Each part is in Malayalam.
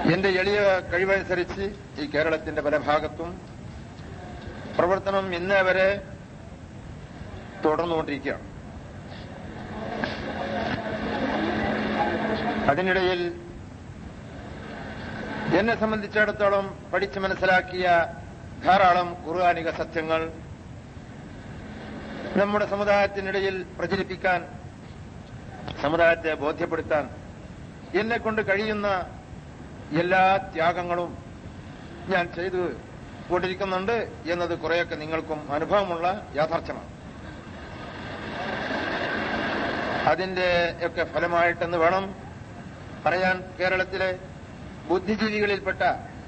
എന്റെ എളിയ കഴിവനുസരിച്ച് ഈ കേരളത്തിന്റെ പല ഭാഗത്തും പ്രവർത്തനം ഇന്നേ വരെ തുടർന്നുകൊണ്ടിരിക്കുകയാണ് അതിനിടയിൽ എന്നെ സംബന്ധിച്ചിടത്തോളം പഠിച്ചു മനസ്സിലാക്കിയ ധാരാളം ഖുർആാനിക സത്യങ്ങൾ നമ്മുടെ സമുദായത്തിനിടയിൽ പ്രചരിപ്പിക്കാൻ സമുദായത്തെ ബോധ്യപ്പെടുത്താൻ എന്നെ കൊണ്ട് കഴിയുന്ന എല്ലാ ത്യാഗങ്ങളും ഞാൻ ചെയ്തു കൊണ്ടിരിക്കുന്നുണ്ട് എന്നത് കുറെയൊക്കെ നിങ്ങൾക്കും അനുഭവമുള്ള യാഥാർത്ഥ്യമാണ് അതിന്റെ ഒക്കെ ഫലമായിട്ടെന്ന് വേണം പറയാൻ കേരളത്തിലെ ബുദ്ധിജീവികളിൽപ്പെട്ട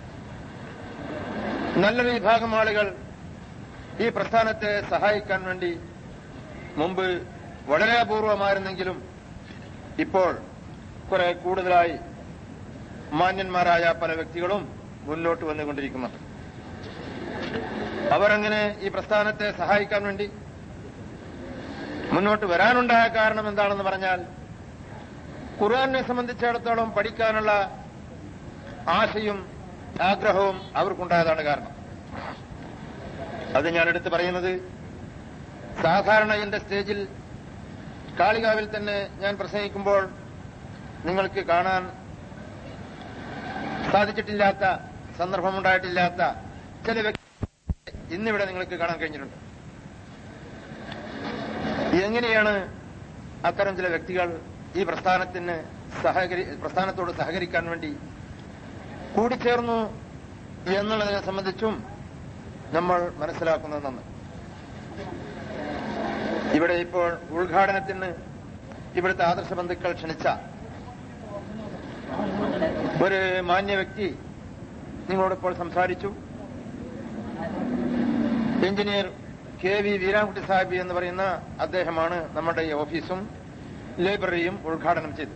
നല്ലൊരു വിഭാഗം ആളുകൾ ഈ പ്രസ്ഥാനത്തെ സഹായിക്കാൻ വേണ്ടി മുമ്പ് വളരെ അപൂർവമായിരുന്നെങ്കിലും ഇപ്പോൾ കുറെ കൂടുതലായി മാന്യന്മാരായ പല വ്യക്തികളും മുന്നോട്ട് വന്നുകൊണ്ടിരിക്കുന്നുണ്ട് അവരങ്ങനെ ഈ പ്രസ്ഥാനത്തെ സഹായിക്കാൻ വേണ്ടി മുന്നോട്ട് വരാനുണ്ടായ കാരണം എന്താണെന്ന് പറഞ്ഞാൽ ഖുർആാനെ സംബന്ധിച്ചിടത്തോളം പഠിക്കാനുള്ള ആശയും ആഗ്രഹവും അവർക്കുണ്ടായതാണ് കാരണം അത് ഞാൻ എടുത്തു പറയുന്നത് സാധാരണ എന്റെ സ്റ്റേജിൽ കാളികാവിൽ തന്നെ ഞാൻ പ്രസംഗിക്കുമ്പോൾ നിങ്ങൾക്ക് കാണാൻ സാധിച്ചിട്ടില്ലാത്ത സന്ദർഭമുണ്ടായിട്ടില്ലാത്ത ചില വ്യക്തി ഇന്നിവിടെ നിങ്ങൾക്ക് കാണാൻ കഴിഞ്ഞിട്ടുണ്ട് എങ്ങനെയാണ് അത്തരം ചില വ്യക്തികൾ ഈ പ്രസ്ഥാനത്തിന് സഹകരി പ്രസ്ഥാനത്തോട് സഹകരിക്കാൻ വേണ്ടി കൂടിച്ചേർന്നു എന്നുള്ളതിനെ സംബന്ധിച്ചും നമ്മൾ മനസ്സിലാക്കുന്നത് നന്ന് ഇവിടെ ഇപ്പോൾ ഉദ്ഘാടനത്തിന് ഇവിടുത്തെ ആദർശ ബന്ധുക്കൾ ക്ഷണിച്ച ഒരു മാന്യ വ്യക്തി നിങ്ങളോടിപ്പോൾ സംസാരിച്ചു എഞ്ചിനീയർ കെ വി വീരാൻകുട്ടി സാഹിബി എന്ന് പറയുന്ന അദ്ദേഹമാണ് നമ്മുടെ ഈ ഓഫീസും ലൈബ്രറിയും ഉദ്ഘാടനം ചെയ്തത്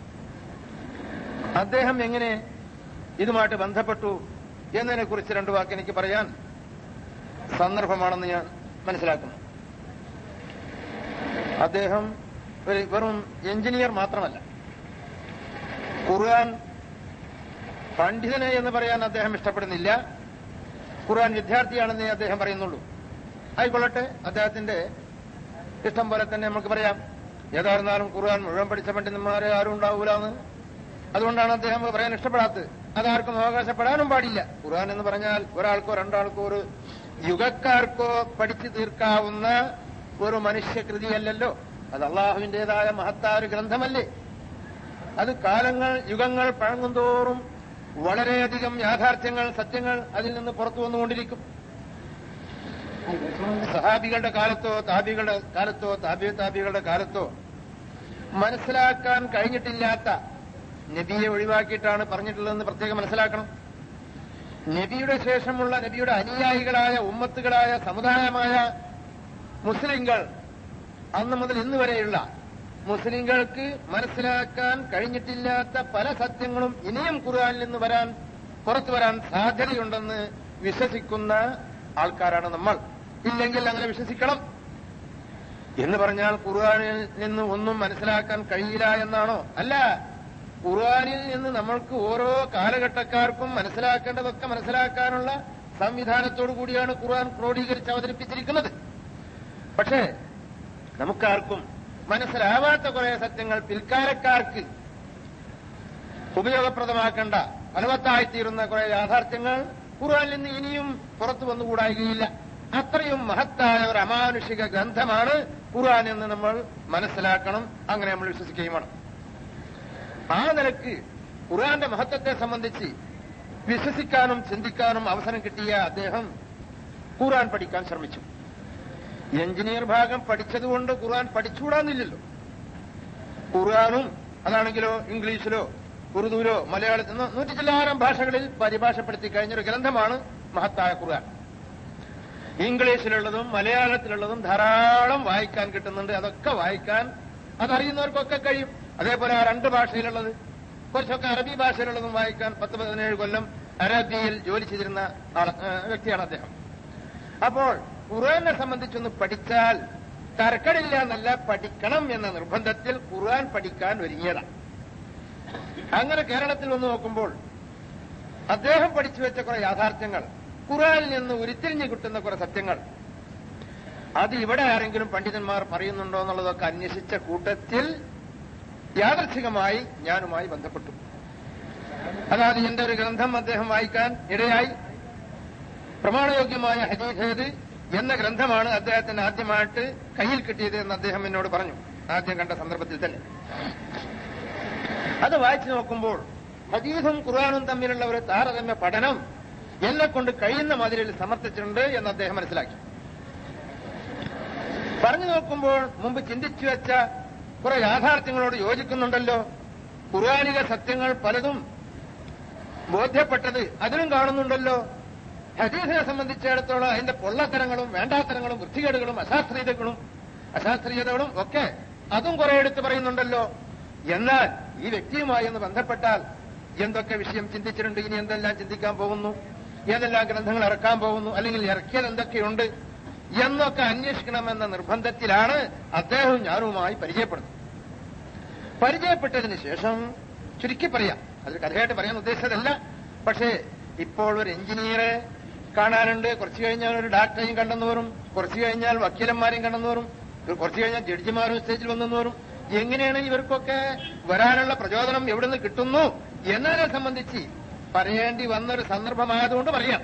അദ്ദേഹം എങ്ങനെ ഇതുമായിട്ട് ബന്ധപ്പെട്ടു എന്നതിനെക്കുറിച്ച് രണ്ടു വാക്ക് എനിക്ക് പറയാൻ സന്ദർഭമാണെന്ന് ഞാൻ മനസ്സിലാക്കുന്നു അദ്ദേഹം ഒരു വെറും എഞ്ചിനീയർ മാത്രമല്ല ഖുർആൻ പണ്ഡിതനെ എന്ന് പറയാൻ അദ്ദേഹം ഇഷ്ടപ്പെടുന്നില്ല ഖുർആൻ വിദ്യാർത്ഥിയാണെന്നേ അദ്ദേഹം പറയുന്നുള്ളൂ ആയിക്കൊള്ളട്ടെ അദ്ദേഹത്തിന്റെ ഇഷ്ടം പോലെ തന്നെ നമുക്ക് പറയാം ഏതായിരുന്നാലും ഖുർആൻ മുഴുവൻ പഠിച്ച പണ്ഡിതന്മാരെ ആരും ഉണ്ടാവൂലെന്ന് അതുകൊണ്ടാണ് അദ്ദേഹം പറയാൻ ഇഷ്ടപ്പെടാത്തത് അതാർക്കും അവകാശപ്പെടാനും പാടില്ല ഖുർആൻ എന്ന് പറഞ്ഞാൽ ഒരാൾക്കോ രണ്ടാൾക്കോ ഒരു യുഗക്കാർക്കോ പഠിച്ചു തീർക്കാവുന്ന ഒരു മനുഷ്യകൃതിയല്ലല്ലോ അത് അള്ളാഹുവിന്റേതായ മഹത്തായ ഒരു ഗ്രന്ഥമല്ലേ അത് കാലങ്ങൾ യുഗങ്ങൾ പഴങ്ങുന്തോറും വളരെയധികം യാഥാർത്ഥ്യങ്ങൾ സത്യങ്ങൾ അതിൽ നിന്ന് പുറത്തു വന്നുകൊണ്ടിരിക്കും സഹാബികളുടെ കാലത്തോ താബികളുടെ കാലത്തോ താബി താബികളുടെ കാലത്തോ മനസ്സിലാക്കാൻ കഴിഞ്ഞിട്ടില്ലാത്ത നബിയെ ഒഴിവാക്കിയിട്ടാണ് പറഞ്ഞിട്ടുള്ളതെന്ന് പ്രത്യേകം മനസ്സിലാക്കണം നബിയുടെ ശേഷമുള്ള നബിയുടെ അനുയായികളായ ഉമ്മത്തുകളായ സമുദായമായ മുസ്ലിങ്ങൾ അന്ന് മുതൽ ഇന്ന് വരെയുള്ള മുസ്ലിങ്ങൾക്ക് മനസ്സിലാക്കാൻ കഴിഞ്ഞിട്ടില്ലാത്ത പല സത്യങ്ങളും ഇനിയും ഖുർആാനിൽ നിന്ന് വരാൻ പുറത്തു വരാൻ സാധ്യതയുണ്ടെന്ന് വിശ്വസിക്കുന്ന ആൾക്കാരാണ് നമ്മൾ ഇല്ലെങ്കിൽ അങ്ങനെ വിശ്വസിക്കണം എന്ന് പറഞ്ഞാൽ ഖുർആാനിൽ നിന്ന് ഒന്നും മനസ്സിലാക്കാൻ കഴിയില്ല എന്നാണോ അല്ല ഖുർആാനിൽ നിന്ന് നമ്മൾക്ക് ഓരോ കാലഘട്ടക്കാർക്കും മനസ്സിലാക്കേണ്ടതൊക്കെ മനസ്സിലാക്കാനുള്ള സംവിധാനത്തോടു കൂടിയാണ് ഖുർആൻ ക്രോഡീകരിച്ച് അവതരിപ്പിച്ചിരിക്കുന്നത് പക്ഷേ നമുക്കാർക്കും മനസ്സിലാവാത്ത കുറെ സത്യങ്ങൾ പിൽക്കാലക്കാർക്ക് ഉപയോഗപ്രദമാക്കേണ്ട ഫലവത്തായിത്തീരുന്ന കുറെ യാഥാർത്ഥ്യങ്ങൾ ഖുർആനിൽ നിന്ന് ഇനിയും പുറത്തു വന്നുകൂടായികയില്ല അത്രയും മഹത്തായ ഒരു അമാനുഷിക ഗ്രന്ഥമാണ് ഖുർആൻ എന്ന് നമ്മൾ മനസ്സിലാക്കണം അങ്ങനെ നമ്മൾ വിശ്വസിക്കുകയും വേണം ആ നിലക്ക് ഖുർആന്റെ മഹത്വത്തെ സംബന്ധിച്ച് വിശ്വസിക്കാനും ചിന്തിക്കാനും അവസരം കിട്ടിയ അദ്ദേഹം ഖുർആൻ പഠിക്കാൻ ശ്രമിച്ചു എഞ്ചിനീയർ ഭാഗം പഠിച്ചതുകൊണ്ട് ഖുർആൻ പഠിച്ചുകൂടാന്നില്ലല്ലോ ഖുർആാനും അതാണെങ്കിലോ ഇംഗ്ലീഷിലോ ഉറുദുവിലോ മലയാളത്തിൽ നൂറ്റി ചില്ലായിരം ഭാഷകളിൽ പരിഭാഷപ്പെടുത്തി കഴിഞ്ഞൊരു ഗ്രന്ഥമാണ് മഹത്തായ ഖുർആൻ ഇംഗ്ലീഷിലുള്ളതും മലയാളത്തിലുള്ളതും ധാരാളം വായിക്കാൻ കിട്ടുന്നുണ്ട് അതൊക്കെ വായിക്കാൻ അതറിയുന്നവർക്കൊക്കെ കഴിയും അതേപോലെ ആ രണ്ട് ഭാഷയിലുള്ളത് കുറച്ചൊക്കെ അറബി ഭാഷയിലുള്ളതും വായിക്കാൻ പത്ത് പതിനേഴ് കൊല്ലം അറബിയിൽ ജോലി ചെയ്തിരുന്ന ആള് വ്യക്തിയാണ് അദ്ദേഹം അപ്പോൾ ഖുർആനെ സംബന്ധിച്ചൊന്ന് പഠിച്ചാൽ തർക്കടില്ല എന്നല്ല പഠിക്കണം എന്ന നിർബന്ധത്തിൽ ഖുർആൻ പഠിക്കാൻ ഒരുങ്ങിയതാണ് അങ്ങനെ കേരളത്തിൽ വന്ന് നോക്കുമ്പോൾ അദ്ദേഹം പഠിച്ചു വെച്ച കുറെ യാഥാർത്ഥ്യങ്ങൾ ഖുറാനിൽ നിന്ന് ഉരുത്തിരിഞ്ഞു കിട്ടുന്ന കുറെ സത്യങ്ങൾ അത് ഇവിടെ ആരെങ്കിലും പണ്ഡിതന്മാർ പറയുന്നുണ്ടോ എന്നുള്ളതൊക്കെ അന്വേഷിച്ച കൂട്ടത്തിൽ യാദർച്ഛികമായി ഞാനുമായി ബന്ധപ്പെട്ടു അതായത് എന്റെ ഒരു ഗ്രന്ഥം അദ്ദേഹം വായിക്കാൻ ഇടയായി പ്രമാണയോഗ്യമായ ഹദീഖേത് എന്ന ഗ്രന്ഥമാണ് അദ്ദേഹത്തിന് ആദ്യമായിട്ട് കയ്യിൽ കിട്ടിയത് എന്ന് അദ്ദേഹം എന്നോട് പറഞ്ഞു ആദ്യം കണ്ട സന്ദർഭത്തിൽ തന്നെ അത് വായിച്ചു നോക്കുമ്പോൾ ഹദീസും ഖുർആാനും തമ്മിലുള്ള ഒരു താരതമ്യ പഠനം എന്നെ കൊണ്ട് കഴിയുന്ന മാതിരിയിൽ സമർത്ഥിച്ചിട്ടുണ്ട് എന്ന് അദ്ദേഹം മനസ്സിലാക്കി പറഞ്ഞു നോക്കുമ്പോൾ മുമ്പ് ചിന്തിച്ചു വെച്ച കുറെ യാഥാർത്ഥ്യങ്ങളോട് യോജിക്കുന്നുണ്ടല്ലോ ഖുർആാനിക സത്യങ്ങൾ പലതും ബോധ്യപ്പെട്ടത് അതിലും കാണുന്നുണ്ടല്ലോ ഹദീസിനെ സംബന്ധിച്ചിടത്തോളം അതിന്റെ പൊള്ളത്തരങ്ങളും വേണ്ടാത്തരങ്ങളും വൃത്തികേടുകളും അശാസ്ത്രീയതകളും അശാസ്ത്രീയതകളും ഒക്കെ അതും കുറെ എടുത്ത് പറയുന്നുണ്ടല്ലോ എന്നാൽ ഈ വ്യക്തിയുമായി ഒന്ന് ബന്ധപ്പെട്ടാൽ എന്തൊക്കെ വിഷയം ചിന്തിച്ചിട്ടുണ്ട് ഇനി എന്തെല്ലാം ചിന്തിക്കാൻ പോകുന്നു ഏതെല്ലാം ഗ്രന്ഥങ്ങൾ ഇറക്കാൻ പോകുന്നു അല്ലെങ്കിൽ ഇറക്കിയത് എന്തൊക്കെയുണ്ട് എന്നൊക്കെ അന്വേഷിക്കണമെന്ന നിർബന്ധത്തിലാണ് അദ്ദേഹം ഞാനുമായി പരിചയപ്പെടുന്നത് പരിചയപ്പെട്ടതിന് ശേഷം ചുരുക്കി പറയാം അതൊരു കഥയായിട്ട് പറയാൻ ഉദ്ദേശിച്ചതല്ല പക്ഷേ ഇപ്പോൾ ഒരു എഞ്ചിനീയറെ കാണാനുണ്ട് കുറച്ചു കഴിഞ്ഞാൽ ഒരു ഡാക്ടറെയും കണ്ടെന്ന് വരും കുറച്ചു കഴിഞ്ഞാൽ വക്കീലന്മാരെയും കണ്ടെന്ന് വരും കുറച്ചു കഴിഞ്ഞാൽ ജഡ്ജിമാരും സ്റ്റേജിൽ വന്നെന്ന് വരും എങ്ങനെയാണ് ഇവർക്കൊക്കെ വരാനുള്ള പ്രചോദനം എവിടെ നിന്ന് കിട്ടുന്നു എന്നതിനെ സംബന്ധിച്ച് പറയേണ്ടി വന്നൊരു സന്ദർഭമായതുകൊണ്ട് പറയാം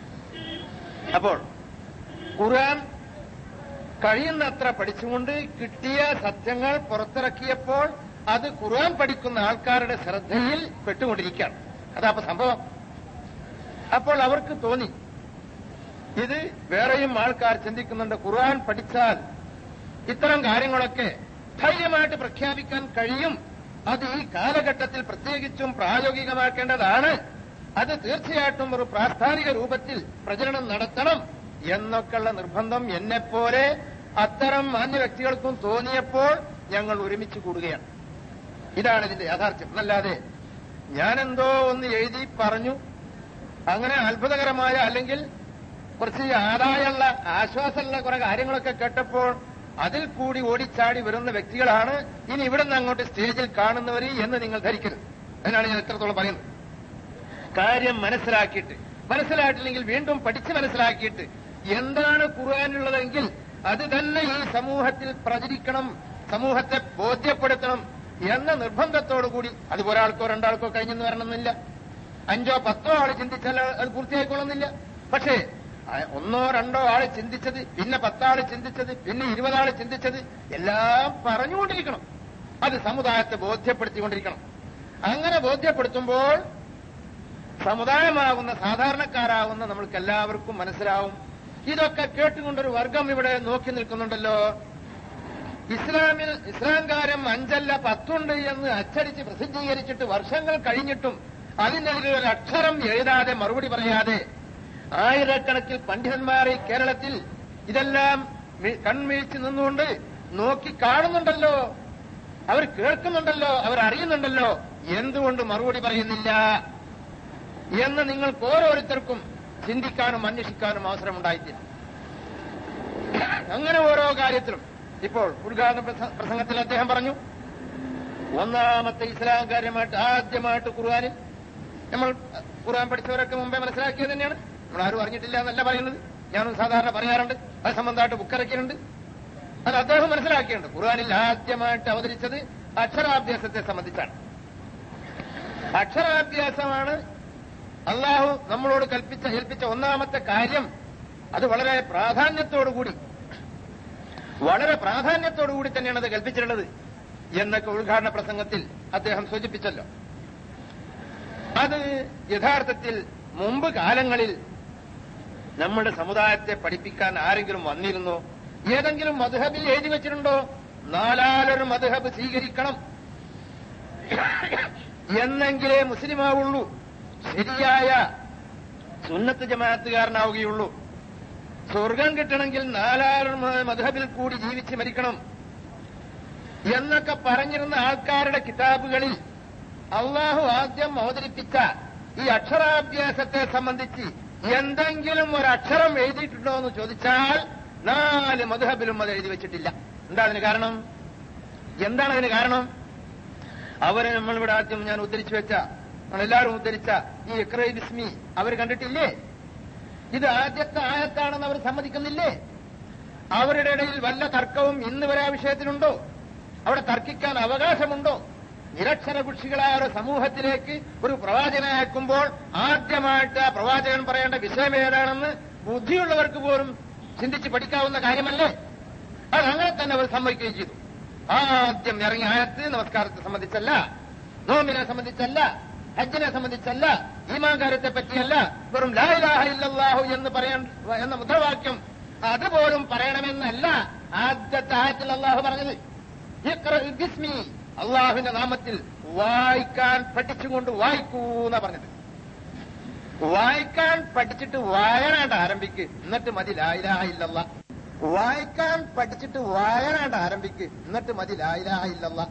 അപ്പോൾ ഖുർആൻ കഴിയുന്നത്ര പഠിച്ചുകൊണ്ട് കിട്ടിയ സത്യങ്ങൾ പുറത്തിറക്കിയപ്പോൾ അത് ഖുർആൻ പഠിക്കുന്ന ആൾക്കാരുടെ ശ്രദ്ധയിൽ പെട്ടുകൊണ്ടിരിക്കുകയാണ് അതാ സംഭവം അപ്പോൾ അവർക്ക് തോന്നി ഇത് വേറെയും ആൾക്കാർ ചിന്തിക്കുന്നുണ്ട് ഖുർആൻ പഠിച്ചാൽ ഇത്തരം കാര്യങ്ങളൊക്കെ ധൈര്യമായിട്ട് പ്രഖ്യാപിക്കാൻ കഴിയും അത് ഈ കാലഘട്ടത്തിൽ പ്രത്യേകിച്ചും പ്രായോഗികമാക്കേണ്ടതാണ് അത് തീർച്ചയായിട്ടും ഒരു പ്രാസ്ഥാനിക രൂപത്തിൽ പ്രചരണം നടത്തണം എന്നൊക്കെയുള്ള നിർബന്ധം എന്നെപ്പോലെ അത്തരം മാന്യ വ്യക്തികൾക്കും തോന്നിയപ്പോൾ ഞങ്ങൾ ഒരുമിച്ച് കൂടുകയാണ് ഇതാണ് ഇതിന്റെ യാഥാർത്ഥ്യം എന്നല്ലാതെ ഞാനെന്തോ ഒന്ന് എഴുതി പറഞ്ഞു അങ്ങനെ അത്ഭുതകരമായ അല്ലെങ്കിൽ കുറച്ച് ആദായമുള്ള ആശ്വാസമുള്ള കുറെ കാര്യങ്ങളൊക്കെ കേട്ടപ്പോൾ അതിൽ കൂടി ഓടിച്ചാടി വരുന്ന വ്യക്തികളാണ് ഇനി ഇവിടെ നിന്ന് അങ്ങോട്ട് സ്റ്റേജിൽ കാണുന്നവർ എന്ന് നിങ്ങൾ ധരിക്കരുത് അതിനാണ് ഞാൻ എത്രത്തോളം പറയുന്നത് കാര്യം മനസ്സിലാക്കിയിട്ട് മനസ്സിലായിട്ടില്ലെങ്കിൽ വീണ്ടും പഠിച്ച് മനസ്സിലാക്കിയിട്ട് എന്താണ് ഖുർആാനുള്ളതെങ്കിൽ അത് തന്നെ ഈ സമൂഹത്തിൽ പ്രചരിക്കണം സമൂഹത്തെ ബോധ്യപ്പെടുത്തണം എന്ന നിർബന്ധത്തോടുകൂടി അത് ഒരാൾക്കോ രണ്ടാൾക്കോ കഴിഞ്ഞെന്ന് വരണമെന്നില്ല അഞ്ചോ പത്തോ ആള് ചിന്തിച്ചാൽ അത് പൂർത്തിയായിക്കൊള്ളുന്നില്ല പക്ഷേ ഒന്നോ രണ്ടോ ആള് ചിന്തിച്ചത് പിന്നെ പത്താള് ചിന്തിച്ചത് പിന്നെ ഇരുപതാള് ചിന്തിച്ചത് എല്ലാം പറഞ്ഞുകൊണ്ടിരിക്കണം അത് സമുദായത്തെ ബോധ്യപ്പെടുത്തിക്കൊണ്ടിരിക്കണം അങ്ങനെ ബോധ്യപ്പെടുത്തുമ്പോൾ സമുദായമാകുന്ന സാധാരണക്കാരാകുന്ന നമ്മൾക്ക് എല്ലാവർക്കും മനസ്സിലാവും ഇതൊക്കെ കേട്ടുകൊണ്ടൊരു വർഗം ഇവിടെ നോക്കി നിൽക്കുന്നുണ്ടല്ലോ ഇസ്ലാമിൽ ഇസ്ലാം കാര്യം അഞ്ചല്ല പത്തുണ്ട് എന്ന് അച്ചടിച്ച് പ്രസിദ്ധീകരിച്ചിട്ട് വർഷങ്ങൾ കഴിഞ്ഞിട്ടും അതിനെതിരെ ഒരു അക്ഷരം എഴുതാതെ മറുപടി പറയാതെ ആയിരക്കണക്കിൽ പണ്ഡിതന്മാർ ഈ കേരളത്തിൽ ഇതെല്ലാം കൺമീഴ്ച നിന്നുകൊണ്ട് നോക്കി കാണുന്നുണ്ടല്ലോ അവർ കേൾക്കുന്നുണ്ടല്ലോ അവർ അറിയുന്നുണ്ടല്ലോ എന്തുകൊണ്ട് മറുപടി പറയുന്നില്ല എന്ന് നിങ്ങൾക്ക് ഓരോരുത്തർക്കും ചിന്തിക്കാനും അന്വേഷിക്കാനും അവസരമുണ്ടായിട്ടില്ല അങ്ങനെ ഓരോ കാര്യത്തിലും ഇപ്പോൾ ഉദ്ഘാടന പ്രസംഗത്തിൽ അദ്ദേഹം പറഞ്ഞു ഒന്നാമത്തെ ഇസ്ലാം കാര്യമായിട്ട് ആദ്യമായിട്ട് ഖുർആാനിൽ നമ്മൾ ഖുർആൻ പഠിച്ചവരൊക്കെ മുമ്പേ മനസ്സിലാക്കിയത് തന്നെയാണ് നമ്മൾ ആരും അറിഞ്ഞിട്ടില്ല എന്നല്ല പറയുന്നത് ഞാനും സാധാരണ പറയാറുണ്ട് അത് സംബന്ധമായിട്ട് ബുക്കിറക്കിയിട്ടുണ്ട് അത് അദ്ദേഹം മനസ്സിലാക്കിയിട്ടുണ്ട് ഖുർആാനിൽ ആദ്യമായിട്ട് അവതരിച്ചത് അക്ഷരാഭ്യാസത്തെ സംബന്ധിച്ചാണ് അക്ഷരാഭ്യാസമാണ് അള്ളാഹു നമ്മളോട് കൽപ്പിച്ച ഏൽപ്പിച്ച ഒന്നാമത്തെ കാര്യം അത് വളരെ പ്രാധാന്യത്തോടുകൂടി വളരെ പ്രാധാന്യത്തോടുകൂടി തന്നെയാണ് അത് കൽപ്പിച്ചിട്ടുള്ളത് എന്നൊക്കെ ഉദ്ഘാടന പ്രസംഗത്തിൽ അദ്ദേഹം സൂചിപ്പിച്ചല്ലോ അത് യഥാർത്ഥത്തിൽ മുമ്പ് കാലങ്ങളിൽ നമ്മുടെ സമുദായത്തെ പഠിപ്പിക്കാൻ ആരെങ്കിലും വന്നിരുന്നോ ഏതെങ്കിലും മധുഹബിൽ എഴുതി വെച്ചിട്ടുണ്ടോ നാലാലൊരു മധുഹബ് സ്വീകരിക്കണം എന്നെങ്കിലേ മുസ്ലിമാവുള്ളൂ ശരിയായ സുന്നത്ത് ജമാഅത്തുകാരനാവുകയുള്ളൂ സ്വർഗം കിട്ടണമെങ്കിൽ നാലാറ് മധുഹബിൽ കൂടി ജീവിച്ച് മരിക്കണം എന്നൊക്കെ പറഞ്ഞിരുന്ന ആൾക്കാരുടെ കിതാബുകളിൽ അള്ളാഹു ആദ്യം അവതരിപ്പിച്ച ഈ അക്ഷരാഭ്യാസത്തെ സംബന്ധിച്ച് എന്തെങ്കിലും ഒരു അക്ഷരം എഴുതിയിട്ടുണ്ടോ എന്ന് ചോദിച്ചാൽ നാല് മധുഹബിലും അത് എഴുതി വെച്ചിട്ടില്ല എന്താ അതിന് കാരണം എന്താണ് അതിന് കാരണം അവരെ നമ്മളിവിടെ ആദ്യം ഞാൻ ഉദ്ധരിച്ചു വെച്ച എല്ലാവരും ഉദ്ധരിച്ച ഈ ഇക്രൈ ബിസ്മി അവർ കണ്ടിട്ടില്ലേ ഇത് ആദ്യത്തെ ആയത്താണെന്ന് അവർ സമ്മതിക്കുന്നില്ലേ അവരുടെ ഇടയിൽ വല്ല തർക്കവും ഇന്ന് വരെ ആ വിഷയത്തിലുണ്ടോ അവിടെ തർക്കിക്കാൻ അവകാശമുണ്ടോ നിരക്ഷര കുഷികളായ ഒരു സമൂഹത്തിലേക്ക് ഒരു പ്രവാചകനെ അയക്കുമ്പോൾ ആദ്യമായിട്ട് ആ പ്രവാചകൻ പറയേണ്ട വിഷയം ഏതാണെന്ന് ബുദ്ധിയുള്ളവർക്ക് പോലും ചിന്തിച്ച് പഠിക്കാവുന്ന കാര്യമല്ലേ അത് അങ്ങനെ തന്നെ അവർ സമ്മതിക്കുകയും ചെയ്തു ആദ്യം ഇറങ്ങിയ ആയത്ത് നമസ്കാരത്തെ സംബന്ധിച്ചല്ല നോമ്പിനെ സംബന്ധിച്ചല്ല ഹജ്ജിനെ സംബന്ധിച്ചല്ല ഈമാൻ കാര്യത്തെ പറ്റിയല്ല വെറും ലായിലാഹ ഇല്ലല്ലാഹു എന്ന് പറയാൻ എന്ന മുദ്രാവാക്യം അതുപോലും പറയണമെന്നല്ല ആദ്യത്തെ ആയത്തിൽ അള്ളാഹു പറഞ്ഞത് ഇഖ്റ ബിസ്മി അള്ളാഹുവിന്റെ നാമത്തിൽ വായിക്കാൻ പഠിച്ചുകൊണ്ട് വായിക്കൂ എന്നാ പറഞ്ഞത് വായിക്കാൻ പഠിച്ചിട്ട് വായനാണ്ട് ആരംഭിക്ക് എന്നിട്ട് മതി ലായിലാഹ ഇല്ലല്ല വായിക്കാൻ പഠിച്ചിട്ട് വായനാണ്ട് ആരംഭിക്ക് എന്നിട്ട് മതി ലായിലാഹ ഇല്ലല്ല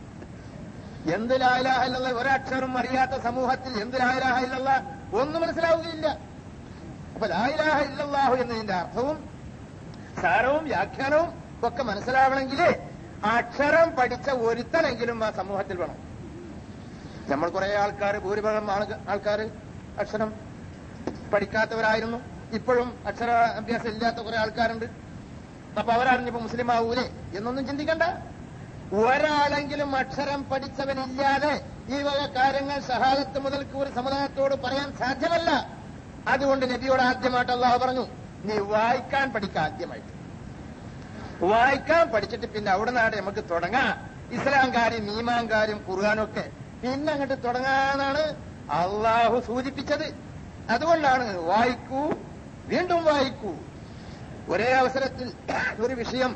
എന്ത് ലായിലാഹ ഇല്ലല്ല ഒരക്ഷരം അറിയാത്ത സമൂഹത്തിൽ എന്ത് ലായിലാഹ ഇല്ലല്ല ഒന്നും മനസ്സിലാവുകയില്ല അപ്പൊ ലായിലാഹ ഇല്ലല്ലാഹു എന്നതിന്റെ അർത്ഥവും സാരവും വ്യാഖ്യാനവും ഒക്കെ മനസ്സിലാവണമെങ്കിൽ അക്ഷരം പഠിച്ച ഒരുത്തനെങ്കിലും ആ സമൂഹത്തിൽ വേണം നമ്മൾ കുറെ ആൾക്കാർ ഭൂരിഭാഗം ആൾക്കാർ അക്ഷരം പഠിക്കാത്തവരായിരുന്നു ഇപ്പോഴും അക്ഷര അഭ്യാസം ഇല്ലാത്ത കുറെ ആൾക്കാരുണ്ട് അപ്പൊ അവരറിഞ്ഞപ്പോ മുസ്ലിം ആവൂലേ എന്നൊന്നും ചിന്തിക്കണ്ട ഒരാളെങ്കിലും അക്ഷരം പഠിച്ചവനില്ലാതെ ഈ വക കാര്യങ്ങൾ ഷഹാദത്ത് മുതൽക്ക് ഒരു സമുദായത്തോട് പറയാൻ സാധ്യമല്ല അതുകൊണ്ട് നബിയോട് ആദ്യമായിട്ട് അള്ളാഹു പറഞ്ഞു നീ വായിക്കാൻ പഠിക്കുക ആദ്യമായിട്ട് വായിക്കാൻ പഠിച്ചിട്ട് പിന്നെ അവിടെ നാട് നമുക്ക് തുടങ്ങാം ഇസ്ലാം കാര്യം ഈമാൻ കാര്യം ഖുർആാനൊക്കെ പിന്നെ അങ്ങോട്ട് തുടങ്ങാനാണ് അള്ളാഹു സൂചിപ്പിച്ചത് അതുകൊണ്ടാണ് വായിക്കൂ വീണ്ടും വായിക്കൂ ഒരേ അവസരത്തിൽ ഒരു വിഷയം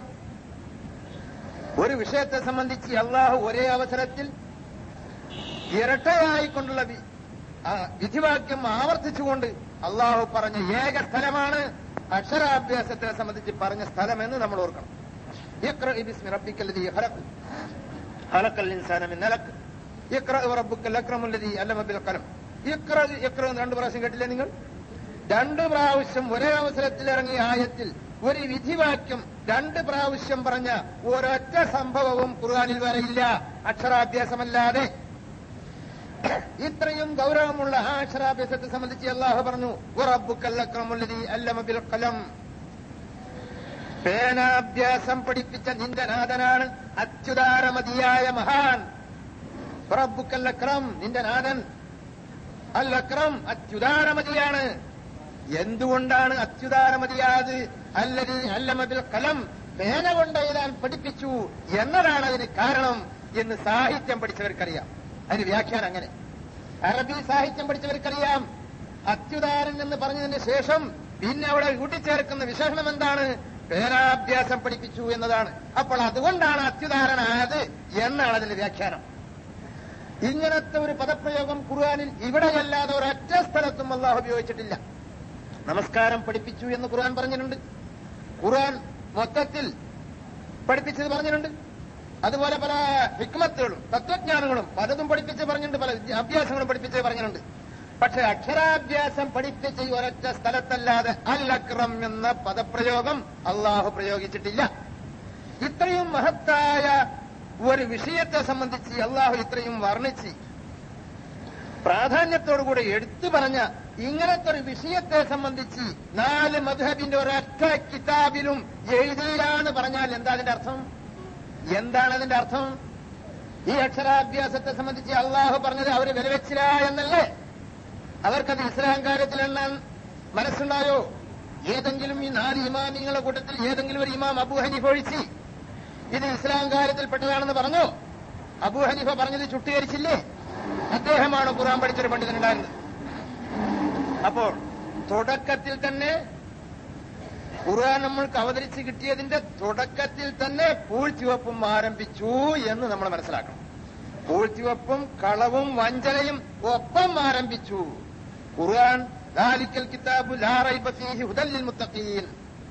ഒരു വിഷയത്തെ സംബന്ധിച്ച് അള്ളാഹു ഒരേ അവസരത്തിൽ ഇരട്ടയായിക്കൊണ്ടുള്ള വി- ആ വിധിവാക്യം ആവർത്തിച്ചുകൊണ്ട് അള്ളാഹു പറഞ്ഞ ഏക സ്ഥലമാണ് അക്ഷരാഭ്യാസത്തെ സംബന്ധിച്ച് പറഞ്ഞ സ്ഥലമെന്ന് നമ്മൾ ഓർക്കണം ഇഖ്റ ബിസ്മി റബ്ബിക്കല്ലദീ ഖലഖ് ഖലഖൽ ഇൻസാന മിൻ നലക് ഇഖ്റ റബ്ബുക്കൽ അക്രമുല്ലദീ അല്ലമ ബിൽ ഖലം ഇഖ്റ ഇഖ്റ എന്ന് രണ്ട് പ്രാവശ്യം കേട്ടില്ലേ നിങ്ങൾ രണ്ട് പ്രാവശ്യം ഒരേ അവസരത്തിൽ ഇറങ്ങിയ ആയത്തിൽ ഒരു വിധിവാക്യം രണ്ട് പ്രാവശ്യം പറഞ്ഞ ഒരൊറ്റ സംഭവവും ഖുർആാനിൽ വരെയില്ല അക്ഷരാഭ്യാസമല്ലാതെ ഇത്രയും ഗൗരവമുള്ള ആ അക്ഷരാഭ്യാസത്തെ സംബന്ധിച്ച് അള്ളാഹു പറഞ്ഞു ഉറബുക്കല്ലക്രമുല്ലതി അല്ലമ ബിൽ ഖലം പേനാഭ്യാസം പഠിപ്പിച്ച നിന്റെ നാഥനാണ് അച്യുതാരമതിയായ മഹാൻ റബ്ബുക്കല്ലക്രം നിന്റെ നാഥൻ അല്ലക്രം അച്യുതാരമതിയാണ് എന്തുകൊണ്ടാണ് അച്യുതാരമതിയാത് അല്ലതി അല്ലമതിൽ കലം പേന കൊണ്ട് എഴുതാൻ പഠിപ്പിച്ചു എന്നതാണ് അതിന് കാരണം എന്ന് സാഹിത്യം പഠിച്ചവർക്കറിയാം അതിന് വ്യാഖ്യാനം അങ്ങനെ അറബി സാഹിത്യം പഠിച്ചവർക്കറിയാം അത്യുതാരൻ എന്ന് പറഞ്ഞതിന് ശേഷം പിന്നെ അവിടെ കൂട്ടിച്ചേർക്കുന്ന വിശേഷണം എന്താണ് പേനാഭ്യാസം പഠിപ്പിച്ചു എന്നതാണ് അപ്പോൾ അതുകൊണ്ടാണ് അത്യുതാരനായത് എന്നാണ് അതിന്റെ വ്യാഖ്യാനം ഇങ്ങനത്തെ ഒരു പദപ്രയോഗം ഖുർആാനിൽ ഇവിടെയല്ലാതെ ഒരൊറ്റ സ്ഥലത്തും അള്ളാഹു ഉപയോഗിച്ചിട്ടില്ല നമസ്കാരം പഠിപ്പിച്ചു എന്ന് ഖുർആൻ പറഞ്ഞിട്ടുണ്ട് ഖുർആൻ മൊത്തത്തിൽ പഠിപ്പിച്ചത് പറഞ്ഞിട്ടുണ്ട് അതുപോലെ പല ഹിക്മത്തുകളും തത്വജ്ഞാനങ്ങളും പലതും പഠിപ്പിച്ച് പറഞ്ഞിട്ടുണ്ട് പല അഭ്യാസങ്ങളും പഠിപ്പിച്ച് പറഞ്ഞിട്ടുണ്ട് പക്ഷെ അക്ഷരാഭ്യാസം പഠിപ്പിച്ച ഈ ഒരൊറ്റ സ്ഥലത്തല്ലാതെ അൽ അക്രം എന്ന പദപ്രയോഗം അള്ളാഹു പ്രയോഗിച്ചിട്ടില്ല ഇത്രയും മഹത്തായ ഒരു വിഷയത്തെ സംബന്ധിച്ച് അള്ളാഹു ഇത്രയും വർണ്ണിച്ച് പ്രാധാന്യത്തോടുകൂടെ എടുത്തു പറഞ്ഞ ഇങ്ങനത്തെ ഒരു വിഷയത്തെ സംബന്ധിച്ച് നാല് മധുഹബിന്റെ ഒരൊറ്റ കിതാബിലും എഴുതിയില്ലാന്ന് പറഞ്ഞാൽ എന്താ അതിന്റെ അർത്ഥം എന്താണ് അതിന്റെ അർത്ഥം ഈ അക്ഷരാഭ്യാസത്തെ സംബന്ധിച്ച് അള്ളാഹു പറഞ്ഞത് അവര് വിലവെച്ചില്ല എന്നല്ലേ അവർക്കത് ഇസ്ലാം കാര്യത്തിൽ എണ്ണാൻ മനസ്സുണ്ടായോ ഏതെങ്കിലും ഈ നാല് ഇമാമിങ്ങളുടെ കൂട്ടത്തിൽ ഏതെങ്കിലും ഒരു ഇമാം അബു ഹനീഫ ഒഴിച്ച് ഇത് ഇസ്ലാം കാര്യത്തിൽപ്പെട്ടതാണെന്ന് പറഞ്ഞോ അബു ഹനീഫ പറഞ്ഞത് ചുട്ടീകരിച്ചില്ലേ അദ്ദേഹമാണ് ഖുറാൻ പഠിച്ചൊരു പണ്ഡിതനുണ്ടായിരുന്നത് അപ്പോൾ തുടക്കത്തിൽ തന്നെ ഖുർആൻ നമ്മൾക്ക് അവതരിച്ച് കിട്ടിയതിന്റെ തുടക്കത്തിൽ തന്നെ പൂഴ്ചുവപ്പും ആരംഭിച്ചു എന്ന് നമ്മൾ മനസ്സിലാക്കണം പൂഴ്ചുവപ്പും കളവും വഞ്ചനയും ഒപ്പം ആരംഭിച്ചു ഖുർആൻ ദാലിക്കൽ കിതാബു ലാ റൈബ ഫീഹി ഹുദൽ ലിൽ മുത്തഖീൻ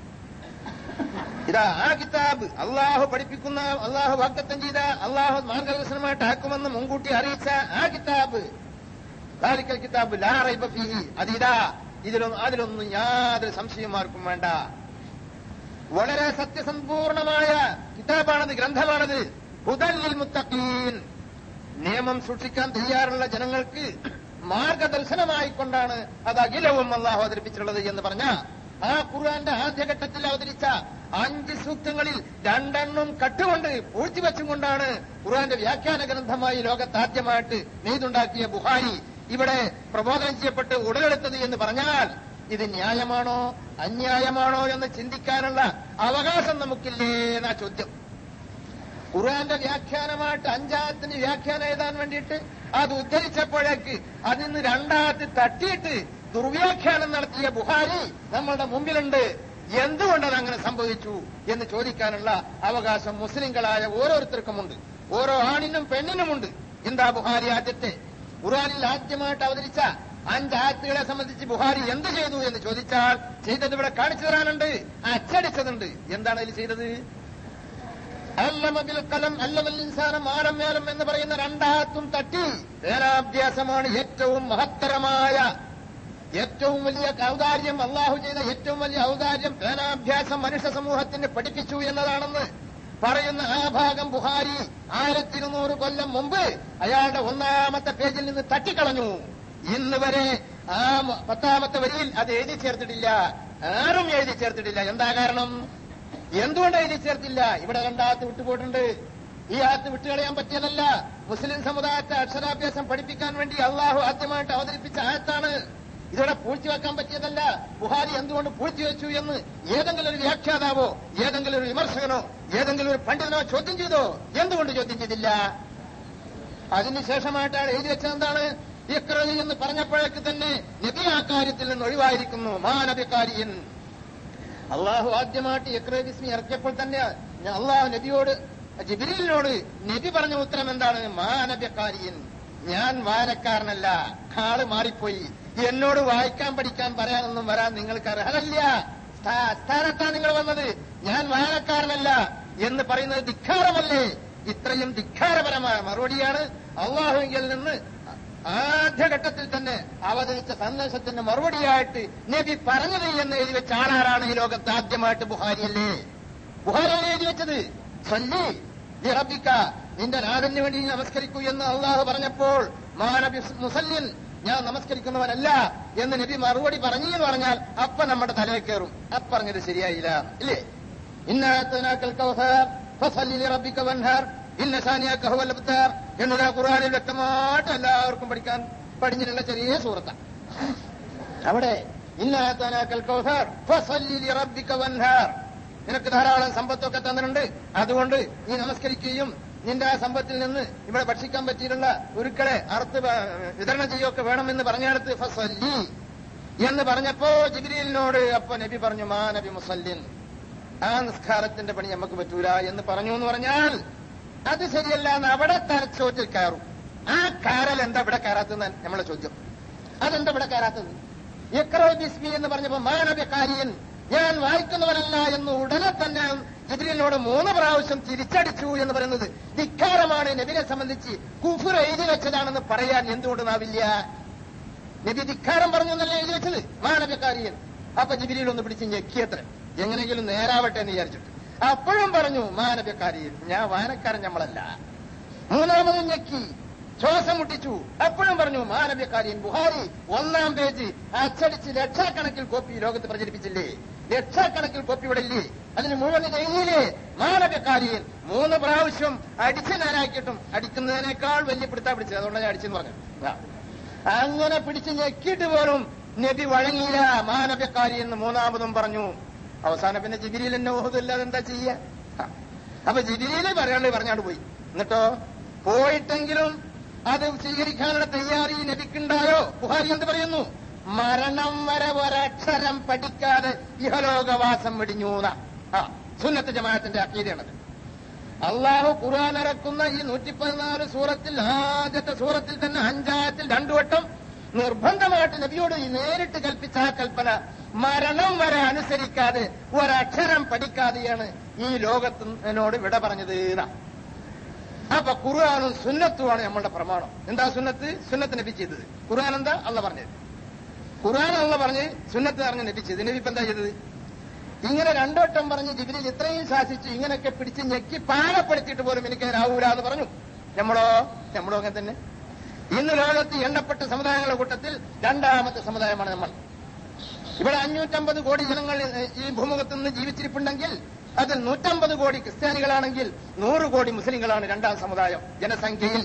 ഇതാ ആ കിതാബ് അള്ളാഹു പഠിപ്പിക്കുന്ന അള്ളാഹു വാഗ്ദത്തം ചെയ്ത അള്ളാഹു മാർഗദർശനമായിട്ടാക്കുമെന്ന് മുൻകൂട്ടി അറിയിച്ച ആ കിതാബ് ദാലിക്കൽ കിതാബ് ലാ റൈബ ഫീഹി അതിതാ ഇതിലൊന്നും അതിലൊന്നും യാതൊരു സംശയമാർക്കും വേണ്ട വളരെ സത്യസമ്പൂർണമായ കിതാബാണത് ഗ്രന്ഥമാണത് ഹുദല്ലിൽ മുത്തഖീൻ നിയമം സൂക്ഷിക്കാൻ തയ്യാറുള്ള ജനങ്ങൾക്ക് മാർഗദർശനമായിക്കൊണ്ടാണ് അത് അഖിലവും അള്ളാഹു അവതരിപ്പിച്ചിട്ടുള്ളത് എന്ന് പറഞ്ഞ ആ ഖുർആന്റെ ആദ്യഘട്ടത്തിൽ അവതരിച്ച അഞ്ച് സൂക്തങ്ങളിൽ രണ്ടെണ്ണം കട്ടുകൊണ്ട് പൂഴ്ത്തിവെച്ചും കൊണ്ടാണ് ഖുർആന്റെ വ്യാഖ്യാന ഗ്രന്ഥമായി ലോകത്താദ്യമായിട്ട് നെയ്തുണ്ടാക്കിയ ബുഹാരി ഇവിടെ പ്രബോധനം ചെയ്യപ്പെട്ട് ഉടലെടുത്തത് എന്ന് പറഞ്ഞാൽ ഇത് ന്യായമാണോ അന്യായമാണോ എന്ന് ചിന്തിക്കാനുള്ള അവകാശം നമുക്കില്ലേ എന്നാ ചോദ്യം ഖുർആന്റെ വ്യാഖ്യാനമായിട്ട് അഞ്ചായത്തിന് വ്യാഖ്യാനം എഴുതാൻ വേണ്ടിയിട്ട് അത് ഉദ്ധരിച്ചപ്പോഴേക്ക് അതിൽ നിന്ന് രണ്ടാമത്ത് തട്ടിയിട്ട് ദുർവ്യാഖ്യാനം നടത്തിയ ബുഹാരി നമ്മളുടെ മുമ്പിലുണ്ട് എന്തുകൊണ്ടത് അങ്ങനെ സംഭവിച്ചു എന്ന് ചോദിക്കാനുള്ള അവകാശം മുസ്ലിങ്ങളായ ഓരോരുത്തർക്കുമുണ്ട് ഓരോ ആണിനും പെണ്ണിനുമുണ്ട് എന്താ ബുഹാരി ആദ്യത്തെ ഖുർആനിൽ ആദ്യമായിട്ട് അവതരിച്ച അഞ്ചായത്തുകളെ സംബന്ധിച്ച് ബുഹാരി എന്ത് ചെയ്തു എന്ന് ചോദിച്ചാൽ ചെയ്തത് ഇവിടെ കാണിച്ചു തരാനുണ്ട് അച്ചടിച്ചതുണ്ട് എന്താണ് അതിൽ ചെയ്തത് അല്ലമബിൽ കലം അല്ലമൽ ഇൻസാനം ആരം മേലം എന്ന് പറയുന്ന രണ്ടാത്തും തട്ടി വേദാഭ്യാസമാണ് ഏറ്റവും മഹത്തരമായ ഏറ്റവും വലിയ ഔദാര്യം അള്ളാഹു ചെയ്ത ഏറ്റവും വലിയ ഔദാര്യം വേദാഭ്യാസം മനുഷ്യ സമൂഹത്തിന് പഠിപ്പിച്ചു എന്നതാണെന്ന് പറയുന്ന ആ ഭാഗം ബുഹാരി ആയിരത്തിരുന്നൂറ് കൊല്ലം മുമ്പ് അയാളുടെ ഒന്നാമത്തെ പേജിൽ നിന്ന് തട്ടിക്കളഞ്ഞു ഇന്ന് വരെ ആ മ- പത്താമത്തെ വരിയിൽ അത് എഴുതി ചേർത്തിട്ടില്ല ആരും എഴുതി ചേർത്തിട്ടില്ല എന്താ കാരണം എന്തുകൊണ്ട് എഴുതി ചേർത്തില്ല ഇവിടെ രണ്ടാമത്ത് വിട്ടുപോയിട്ടുണ്ട് ഈ ആത്ത് വിട്ടുകളയാൻ പറ്റിയതല്ല മുസ്ലിം സമുദായത്തെ അക്ഷരാഭ്യാസം പഠിപ്പിക്കാൻ വേണ്ടി അള്ളാഹു ആദ്യമായിട്ട് അവതരിപ്പിച്ച ആയത്താണ് ഇതോടെ പൂഴ്ത്തിവെക്കാൻ പറ്റിയതല്ല ബുഹാരി എന്തുകൊണ്ട് പൂഴ്ത്തിവെച്ചു എന്ന് ഏതെങ്കിലും ഒരു വ്യാഖ്യാതാവോ ഏതെങ്കിലും ഒരു വിമർശകനോ ഏതെങ്കിലും ഒരു പണ്ഡിതനോ ചോദ്യം ചെയ്തോ എന്തുകൊണ്ട് ചോദ്യം ചെയ്തില്ല അതിനുശേഷമായിട്ടാണ് എഴുതി വെച്ചത് എന്താണ് ഇക്ര എന്ന് പറഞ്ഞപ്പോഴേക്ക് തന്നെ നബി ആ കാര്യത്തിൽ നിന്ന് ഒഴിവായിരിക്കുന്നു മാനബിക്കാരിയൻ അള്ളാഹു ആദ്യമായിട്ട് ഇക്ര ബിസ്മി ഇറക്കിയപ്പോൾ തന്നെ അള്ളാഹു നബിയോട് ജിബിരിലിനോട് നബി പറഞ്ഞ ഉത്തരം എന്താണ് മാനബിക്കാരിയൻ ഞാൻ വായനക്കാരനല്ല ആള് മാറിപ്പോയി എന്നോട് വായിക്കാൻ പഠിക്കാൻ പറയാനൊന്നും വരാൻ നിങ്ങൾക്ക് അർഹതല്ല സ്ഥാ- സ്ഥാനത്താണ് നിങ്ങൾ വന്നത് ഞാൻ വായനക്കാരനല്ല എന്ന് പറയുന്നത് ധിക്കാരമല്ലേ ഇത്രയും ധിക്കാരപരമായ മറുപടിയാണ് അള്ളാഹുവിൽ നിന്ന് ആദ്യഘട്ടത്തിൽ തന്നെ അവതരിച്ച സന്ദേശത്തിന്റെ മറുപടിയായിട്ട് നബി പറഞ്ഞത് എന്ന് എഴുതി വെച്ച ആളാരാണ് ഈ ലോകത്ത് ആദ്യമായിട്ട് ബുഹാരിയല്ലേ ബുഹാരിയാണ് എഴുതി വെച്ചത് സല്ലി റബ്ബിക്ക നിന്റെ നാടിന് വേണ്ടി നീ നമസ്കരിക്കൂ എന്ന് അള്ളാഹു പറഞ്ഞപ്പോൾ മാനബി മുസല്ലിൻ ഞാൻ നമസ്കരിക്കുന്നവനല്ല എന്ന് നബി മറുപടി പറഞ്ഞു എന്ന് പറഞ്ഞാൽ അപ്പ നമ്മുടെ തലയിൽ കയറും അപ്പറഞ്ഞത് ശരിയായില്ല ഇല്ലേ ഇന്നാക്കൽ റബ്ബിക്ക വൻഹാർ ഇന്ന സാനിയാക്ക ഹുവൽ അബ്താർ എന്നതാ ഖുർആനിൽ വ്യക്തമായിട്ട് എല്ലാവർക്കും പഠിക്കാൻ പഠിഞ്ഞിട്ടുള്ള ചെറിയ സൂറത്താണ് അവിടെ ഇന്നാത്താനാക്കൽ കൗഹർ ഫസല്ലി ലിറബ്ബിക വൻഹാർ നിനക്ക് ധാരാളം സമ്പത്തൊക്കെ തന്നിട്ടുണ്ട് അതുകൊണ്ട് നീ നമസ്കരിക്കുകയും നിന്റെ ആ സമ്പത്തിൽ നിന്ന് ഇവിടെ ഭക്ഷിക്കാൻ പറ്റിയിട്ടുള്ള ഉരുക്കളെ അറുത്ത് വ- വിതരണം ചെയ്യുകയൊക്കെ വേണമെന്ന് പറഞ്ഞെടുത്ത് ഫസല്ലി എന്ന് പറഞ്ഞപ്പോ ജിബിരിലിനോട് അപ്പൊ നബി പറഞ്ഞു മാ നബി മുസല്ലിൻ ആ നിസ്കാരത്തിന്റെ പണി നമുക്ക് പറ്റൂല എന്ന് പറഞ്ഞു എന്ന് പറഞ്ഞാൽ അത് ശരിയല്ല എന്ന് അവിടെ തലച്ചോറ്റിൽ കയറും ആ കാരൽ എന്താ ഇവിടെ കയറാത്തത് നമ്മളെ ചോദ്യം അതെന്താ ഇവിടെ കയറാത്തത് ഇക്രോ ബിസ്മി എന്ന് പറഞ്ഞപ്പോ മാനവ്യകാരിയൻ ഞാൻ വായിക്കുന്നവനല്ല എന്ന് ഉടനെ തന്നെ ജിബ്രീലിനോട് മൂന്ന് പ്രാവശ്യം തിരിച്ചടിച്ചു എന്ന് പറയുന്നത് ധിക്കാരമാണ് നബിനെ സംബന്ധിച്ച് കുഫുർ എഴുതി വെച്ചതാണെന്ന് പറയാൻ എന്തുകൊണ്ട് നാവില്ല നബി ധിക്കാരം പറഞ്ഞു എന്നല്ലേ എഴുതി വെച്ചത് മാനവ്യകാരിയൻ അപ്പൊ ജിബിരിയിൽ ഒന്ന് പിടിച്ച് ഞെക്കിയത്ര എങ്ങനെയെങ്കിലും നേരാവട്ടെ എന്ന് വിചാരിച്ചിട്ട് അപ്പോഴും പറഞ്ഞു മാനവ്യക്കാരിയൻ ഞാൻ വായനക്കാരൻ നമ്മളല്ല മൂന്നാമതും ഞെക്കി ശ്വാസം മുട്ടിച്ചു അപ്പോഴും പറഞ്ഞു മാനവ്യക്കാരിയൻ ബുഹാരി ഒന്നാം പേജ് അച്ചടിച്ച് ലക്ഷക്കണക്കിൽ കോപ്പി ലോകത്ത് പ്രചരിപ്പിച്ചില്ലേ ലക്ഷക്കണക്കിൽ കോപ്പി ഇവിടെ ഇല്ലേ അതിന് മുഴുവൻ ഇത് എഴുതിയില്ലേ മാനവ്യക്കാരിയൻ മൂന്ന് പ്രാവശ്യം അടിച്ച് നേരാക്കിയിട്ടും അടിക്കുന്നതിനേക്കാൾ വലിയ പിടുത്താ പിടിച്ചത് അതുകൊണ്ടാണ് ഞാൻ അടിച്ചെന്ന് പറഞ്ഞു ആ. അങ്ങനെ പിടിച്ച് ഞെക്കിയിട്ട് പോലും നബി വഴങ്ങിയില്ല മാനവ്യക്കാരി എന്ന് മൂന്നാമതും പറഞ്ഞു അവസാനം പിന്നെ ജിബിരിയിൽ എന്നെ ഓഹദില്ലാതെ എന്താ ചെയ്യ ആ. അപ്പൊ ജിബിരിയിലെ പറയാണ്ട് പറഞ്ഞാണ്ട് പോയി എന്നിട്ടോ പോയിട്ടെങ്കിലും അത് സ്വീകരിക്കാനുള്ള തയ്യാറി നബിക്കുണ്ടായോ ബുഹാരി എന്ത് പറയുന്നു മരണം വരെ ഒരക്ഷരം പഠിക്കാതെ ഇഹലോകവാസം വെടിഞ്ഞൂന്ന ആ സുന്നത്ത് ജമാഅത്തിന്റെ അക്കീതയാണത് അള്ളാഹു ഖുർആൻ ഇറക്കുന്ന ഈ നൂറ്റി പതിനാല് സൂറത്തിൽ ആദ്യത്തെ സൂറത്തിൽ തന്നെ അഞ്ചായത്തിൽ രണ്ടു വട്ടം നിർബന്ധമായിട്ട് നബിയോട് ഈ നേരിട്ട് കൽപ്പിച്ച ആ കൽപ്പന മരണം വരെ അനുസരിക്കാതെ ഒരക്ഷരം പഠിക്കാതെയാണ് ഈ ലോകത്തിനോട് വിട പറഞ്ഞത് എന്നാ. അപ്പൊ ഖുർആാനും സുന്നത്തുമാണ് നമ്മളുടെ പ്രമാണം എന്താ സുന്നത്ത് സുന്നത്ത് നബി ചെയ്തത് ഖുർആൻ എന്താ അല്ല പറഞ്ഞത് ഖുർആൻ അല്ല പറഞ്ഞ് സുന്നത്ത് പറഞ്ഞ് നബി ചെയ്ത് നബി ഇപ്പൊ എന്താ ചെയ്തത് ഇങ്ങനെ രണ്ടോട്ടം പറഞ്ഞ് ജിബിലിൽ ഇത്രയും ശാസിച്ച് ഇങ്ങനെയൊക്കെ പിടിച്ച് ഞെക്കി പാകപ്പെടുത്തിയിട്ട് പോലും എനിക്ക് രാവൂല എന്ന് പറഞ്ഞു നമ്മളോ നമ്മളോ അങ്ങനെ തന്നെ ഇന്ന് ലോകത്ത് എണ്ണപ്പെട്ട സമുദായങ്ങളുടെ കൂട്ടത്തിൽ രണ്ടാമത്തെ സമുദായമാണ് നമ്മൾ ഇവിടെ അഞ്ഞൂറ്റമ്പത് കോടി ജനങ്ങൾ ഈ ഭൂമുഖത്ത് നിന്ന് ജീവിച്ചിരിപ്പുണ്ടെങ്കിൽ അതിൽ നൂറ്റമ്പത് കോടി ക്രിസ്ത്യാനികളാണെങ്കിൽ നൂറ് കോടി മുസ്ലിങ്ങളാണ് രണ്ടാം സമുദായം ജനസംഖ്യയിൽ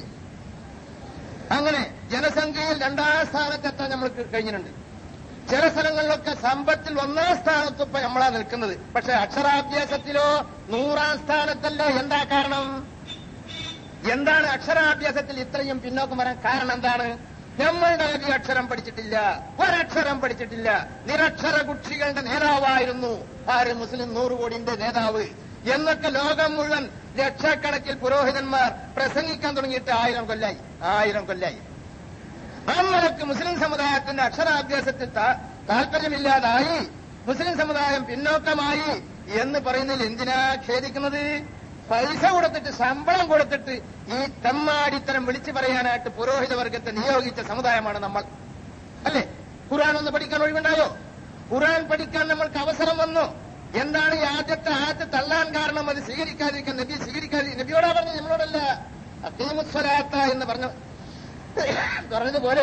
അങ്ങനെ ജനസംഖ്യയിൽ രണ്ടാം സ്ഥാനത്തെത്താൻ നമ്മൾ കഴിഞ്ഞിട്ടുണ്ട് ചില സ്ഥലങ്ങളിലൊക്കെ സമ്പത്തിൽ ഒന്നാം സ്ഥാനത്ത് ഇപ്പൊ നമ്മളാ നിൽക്കുന്നത് പക്ഷെ അക്ഷരാഭ്യാസത്തിലോ നൂറാം സ്ഥാനത്തല്ല എന്താ കാരണം എന്താണ് അക്ഷരാഭ്യാസത്തിൽ ഇത്രയും പിന്നോക്കം വരാൻ കാരണം എന്താണ് നമ്മളുടെ നബി അക്ഷരം പഠിച്ചിട്ടില്ല ഒരക്ഷരം പഠിച്ചിട്ടില്ല നിരക്ഷര കുക്ഷികളുടെ നേതാവായിരുന്നു ആര് മുസ്ലിം നൂറ് കോടിന്റെ നേതാവ് എന്നൊക്കെ ലോകം മുഴുവൻ ലക്ഷക്കണക്കിൽ പുരോഹിതന്മാർ പ്രസംഗിക്കാൻ തുടങ്ങിയിട്ട് ആയിരം കൊല്ലായി ആയിരം കൊല്ലായി അന്നലക്ക് മുസ്ലിം സമുദായത്തിന്റെ അക്ഷരാഭ്യാസത്തിൽ താല്പര്യമില്ലാതായി മുസ്ലിം സമുദായം പിന്നോക്കമായി എന്ന് പറയുന്നതിൽ എന്തിനാ ഖേദിക്കുന്നത് പൈസ കൊടുത്തിട്ട് ശമ്പളം കൊടുത്തിട്ട് ഈ തെമ്മാടിത്തരം വിളിച്ചു പറയാനായിട്ട് പുരോഹിത വർഗത്തെ നിയോഗിച്ച സമുദായമാണ് നമ്മൾ അല്ലേ ഖുർആൻ ഒന്ന് പഠിക്കാൻ ഒഴിവുണ്ടായോ ഖുർആൻ പഠിക്കാൻ നമ്മൾക്ക് അവസരം വന്നു എന്താണ് ഈ ആദ്യത്തെ ആദ്യത്തെ തള്ളാൻ കാരണം അത് സ്വീകരിക്കാതിരിക്കാൻ നബി സ്വീകരിക്കാതി നബിയോടാ പറഞ്ഞു നമ്മളോടല്ല അക്കീമുസ്വലാത്ത എന്ന് പറഞ്ഞു പറഞ്ഞതുപോലെ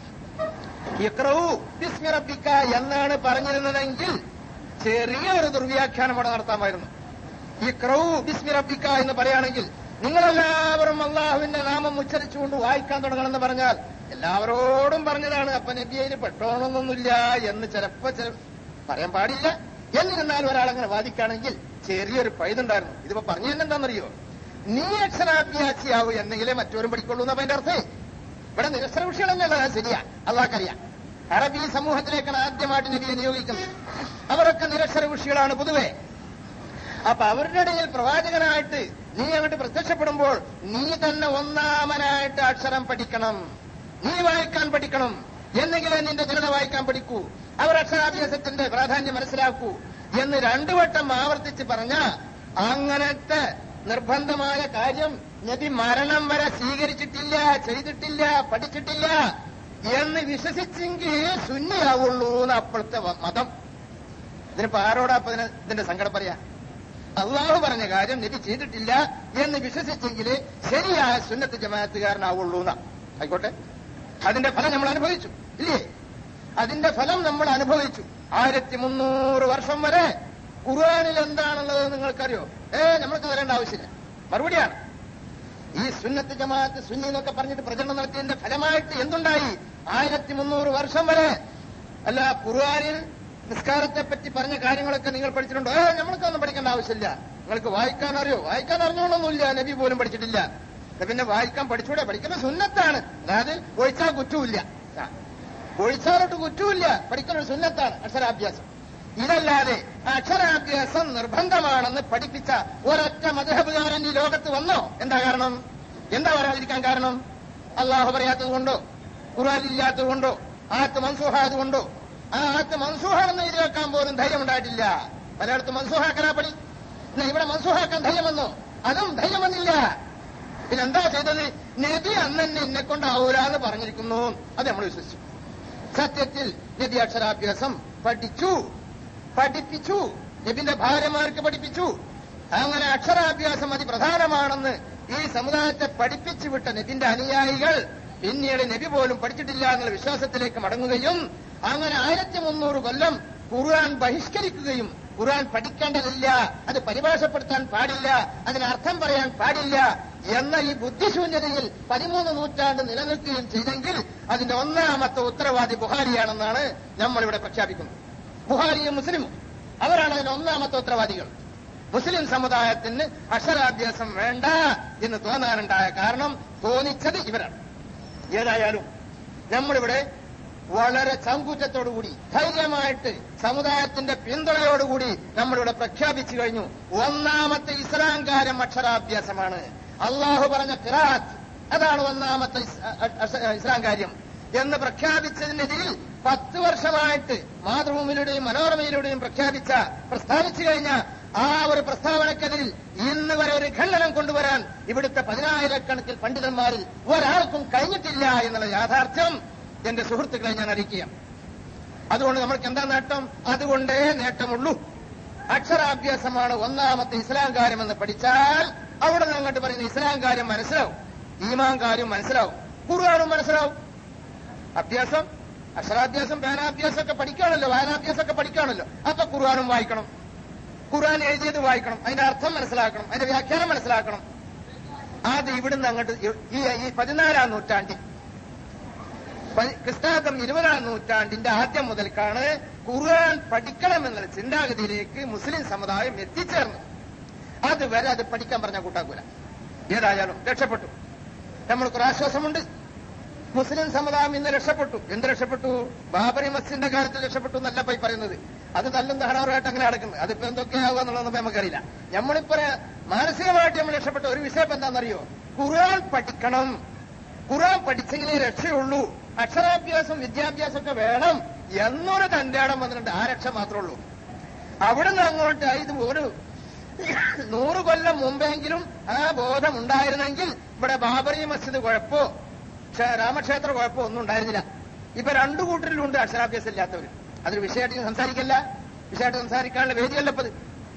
ഇക്രവു ബിസ്മിറബിക്ക എന്നാണ് പറഞ്ഞിരുന്നതെങ്കിൽ ചെറിയ ഒരു ദുർവ്യാഖ്യാനം അവിടെ നടത്താമായിരുന്നു ഇക്രവു ബിസ്മിറബിക്ക എന്ന് പറയുകയാണെങ്കിൽ നിങ്ങളെല്ലാവരും അള്ളാഹുവിന്റെ നാമം ഉച്ചരിച്ചുകൊണ്ട് വായിക്കാൻ തുടങ്ങണമെന്ന് പറഞ്ഞാൽ എല്ലാവരോടും പറഞ്ഞതാണ് അപ്പൊ നബിയയിൽ പെട്ടോണമെന്നൊന്നുമില്ല എന്ന് ചിലപ്പോ ചില പറയാൻ പാടില്ല എന്നിരുന്നാലും ഒരാളങ്ങനെ വാദിക്കുകയാണെങ്കിൽ ചെറിയൊരു പൈതുണ്ടായിരുന്നു ഇതിപ്പോ പറഞ്ഞു തന്നെ എന്താണെന്നറിയോ നീ അക്ഷരാഭ്യാസിയാവൂ എന്നെങ്കിലേ മറ്റോരും പഠിക്കുള്ളൂ എന്നപ്പോ അതിന്റെ അർത്ഥം ഇവിടെ നിരക്ഷര വിഷയം തന്നെയാണ് ശരിയാ അള്ളാഹ്ക്കറിയാം അറബി സമൂഹത്തിലേക്കാണ് ആദ്യമായിട്ട് നബിയെ നിയോഗിക്കുന്നത് അവരൊക്കെ നിരക്ഷര വിഷയങ്ങളാണ് പൊതുവെ അപ്പൊ അവരുടെ ഇടയിൽ പ്രവാചകനായിട്ട് നീ അങ്ങോട്ട് പ്രത്യക്ഷപ്പെടുമ്പോൾ നീ തന്നെ ഒന്നാമനായിട്ട് അക്ഷരം പഠിക്കണം നീ വായിക്കാൻ പഠിക്കണം എന്നെങ്കിലേ നിന്റെ ജനത വായിക്കാൻ പഠിക്കൂ അവർ അക്ഷരാഭ്യാസത്തിന്റെ പ്രാധാന്യം മനസ്സിലാക്കൂ എന്ന് രണ്ടു വട്ടം ആവർത്തിച്ച് പറഞ്ഞ അങ്ങനത്തെ നിർബന്ധമായ കാര്യം നബി മരണം വരെ സ്വീകരിച്ചിട്ടില്ല ചെയ്തിട്ടില്ല പഠിച്ചിട്ടില്ല എന്ന് വിശ്വസിച്ചെങ്കിൽ ശൂന്യാവുള്ളൂ എന്ന് അപ്പോഴത്തെ മതം ഇതിനിപ്പോ ആരോടാ അപ്പൊ ഇതിന് ഇതിന്റെ സങ്കടം പറയാ അള്ളാഹു പറഞ്ഞ കാര്യം നബി ചെയ്തിട്ടില്ല എന്ന് വിശ്വസിച്ചെങ്കിൽ ശരിയായ സുന്നത്ത് ജമാഅത്തുകാരനാവുള്ളൂ എന്നാ ആയിക്കോട്ടെ അതിന്റെ ഫലം നമ്മൾ അനുഭവിച്ചു ഇല്ലേ അതിന്റെ ഫലം നമ്മൾ അനുഭവിച്ചു ആയിരത്തി മുന്നൂറ് വർഷം വരെ ഖുർആാനിൽ എന്താണുള്ളത് നിങ്ങൾക്കറിയോ ഏ നമ്മൾക്ക് വരേണ്ട ആവശ്യമില്ല മറുപടിയാണ് ഈ സുന്നത്ത് ജമാഅത്ത് സുന്നി എന്നൊക്കെ പറഞ്ഞിട്ട് പ്രചരണം നടത്തിയതിന്റെ ഫലമായിട്ട് എന്തുണ്ടായി ആയിരത്തി മുന്നൂറ് വർഷം വരെ അല്ല ഖുർആാനിൽ നിസ്കാരത്തെ പറ്റി പറഞ്ഞ കാര്യങ്ങളൊക്കെ നിങ്ങൾ പഠിച്ചിട്ടുണ്ടോ ഏ നമ്മൾക്കൊന്നും പഠിക്കേണ്ട ആവശ്യമില്ല നിങ്ങൾക്ക് വായിക്കാൻ അറിയോ വായിക്കാൻ അറിഞ്ഞോളൊന്നുമില്ല നബി പോലും പഠിച്ചിട്ടില്ല പിന്നെ വായിക്കാൻ പഠിച്ചൂടെ പഠിക്കുന്ന സുന്നത്താണ് അതായത് ഒഴിച്ചാൽ കുറ്റമില്ല ഒഴിച്ചാലോട്ട് കുറ്റമില്ല പഠിക്കുന്ന ഒരു സുന്നത്താണ് അക്ഷരാഭ്യാസം ഇതല്ലാതെ അക്ഷരാഭ്യാസം നിർബന്ധമാണെന്ന് പഠിപ്പിച്ച ഒരൊറ്റ മധുഹബുകാരൻ ഈ ലോകത്ത് വന്നോ എന്താ കാരണം എന്താ വരാതിരിക്കാൻ കാരണം അള്ളാഹു പറയാത്തത് കൊണ്ടോ ഖുർആൻ ഇല്ലാത്തത് കൊണ്ടോ ആത്ത് മൻസൂഹായത് കൊണ്ടോ ആ ആത്ത് മൻസൂഹാണെന്ന് എഴുതി വെക്കാൻ പോലും ധൈര്യം ഉണ്ടായിട്ടില്ല പലയിടത്തും മൻസൂഹാക്കനാ പണി എന്നാ ഇവിടെ മൻസൂഹാക്കാൻ ധൈര്യം വന്നോ അതും ധൈര്യം വന്നില്ല പിന്നെന്താ ചെയ്തത് നബി അന്ന് തന്നെ എന്നെ കൊണ്ടാവൂല എന്ന് പറഞ്ഞിരിക്കുന്നു അത് നമ്മൾ വിശ്വസിച്ചു സത്യത്തിൽ നബി അക്ഷരാഭ്യാസം പഠിച്ചു പഠിപ്പിച്ചു നബിന്റെ ഭാര്യമാർക്ക് പഠിപ്പിച്ചു അങ്ങനെ അക്ഷരാഭ്യാസം അതിപ്രധാനമാണെന്ന് ഈ സമുദായത്തെ പഠിപ്പിച്ചു വിട്ട നബിന്റെ അനുയായികൾ പിന്നീട് നബി പോലും പഠിച്ചിട്ടില്ല എന്നുള്ള വിശ്വാസത്തിലേക്ക് മടങ്ങുകയും അങ്ങനെ ആയിരത്തി മുന്നൂറ് കൊല്ലം ഖുർആൻ ബഹിഷ്കരിക്കുകയും ഖുർആൻ പഠിക്കേണ്ടതില്ല അത് പരിഭാഷപ്പെടുത്താൻ പാടില്ല അതിന് അർത്ഥം പറയാൻ പാടില്ല എന്ന ഈ ബുദ്ധിശൂന്യതയിൽ പതിമൂന്ന് നൂറ്റാണ്ട് നിലനിൽക്കുകയും ചെയ്തെങ്കിൽ അതിന്റെ ഒന്നാമത്തെ ഉത്തരവാദി ബുഹാരിയാണെന്നാണ് നമ്മളിവിടെ പ്രഖ്യാപിക്കുന്നത് ബുഹാരിയും മുസ്ലിമും അവരാണ് അതിന് ഒന്നാമത്തെ ഉത്തരവാദികൾ മുസ്ലിം സമുദായത്തിന് അക്ഷരാഭ്യാസം വേണ്ട എന്ന് തോന്നാനുണ്ടായ കാരണം തോന്നിച്ചത് ഇവരാണ് ഏതായാലും നമ്മളിവിടെ വളരെ ചങ്കൂറ്റത്തോടുകൂടി ധൈര്യമായിട്ട് സമുദായത്തിന്റെ പിന്തുണയോടുകൂടി നമ്മളിവിടെ പ്രഖ്യാപിച്ചു കഴിഞ്ഞു ഒന്നാമത്തെ ഇസ്ലാം കാര്യം അക്ഷരാഭ്യാസമാണ് അള്ളാഹു പറഞ്ഞ ഖിറാത്ത് അതാണ് ഒന്നാമത്തെ ഇസ്ലാം കാര്യം എന്ന് പ്രഖ്യാപിച്ചതിനെതിരിൽ പത്ത് വർഷമായിട്ട് മാതൃഭൂമിയിലൂടെയും മനോരമയിലൂടെയും പ്രഖ്യാപിച്ച പ്രസ്താവിച്ചു കഴിഞ്ഞ ആ ഒരു പ്രസ്താവനക്കെതിരിൽ ഇന്ന് വരെ ഒരു ഖണ്ഡനം കൊണ്ടുവരാൻ ഇവിടുത്തെ പതിനായിരക്കണക്കിൽ പണ്ഡിതന്മാരിൽ ഒരാൾക്കും കഴിഞ്ഞിട്ടില്ല എന്നുള്ള യാഥാർത്ഥ്യം എന്റെ സുഹൃത്തുക്കളെ ഞാൻ അറിയിക്കുക അതുകൊണ്ട് നമ്മൾക്ക് എന്താ നേട്ടം അതുകൊണ്ടേ നേട്ടമുള്ളൂ അക്ഷരാഭ്യാസമാണ് ഒന്നാമത്തെ ഇസ്ലാം കാര്യമെന്ന് പഠിച്ചാൽ അവിടെ നിന്ന് അങ്ങോട്ട് പറയുന്ന ഇസ്ലാം കാര്യം മനസ്സിലാവും ഈമാൻ കാര്യം മനസ്സിലാവും ഖുർആാനും മനസ്സിലാവും അഭ്യാസം അക്ഷരാഭ്യാസം പേനാഭ്യാസം ഒക്കെ പഠിക്കുകയാണല്ലോ വായനാഭ്യാസം ഒക്കെ പഠിക്കുകയാണല്ലോ അപ്പൊ ഖുർആാനും വായിക്കണം ഖുർആൻ എഴുതിയത് വായിക്കണം അതിന്റെ അർത്ഥം മനസ്സിലാക്കണം അതിന്റെ വ്യാഖ്യാനം മനസ്സിലാക്കണം അത് ഇവിടുന്ന് അങ്ങോട്ട് ഈ ഈ പതിനാലാം നൂറ്റാണ്ടിൽ പതി- ക്രിസ്താബ്ദം ഇരുപതാം നൂറ്റാണ്ടിന്റെ ആദ്യം മുതൽക്കാണ് ഖുർആൻ പഠിക്കണമെന്നുള്ള ചിന്താഗതിയിലേക്ക് മുസ്ലിം സമുദായം എത്തിച്ചേർന്നത് അതുവരെ അത് പഠിക്കാൻ പറഞ്ഞ കൂട്ടാക്കൂല ഏതായാലും രക്ഷപ്പെട്ടു നമ്മൾക്കൊരു ആശ്വാസമുണ്ട് മുസ്ലിം സമുദായം ഇന്ന് രക്ഷപ്പെട്ടു എന്ത് രക്ഷപ്പെട്ടു ബാബറി മസ്ജിദിന്റെ കാര്യത്തിൽ രക്ഷപ്പെട്ടു എന്നല്ല പോയി പറയുന്നത് അത് തല്ലും തഹറാറുമായിട്ട് അങ്ങനെ നടക്കുന്നത് അതിപ്പോ എന്തൊക്കെയാവുക എന്നുള്ളതൊന്നും നമുക്കറിയില്ല നമ്മളിപ്പോ മാനസികമായിട്ട് നമ്മൾ രക്ഷപ്പെട്ട ഒരു വിഷയം ഇപ്പൊ എന്താണെന്നറിയോ ഖുർആൻ പഠിക്കണം ഖുർആൻ പഠിച്ചെങ്കിലേ രക്ഷയുള്ളൂ അക്ഷരാഭ്യാസം വിദ്യാഭ്യാസം ഒക്കെ വേണം എന്നൊരു തന്റെ ഇടം വന്നിട്ടുണ്ട് ആ രക്ഷ മാത്രമേ ഉള്ളൂ അവിടുന്ന് അങ്ങോട്ട് ഇത് ഒരു നൂറ് കൊല്ലം മുമ്പെങ്കിലും ആ ബോധം ഉണ്ടായിരുന്നെങ്കിൽ ഇവിടെ ബാബറി മസ്ജിദ് കുഴപ്പോ ക്ഷേ- രാമക്ഷേത്ര കുഴപ്പമോ ഒന്നും ഉണ്ടായിരുന്നില്ല ഇപ്പൊ രണ്ടു കൂട്ടരിലുണ്ട് അക്ഷരാഭ്യാസം ഇല്ലാത്തവർ അതൊരു വിഷയമായിട്ട് ഞാൻ സംസാരിക്കല്ല വിഷയമായിട്ട് സംസാരിക്കാനുള്ള വേദിയല്ലപ്പത്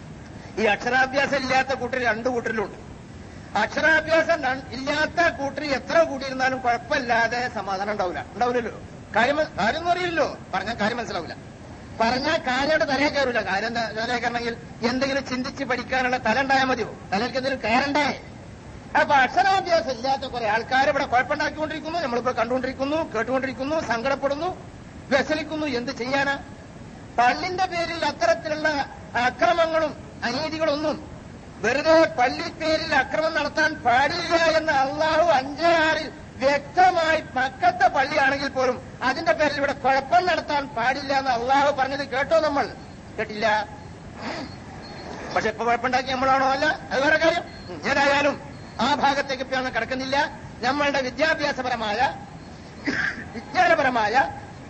ഈ അക്ഷരാഭ്യാസം ഇല്ലാത്ത കൂട്ടർ രണ്ടു കൂട്ടരിലുണ്ട് അക്ഷരാഭ്യാസം ര- ഇല്ലാത്ത കൂട്ടർ എത്ര കൂടിയിരുന്നാലും കുഴപ്പമില്ലാതെ സമാധാനം ഉണ്ടാവില്ല ഉണ്ടാവില്ലല്ലോ കാര്യം കാര്യം എന്ന് അറിയില്ലല്ലോ പറഞ്ഞാൽ കാര്യം മനസ്സിലാവില്ല പറഞ്ഞാൽ കാര്യയുടെ തലയിൽ കയറില്ല കാര്യം എന്താ തലയിൽ കയറണമെങ്കിൽ എന്തെങ്കിലും ചിന്തിച്ച് പഠിക്കാനുള്ള തല ഉണ്ടായാൽ മതിയോ തലയ്ക്ക് എന്തെങ്കിലും കയറണ്ടേ അപ്പൊ അക്ഷരാഭ്യാസം ഇല്ലാത്ത കുറെ ആൾക്കാർ ഇവിടെ കുഴപ്പമുണ്ടാക്കിക്കൊണ്ടിരിക്കുന്നു നമ്മളിപ്പോ കണ്ടുകൊണ്ടിരിക്കുന്നു കേട്ടുകൊണ്ടിരിക്കുന്നു സങ്കടപ്പെടുന്നു വ്യസനിക്കുന്നു എന്ത് ചെയ്യാനാ പള്ളിന്റെ പേരിൽ അത്തരത്തിലുള്ള അക്രമങ്ങളും അനീതികളൊന്നും വെറുതെ പള്ളി പേരിൽ അക്രമം നടത്താൻ പാടില്ല എന്ന് അള്ളാഹു അഞ്ചാറിൽ വ്യക്തമായി മക്കത്തെ പള്ളിയാണെങ്കിൽ പോലും അതിന്റെ പേരിൽ ഇവിടെ കുഴപ്പം നടത്താൻ പാടില്ല എന്ന് അള്ളാഹു പറഞ്ഞത് കേട്ടോ നമ്മൾ കേട്ടില്ല പക്ഷെ ഇപ്പൊ കുഴപ്പമുണ്ടാക്കി നമ്മളാണോ അല്ല അത് വേറെ കാര്യം ഉം. ഏതായാലും ആ ഭാഗത്തേക്ക് ഇപ്പൊ ഞാൻ കിടക്കുന്നില്ല നമ്മളുടെ വിദ്യാഭ്യാസപരമായ വിജ്ഞാനപരമായ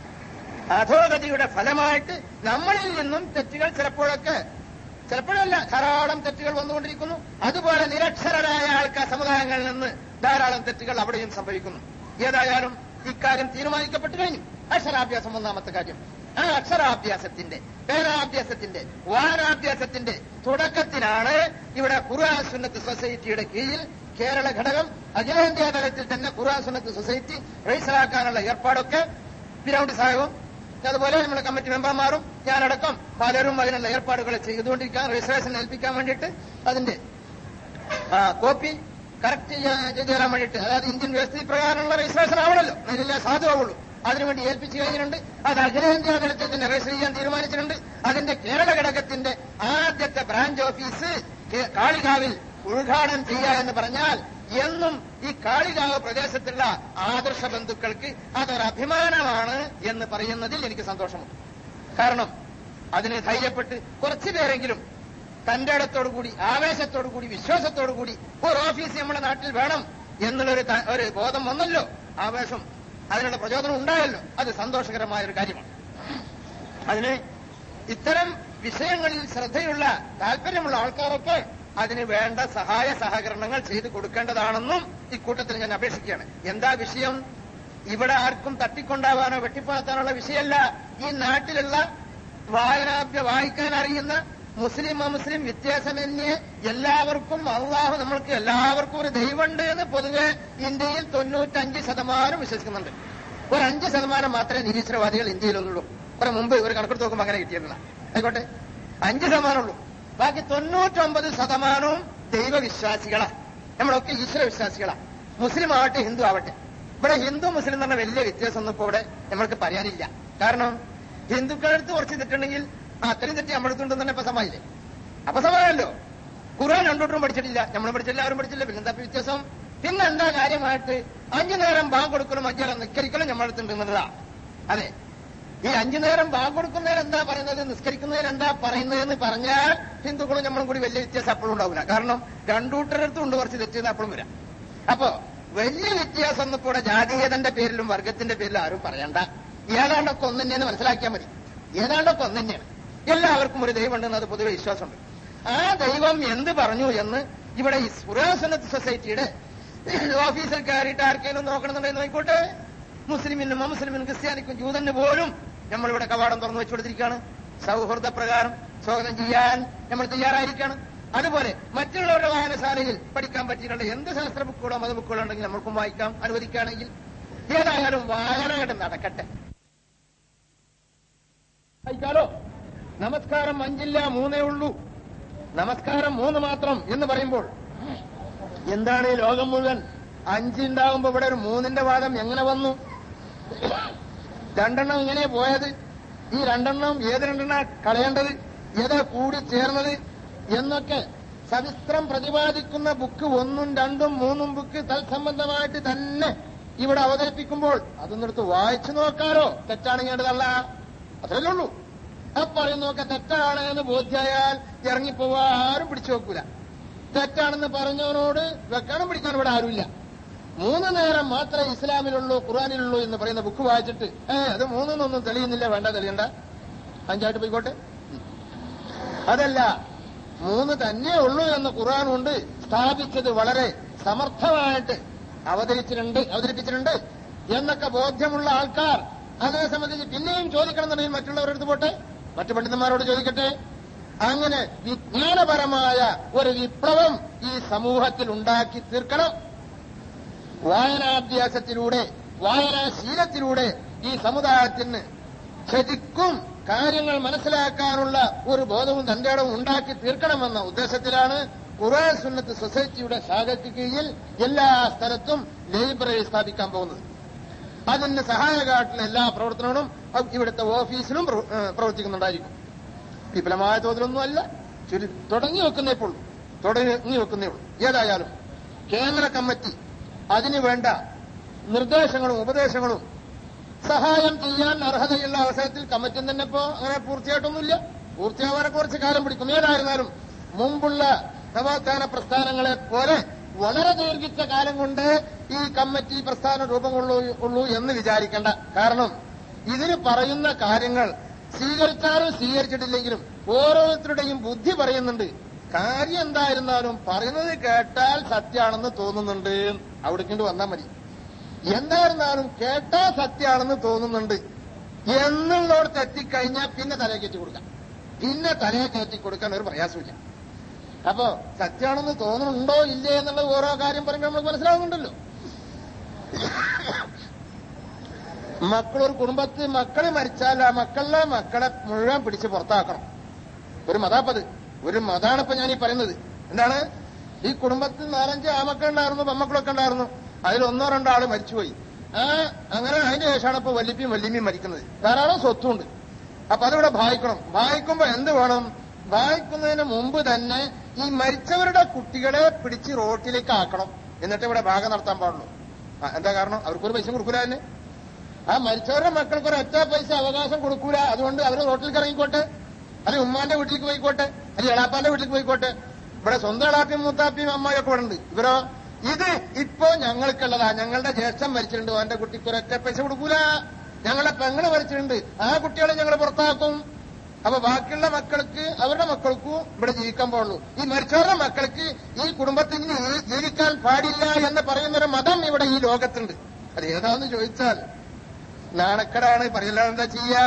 അധോഗതിയുടെ ഫലമായിട്ട് നമ്മളിൽ നിന്നും തെറ്റുകൾ ചിലപ്പോഴൊക്കെ ചിലപ്പോഴല്ല ധാരാളം തെറ്റുകൾ വന്നുകൊണ്ടിരിക്കുന്നു അതുപോലെ നിരക്ഷരരായ ആൾക്കാർ സമുദായങ്ങളിൽ നിന്ന് ധാരാളം തെറ്റുകൾ അവിടെയും സംഭവിക്കുന്നു ഏതായാലും ഇക്കാര്യം തീരുമാനിക്കപ്പെട്ടു കഴിഞ്ഞു അക്ഷരാഭ്യാസം ഒന്നാമത്തെ കാര്യം ആ അക്ഷരാഭ്യാസത്തിന്റെ പേരാഭ്യാസത്തിന്റെ വായനാഭ്യാസത്തിന്റെ തുടക്കത്തിലാണ് ഇവിടെ ഖുർആൻ സുന്നത്ത് സൊസൈറ്റിയുടെ കീഴിൽ കേരള ഘടകം അഖിലേന്ത്യാ തലത്തിൽ തന്നെ ഖുർആൻ സുന്നത്ത് സൊസൈറ്റി രജിസ്റ്ററാക്കാനുള്ള ഏർപ്പാടൊക്കെ പിരൗണ്ടി സാഹിബും അതുപോലെ നമ്മുടെ കമ്മിറ്റി മെമ്പർമാരും ഞാനടക്കം പലരും അതിനുള്ള ഏർപ്പാടുകൾ ചെയ്തുകൊണ്ടിരിക്കാൻ രജിസ്ട്രേഷൻ ഏൽപ്പിക്കാൻ വേണ്ടിയിട്ട് അതിന്റെ ആ, കോപ്പി കറക്റ്റ് ചെയ്തു തരാൻ വേണ്ടിയിട്ട് അതായത് ഇന്ത്യൻ വ്യവസ്ഥ പ്രകാരമുള്ള രജിസ്ട്രേഷൻ ആവണല്ലോ അതിലെല്ലാം സാധുവാവുള്ളൂ അതിനുവേണ്ടി ഏൽപ്പിച്ചു കഴിഞ്ഞിട്ടുണ്ട് അത് അഖിലേന്ത്യാ തലത്തിൽ തന്നെ രജിസ്റ്റർ ചെയ്യാൻ തീരുമാനിച്ചിട്ടുണ്ട് അതിന്റെ കേരള ഘടകത്തിന്റെ ആദ്യത്തെ ബ്രാഞ്ച് ഓഫീസ് കേ- കാളികാവിൽ ഉദ്ഘാടനം ചെയ്യുക എന്ന് പറഞ്ഞാൽ എന്നും ഈ കാളികാവ് പ്രദേശത്തുള്ള ആദർശ ബന്ധുക്കൾക്ക് അതൊരു അഭിമാനമാണ് എന്ന് പറയുന്നതിൽ എനിക്ക് സന്തോഷമുണ്ട് കാരണം അതിന് ധൈര്യപ്പെട്ട് കുറച്ചു പേരെങ്കിലും തന്റെ ഇടത്തോടുകൂടി ആവേശത്തോടുകൂടി വിശ്വാസത്തോടുകൂടി ഒരു ഓഫീസ് നമ്മുടെ നാട്ടിൽ വേണം എന്നുള്ളൊരു ത- ഒരു ബോധം വന്നല്ലോ ആവേശം അതിനുള്ള പ്രചോദനം ഉണ്ടായല്ലോ അത് സന്തോഷകരമായ ഒരു കാര്യമാണ് അതിന് ഇത്തരം വിഷയങ്ങളിൽ ശ്രദ്ധയുള്ള താല്പര്യമുള്ള ആൾക്കാരൊക്കെ അതിന് വേണ്ട സഹായ സഹകരണങ്ങൾ ചെയ്തു കൊടുക്കേണ്ടതാണെന്നും ഇക്കൂട്ടത്തിൽ ഞാൻ അപേക്ഷിക്കുകയാണ് എന്താ വിഷയം ഇവിടെ ആർക്കും തട്ടിക്കൊണ്ടാവാനോ വെട്ടിപ്പാത്താനുള്ള വിഷയമല്ല ഈ നാട്ടിലുള്ള വായനാഭ്യ വായിക്കാൻ അറിയുന്ന മുസ്ലിം അമുസ്ലിം വ്യത്യാസമന്യേ എല്ലാവർക്കും അള്ളാഹു നമ്മൾക്ക് എല്ലാവർക്കും ഒരു ദൈവമുണ്ട് എന്ന് പൊതുവെ ഇന്ത്യയിൽ തൊണ്ണൂറ്റഞ്ച് ശതമാനം വിശ്വസിക്കുന്നുണ്ട് ഒരു അഞ്ച് ശതമാനം മാത്രമേ നിരീശ്വരവാദികൾ ഇന്ത്യയിലൊന്നുള്ളൂ കുറെ മുമ്പ് ഒരു കണക്കെടുത്ത് നോക്കുമ്പോൾ അങ്ങനെ കിട്ടിയിരുന്നില്ല ആയിക്കോട്ടെ അഞ്ച് ശതമാനമുള്ളൂ ബാക്കി തൊണ്ണൂറ്റൊമ്പത് ശതമാനവും ദൈവവിശ്വാസികളാ നമ്മളൊക്കെ ഈശ്വര വിശ്വാസികളാ മുസ്ലിം ആവട്ടെ ഹിന്ദു ആവട്ടെ ഇവിടെ ഹിന്ദു മുസ്ലിം എന്ന് പറഞ്ഞ വലിയ വ്യത്യാസമൊന്നും ഇപ്പോൾ ഇവിടെ നമ്മൾക്ക് പറയാനില്ല കാരണം ഹിന്ദുക്കളടുത്ത് കുറച്ച് തെറ്റുണ്ടെങ്കിൽ ആ അത്രയും തെറ്റ് നമ്മളെടുത്തുണ്ടെന്ന് തന്നെ ഇപ്പൊ സമായില്ലേ അപ്പൊ സമായല്ലോ ഖുർആൻ രണ്ടോട്ടും പഠിച്ചിട്ടില്ല നമ്മൾ പഠിച്ചില്ല ആരും പഠിച്ചില്ല പിന്നെന്താ ഇപ്പൊ വ്യത്യാസം പിന്നെന്താ കാര്യമായിട്ട് അഞ്ചു നേരം ബാങ്ക് കൊടുക്കലും അഞ്ചു നേരം നിസ്കരിക്കലും നമ്മളെടുത്തുണ്ട് എന്നുള്ളതാ അതെ ഈ അഞ്ചു നേരം ബാങ്ക് കൊടുക്കുന്നതിന് എന്താ പറയുന്നത് നിസ്കരിക്കുന്നതിന് എന്താ പറയുന്നതെന്ന് പറഞ്ഞാൽ ഹിന്ദുക്കളും നമ്മളും കൂടി വലിയ വ്യത്യാസം അപ്പോഴും ഉണ്ടാവില്ല കാരണം രണ്ടൂട്ടരടുത്തും ഉണ്ട് കുറച്ച് തെറ്റുന്ന അപ്പോഴും വരാം അപ്പോ വലിയ വ്യത്യാസം ഒന്നും ഇപ്പോൾ ഇവിടെ ജാതീയതന്റെ പേരിലും വർഗത്തിന്റെ പേരിലും ആരും പറയണ്ട ഏതാണ്ടൊക്കെ ഒന്ന് തന്നെയെന്ന് മനസ്സിലാക്കിയാൽ മതി ഏതാണ്ടൊക്കെ ഒന്ന് തന്നെയാണ് എല്ലാവർക്കും ഒരു ദൈവം ഉണ്ടെന്ന് അത് പൊതുവെ വിശ്വാസമുണ്ട് ആ ദൈവം എന്ത് പറഞ്ഞു എന്ന് ഇവിടെ ഈ സുരാസനത്ത് സൊസൈറ്റിയുടെ ഓഫീസിൽ കയറിയിട്ട് ആർക്കെങ്കിലും നോക്കണമെന്നുണ്ടെങ്കിൽ നോക്കിക്കോട്ടെ മുസ്ലിമിനും അമുസ്ലിമിനും ക്രിസ്ത്യാനിക്കും ജൂതന് പോലും നമ്മളിവിടെ കവാടം തുറന്നു വെച്ചു കൊടുത്തിരിക്കുകയാണ് സൗഹൃദ പ്രകാരം സ്വാഗതം ചെയ്യാൻ നമ്മൾ തയ്യാറായിരിക്കുകയാണ് അതുപോലെ മറ്റുള്ളവരുടെ വായനശാലയിൽ പഠിക്കാൻ പറ്റിയിട്ടുള്ള എന്ത് ശാസ്ത്ര ബുക്കുകളോ മത ബുക്കുകളോ ഉണ്ടെങ്കിൽ നമ്മൾക്കും വായിക്കാം അനുവദിക്കുകയാണെങ്കിൽ ഏതായാലും വായന കണ്ട് നടക്കട്ടെ വായിക്കാലോ നമസ്കാരം അഞ്ചില്ല മൂന്നേ ഉള്ളൂ നമസ്കാരം മൂന്ന് മാത്രം എന്ന് പറയുമ്പോൾ എന്താണ് ഈ ലോകം മുഴുവൻ അഞ്ചുണ്ടാകുമ്പോ ഇവിടെ ഒരു മൂന്നിന്റെ വാദം എങ്ങനെ വന്നു രണ്ടെണ്ണം ഇങ്ങനെ പോയത് ഈ രണ്ടെണ്ണം ഏത് രണ്ടെണ്ണ കളയേണ്ടത് ഏതാ കൂടി ചേർന്നത് എന്നൊക്കെ സവിസ്തരം പ്രതിപാദിക്കുന്ന ബുക്ക് ഒന്നും രണ്ടും മൂന്നും ബുക്ക് തത്സംബന്ധമായിട്ട് തന്നെ ഇവിടെ അവതരിപ്പിക്കുമ്പോൾ അതൊന്നെടുത്ത് വായിച്ചു നോക്കാലോ തെറ്റാണെങ്കിൽ തള്ള അത്രയല്ലേ ഉള്ളൂ ആ പറയുന്നതൊക്കെ തെറ്റാണ് എന്ന് ബോധ്യായാൽ ഇറങ്ങിപ്പോവാ ആരും പിടിച്ചു വെക്കൂല തെറ്റാണെന്ന് പറഞ്ഞവനോട് വെക്കാനും പിടിക്കാനും ഇവിടെ ആരുമില്ല മൂന്ന് നേരം മാത്രമേ ഇസ്ലാമിലുള്ളൂ ഖുറാനിലുള്ളൂ എന്ന് പറയുന്ന ബുക്ക് വായിച്ചിട്ട് ഏ അത് മൂന്നൊന്നും തെളിയുന്നില്ല വേണ്ട തെളിയണ്ട അഞ്ചായിട്ട് പോയിക്കോട്ടെ അതല്ല മൂന്ന് തന്നെ ഉള്ളൂ എന്ന് ഖുർആൻ കൊണ്ട് സ്ഥാപിച്ചത് വളരെ സമർത്ഥമായിട്ട് അവതരിച്ചിട്ടുണ്ട് അവതരിപ്പിച്ചിട്ടുണ്ട് എന്നൊക്കെ ബോധ്യമുള്ള ആൾക്കാർ അതിനെ സംബന്ധിച്ച് പിന്നെയും ചോദിക്കണമെന്നുണ്ടെങ്കിൽ മറ്റുള്ളവരുടെ അടുത്ത് പോട്ടെ മറ്റു പണ്ഡിതന്മാരോട് ചോദിക്കട്ടെ അങ്ങനെ വിജ്ഞാനപരമായ ഒരു വിപ്ലവം ഈ സമൂഹത്തിൽ ഉണ്ടാക്കി തീർക്കണം വായനാഭ്യാസത്തിലൂടെ വായനാശീലത്തിലൂടെ ഈ സമുദായത്തിന് ശരിക്കും കാര്യങ്ങൾ മനസ്സിലാക്കാനുള്ള ഒരു ബോധവും തന്റെ ഇടവും ഉണ്ടാക്കി തീർക്കണമെന്ന ഉദ്ദേശത്തിലാണ് ഖുറാൻ സുന്നത്ത് സൊസൈറ്റിയുടെ ശാഖയ്ക്ക് കീഴിൽ എല്ലാ സ്ഥലത്തും ലൈബ്രറി സ്ഥാപിക്കാൻ പോകുന്നത് അതിന് സഹായകമായിട്ടുള്ള എല്ലാ പ്രവർത്തനങ്ങളും ഇവിടുത്തെ ഓഫീസിലും പ്രവ- ഏഹ് പ്രവർത്തിക്കുന്നുണ്ടായിരിക്കും വിപുലമായ തോതിലൊന്നുമല്ല ചുരു തുടങ്ങി വെക്കുന്നേ ഉള്ളൂ തുടങ്ങി വെക്കുന്നേ ഉള്ളൂ ഏതായാലും കേന്ദ്ര കമ്മിറ്റി അതിന് വേണ്ട നിർദ്ദേശങ്ങളും ഉപദേശങ്ങളും സഹായം ചെയ്യാൻ അർഹതയുള്ള അവസരത്തിൽ കമ്മിറ്റി തന്നെ ഇപ്പോ അങ്ങനെ പൂർത്തിയായിട്ടൊന്നുമില്ല പൂർത്തിയാവാനെ കുറച്ച് കാലം പിടിക്കും ഏതായിരുന്നാലും മുമ്പുള്ള നവോത്ഥാന പ്രസ്ഥാനങ്ങളെ പോലെ വളരെ ദീർഘിച്ച കാലം കൊണ്ട് ഈ കമ്മിറ്റി പ്രസ്ഥാനം രൂപം കൊള്ളൂ ഉള്ളൂ എന്ന് വിചാരിക്കേണ്ട കാരണം ഇതിന് പറയുന്ന കാര്യങ്ങൾ സ്വീകരിച്ചാലും സ്വീകരിച്ചിട്ടില്ലെങ്കിലും ഓരോരുത്തരുടെയും ബുദ്ധി പറയുന്നുണ്ട് കാര്യം എന്തായിരുന്നാലും പറയുന്നത് കേട്ടാൽ സത്യാണെന്ന് തോന്നുന്നുണ്ട് അവിടേക്കൊണ്ട് വന്നാൽ മതി എന്തായിരുന്നാലും കേട്ടാ സത്യാണെന്ന് തോന്നുന്നുണ്ട് എന്നുള്ളോടത്ത് എത്തിക്കഴിഞ്ഞാൽ പിന്നെ തലയെ കയറ്റി കൊടുക്കാം പിന്നെ തലയെ കയറ്റി കൊടുക്കാൻ ഒരു പ്രയാസമില്ല അപ്പോ സത്യാണെന്ന് തോന്നുന്നുണ്ടോ ഇല്ലേ എന്നുള്ള ഓരോ കാര്യം പറയുമ്പോൾ നമുക്ക് മനസ്സിലാവുന്നുണ്ടല്ലോ മക്കളൊരു കുടുംബത്തിൽ മക്കള് മരിച്ചാൽ ആ മക്കളിലെ മക്കളെ മുഴുവൻ പിടിച്ച് പുറത്താക്കണം ഒരു മതാപ്പത് ഒരു മതാണ് ഇപ്പൊ ഞാൻ ഈ പറയുന്നത് എന്താണ് ഈ കുടുംബത്തിൽ നാലഞ്ച് ആമക്കളുണ്ടായിരുന്നു പെമ്മക്കളൊക്കെ ഉണ്ടായിരുന്നു അതിൽ ഒന്നോ രണ്ടോ ആള് മരിച്ചുപോയി ആ അങ്ങനെ അതിന് ശേഷമാണ് ഇപ്പൊ വല്ലിപ്പിയും വല്യമ്മയും മരിക്കുന്നത് ധാരാളം സ്വത്തുണ്ട് അപ്പൊ അതിവിടെ ഭായിക്കണം ഭായിക്കുമ്പോ എന്ത് വേണം ഭായിക്കുന്നതിന് മുമ്പ് തന്നെ ഈ മരിച്ചവരുടെ കുട്ടികളെ പിടിച്ച് റോട്ടിലേക്ക് ആക്കണം എന്നിട്ട് ഇവിടെ ഭാഗം നടത്താൻ പാടുള്ളൂ ആ, എന്താ കാരണം അവർക്കൊരു പൈസ കൊടുക്കൂല തന്നെ ആ മരിച്ചവരുടെ മക്കൾക്ക് ഒരു ഒറ്റ പൈസ അവകാശം കൊടുക്കൂല അതുകൊണ്ട് അവര് റോട്ടിലേക്ക് ഇറങ്ങിക്കോട്ടെ അല്ലെങ്കിൽ ഉമ്മാന്റെ വീട്ടിലേക്ക് പോയിക്കോട്ടെ അല്ലെങ്കിൽ എളാപ്പാന്റെ വീട്ടിലേക്ക് പോയിക്കോട്ടെ ഇവിടെ സ്വന്തം എളാപ്പിയും മൂത്താപ്പിയും അമ്മയൊക്കെ ഇവിടെ ഉണ്ട് ഇവരോ ഇത് ഇപ്പോ ഞങ്ങൾക്കുള്ളതാ ഞങ്ങളുടെ ജ്യേഷ്ഠൻ മരിച്ചിട്ടുണ്ട് അവന്റെ കുട്ടിക്ക് ഒരൊറ്റ പൈസ കൊടുക്കൂല ഞങ്ങളുടെ പെങ്ങള് മരിച്ചിട്ടുണ്ട് ആ കുട്ടികളെ ഞങ്ങൾ പുറത്താക്കും അപ്പൊ ബാക്കിയുള്ള മക്കൾക്ക് അവരുടെ മക്കൾക്കും ഇവിടെ ജീവിക്കാൻ പാടുള്ളൂ ഈ മരിച്ചവരുടെ മക്കൾക്ക് ഈ കുടുംബത്തിൽ ഇനി ജീവിക്കാൻ പാടില്ല എന്ന് പറയുന്നൊരു മതം ഇവിടെ ഈ ലോകത്തുണ്ട് അത് ഏതാന്ന് ചോദിച്ചാൽ നാണക്കടാണ് പറയല്ലാതെ എന്താ ചെയ്യാ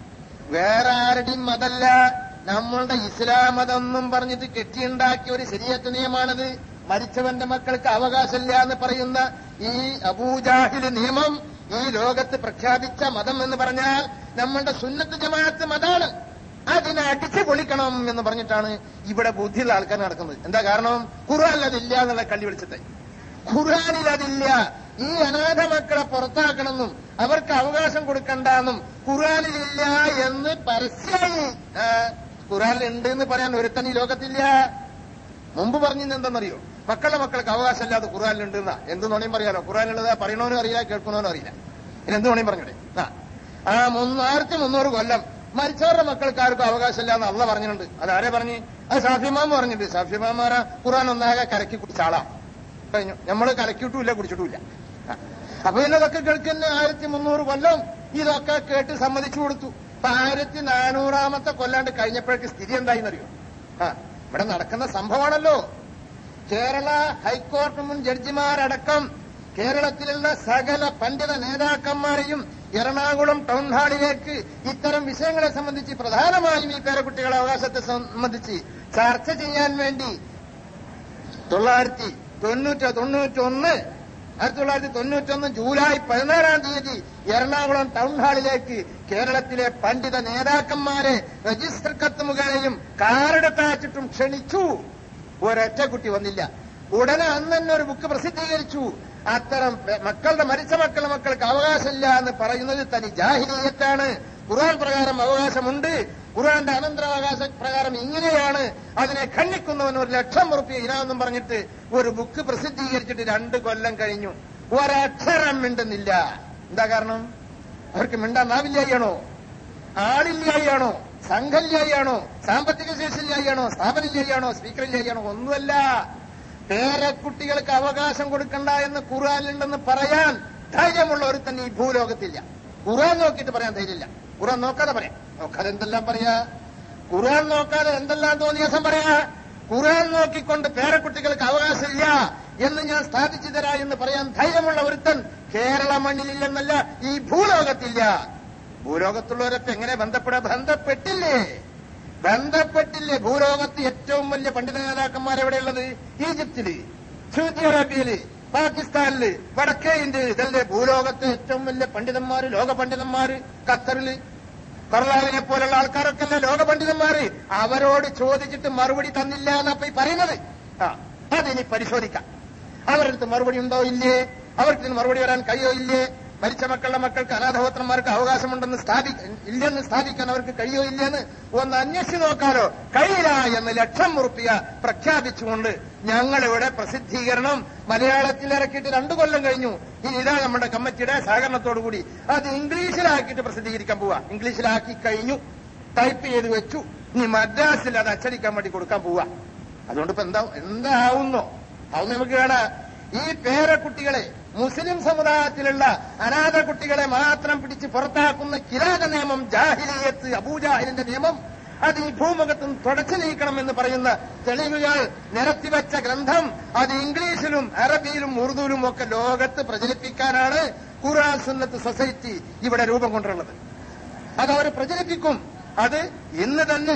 വേറെ ആരുടെയും മതല്ല നമ്മളുടെ ഇസ്ലാം മതമെന്നും പറഞ്ഞിട്ട് കെട്ടിയുണ്ടാക്കിയ ഒരു ശരിയത്ത് നിയമമാണത് മരിച്ചവന്റെ മക്കൾക്ക് അവകാശമില്ല എന്ന് പറയുന്ന ഈ അബൂജാഹിൽ നിയമം ഈ ലോകത്ത് പ്രഖ്യാപിച്ച മതം എന്ന് പറഞ്ഞാൽ നമ്മളുടെ സുന്നത്ത് ജമാഅത്ത് മതാണ് അതിനെ അടിച്ചു പൊളിക്കണം എന്ന് പറഞ്ഞിട്ടാണ് ഇവിടെ ബുദ്ധിയുള്ള ആൾക്കാർ നടക്കുന്നത് എന്താ കാരണം ഖുർആൻ അതില്ല എന്നുള്ള കള്ളി വിളിച്ചത് ഖുർആാനിൽ അതില്ല ഈ അനാഥ മക്കളെ പുറത്താക്കണമെന്നും അവർക്ക് അവകാശം കൊടുക്കണ്ടെന്നും ഖുർആാനിലില്ല എന്ന് പരസ്യമായി ആ, ഖുർആനിൽ ഉണ്ട് എന്ന് പറയാൻ ഒരുത്തൻ ഈ ലോകത്തില്ല മുമ്പ് പറഞ്ഞത് എന്താണെന്നറിയോ മക്കളുടെ മക്കൾക്ക് അവകാശമില്ലാതെ ഖുർആാനിലുണ്ട് എന്നാ എന്ത് നുണയും പറയാലോ ഖുർആാനുള്ളത് പറയണവനും അറിയില്ല കേൾക്കണവനും അറിയില്ല ഇനി എന്ത് നുണയും പറഞ്ഞൂടെ ആ ആ മൂന്നായിരത്തി മുന്നൂറ് കൊല്ലം മരിച്ചവരുടെ മക്കൾക്ക് ആർക്കും അവകാശമില്ല എന്ന് അള്ള പറഞ്ഞിട്ടുണ്ട് അതാരെ പറഞ്ഞ് അത് സാഫിമാമ പറഞ്ഞിട്ടുണ്ട് സാഫിമാമാരെ ഖുർആൻ ഒന്നാകെ കലക്കി കുടിച്ച ആളാ കഴിഞ്ഞു നമ്മൾ കലക്കിയിട്ടുമില്ല കുടിച്ചിട്ടുമില്ല ആ. അപ്പൊ പിന്നെ ഇതൊക്കെ കേൾക്കുന്ന ആയിരത്തി മുന്നൂറ് കൊല്ലം ഇതൊക്കെ കേട്ട് സമ്മതിച്ചു കൊടുത്തു അപ്പൊ ആയിരത്തി നാനൂറാമത്തെ കൊല്ലാണ്ട് കഴിഞ്ഞപ്പോഴേക്ക് സ്ഥിതി എന്തായിന്നറിയോ ആ ഇവിടെ നടക്കുന്ന സംഭവമാണല്ലോ കേരള ഹൈക്കോടതി മുൻ ജഡ്ജിമാരടക്കം കേരളത്തിലുള്ള സകല പണ്ഡിത നേതാക്കന്മാരെയും എറണാകുളം ടൗൺ ഹാളിലേക്ക് ഇത്തരം വിഷയങ്ങളെ സംബന്ധിച്ച് പ്രധാനമായും ഈ പേരക്കുട്ടികളുടെ അവകാശത്തെ സംബന്ധിച്ച് ചർച്ച ചെയ്യാൻ വേണ്ടി തൊള്ളായിരത്തി തൊണ്ണൂറ്റി തൊണ്ണൂറ്റി ഒന്ന് ആയിരത്തി തൊള്ളായിരത്തി തൊണ്ണൂറ്റൊന്ന് ജൂലൈ പതിനാറാം തീയതി എറണാകുളം ടൗൺ ഹാളിലേക്ക് കേരളത്തിലെ പണ്ഡിത നേതാക്കന്മാരെ രജിസ്റ്റർ കത്ത് മുഖേനയും കാറെടുത്തയച്ചിട്ടും ക്ഷണിച്ചു ഒരൊറ്റ കുട്ടി വന്നില്ല ഉടനെ അന്ന് തന്നെ ഒരു ബുക്ക് പ്രസിദ്ധീകരിച്ചു അത്തരം മക്കളുടെ മരിച്ച മക്കളുടെ മക്കൾക്ക് അവകാശമില്ല എന്ന് പറയുന്നത് തനി ജാഹിലീയത്താണ് ഖുർആൻ പ്രകാരം അവകാശമുണ്ട് ഖുർആന്റെ അനന്തരാവകാശ പ്രകാരം ഇങ്ങനെയാണ് അതിനെ ഖണ്ഡിക്കുന്നവന് ഒരു ലക്ഷം ഉറുപ്പിയ ഇനാമെന്നും പറഞ്ഞിട്ട് ഒരു ബുക്ക് പ്രസിദ്ധീകരിച്ചിട്ട് രണ്ട് കൊല്ലം കഴിഞ്ഞു ഒരക്ഷരം മിണ്ടുന്നില്ല എന്താ കാരണം അവർക്ക് മിണ്ടാൻ നാവില്ലായാണോ ആളില്ലായാണോ സംഘമില്ലായാണോ സാമ്പത്തിക ശേഷിയില്ലായാണോ സ്ഥാപനമില്ലായാണോ സ്പീക്കറില്ലായാണോ ഒന്നുമല്ല പേരക്കുട്ടികൾക്ക് അവകാശം കൊടുക്കണ്ട എന്ന് ഖുർആാനിലുണ്ടെന്ന് പറയാൻ ധൈര്യമുള്ള ഒരു തന്നെ ഈ ഭൂലോകത്തില്ല ഖുർആൻ നോക്കിയിട്ട് പറയാൻ ധൈര്യമില്ല ഖുർആൻ നോക്കാതെ പറയാം നോക്കാതെ എന്തെല്ലാം പറയാ ഖുർആൻ നോക്കാതെ എന്തെല്ലാം തോന്നിയാസം പറയാ ഖുർആൻ നോക്കിക്കൊണ്ട് പേരക്കുട്ടികൾക്ക് അവകാശമില്ല എന്ന് ഞാൻ സ്ഥാപിച്ചു തരാ എന്ന് പറയാൻ ധൈര്യമുള്ള ഒരുത്തൻ കേരള മണ്ണിലില്ലെന്നല്ല ഈ ഭൂലോകത്തില്ല ഭൂലോകത്തുള്ളവരൊക്കെ എങ്ങനെ ബന്ധപ്പെടാ ബന്ധപ്പെട്ടില്ലേ ബന്ധപ്പെട്ടില്ലേ ഭൂലോകത്ത് ഏറ്റവും വലിയ പണ്ഡിത നേതാക്കന്മാർ എവിടെയുള്ളത് ഈജിപ്തില് സൗദി അറേബ്യയില് പാകിസ്ഥാനില് വടക്കേ ഇന്ത്യയിൽ ഇതല്ലേ ഭൂലോകത്തെ ഏറ്റവും വലിയ പണ്ഡിതന്മാര് ലോക പണ്ഡിതന്മാര് ഖത്തറില് കർലാവിനെ പോലുള്ള ആൾക്കാരൊക്കെ അല്ലേ ലോക പണ്ഡിതന്മാര് അവരോട് ചോദിച്ചിട്ട് മറുപടി തന്നില്ല എന്നപ്പോ ഈ പറയുന്നത് ആ അതിനി പരിശോധിക്കാം അവരടുത്ത് മറുപടി ഉണ്ടോ ഇല്ലേ അവർക്ക് ഇതിന് മറുപടി വരാൻ കഴിയോ ഇല്ലേ മരിച്ച മക്കളുടെ മക്കൾക്ക് അനാഥപത്രന്മാർക്ക് അവകാശമുണ്ടെന്ന് സ്ഥാപി ഇല്ലെന്ന് സ്ഥാപിക്കാൻ അവർക്ക് കഴിയോ ഇല്ലെന്ന് ഒന്ന് അന്വേഷിച്ച് നോക്കാലോ കഴിയില്ല എന്ന് ലക്ഷം ഉറുപ്പിയ പ്രഖ്യാപിച്ചുകൊണ്ട് ഞങ്ങളിവിടെ പ്രസിദ്ധീകരണം മലയാളത്തിൽ ഇറക്കിയിട്ട് രണ്ടു കൊല്ലം കഴിഞ്ഞു ഇനി ഇതാ നമ്മുടെ കമ്മിറ്റിയുടെ സഹകരണത്തോടുകൂടി അത് ഇംഗ്ലീഷിലാക്കിയിട്ട് പ്രസിദ്ധീകരിക്കാൻ പോവാ ഇംഗ്ലീഷിലാക്കി കഴിഞ്ഞു ടൈപ്പ് ചെയ്ത് വെച്ചു ഇനി മദ്രാസിൽ അത് അച്ചടിക്കാൻ വേണ്ടി കൊടുക്കാൻ പോവാ അതുകൊണ്ട് ഇപ്പൊ എന്താ എന്താവുന്നോ അത് നമുക്ക് കാണാം ഈ പേരക്കുട്ടികളെ മുസ്ലിം സമുദായത്തിലുള്ള അനാഥ കുട്ടികളെ മാത്രം പിടിച്ച് പുറത്താക്കുന്ന കിരാത നിയമം ജാഹിലിയത്ത് അബൂജാഹിലിന്റെ നിയമം അത് ഈ ഭൂമുഖത്തും തുടച്ചു നീക്കണം എന്ന് പറയുന്ന തെളിവുകൾ നിരത്തിവെച്ച ഗ്രന്ഥം അത് ഇംഗ്ലീഷിലും അറബിയിലും ഉറുദുവിലും ഒക്കെ ലോകത്ത് പ്രചരിപ്പിക്കാനാണ് ഖുർആൻ സുന്നത്ത് സൊസൈറ്റി ഇവിടെ രൂപം കൊണ്ടുള്ളത് അത് അവർ പ്രചരിപ്പിക്കും അത് ഇന്ന് തന്നെ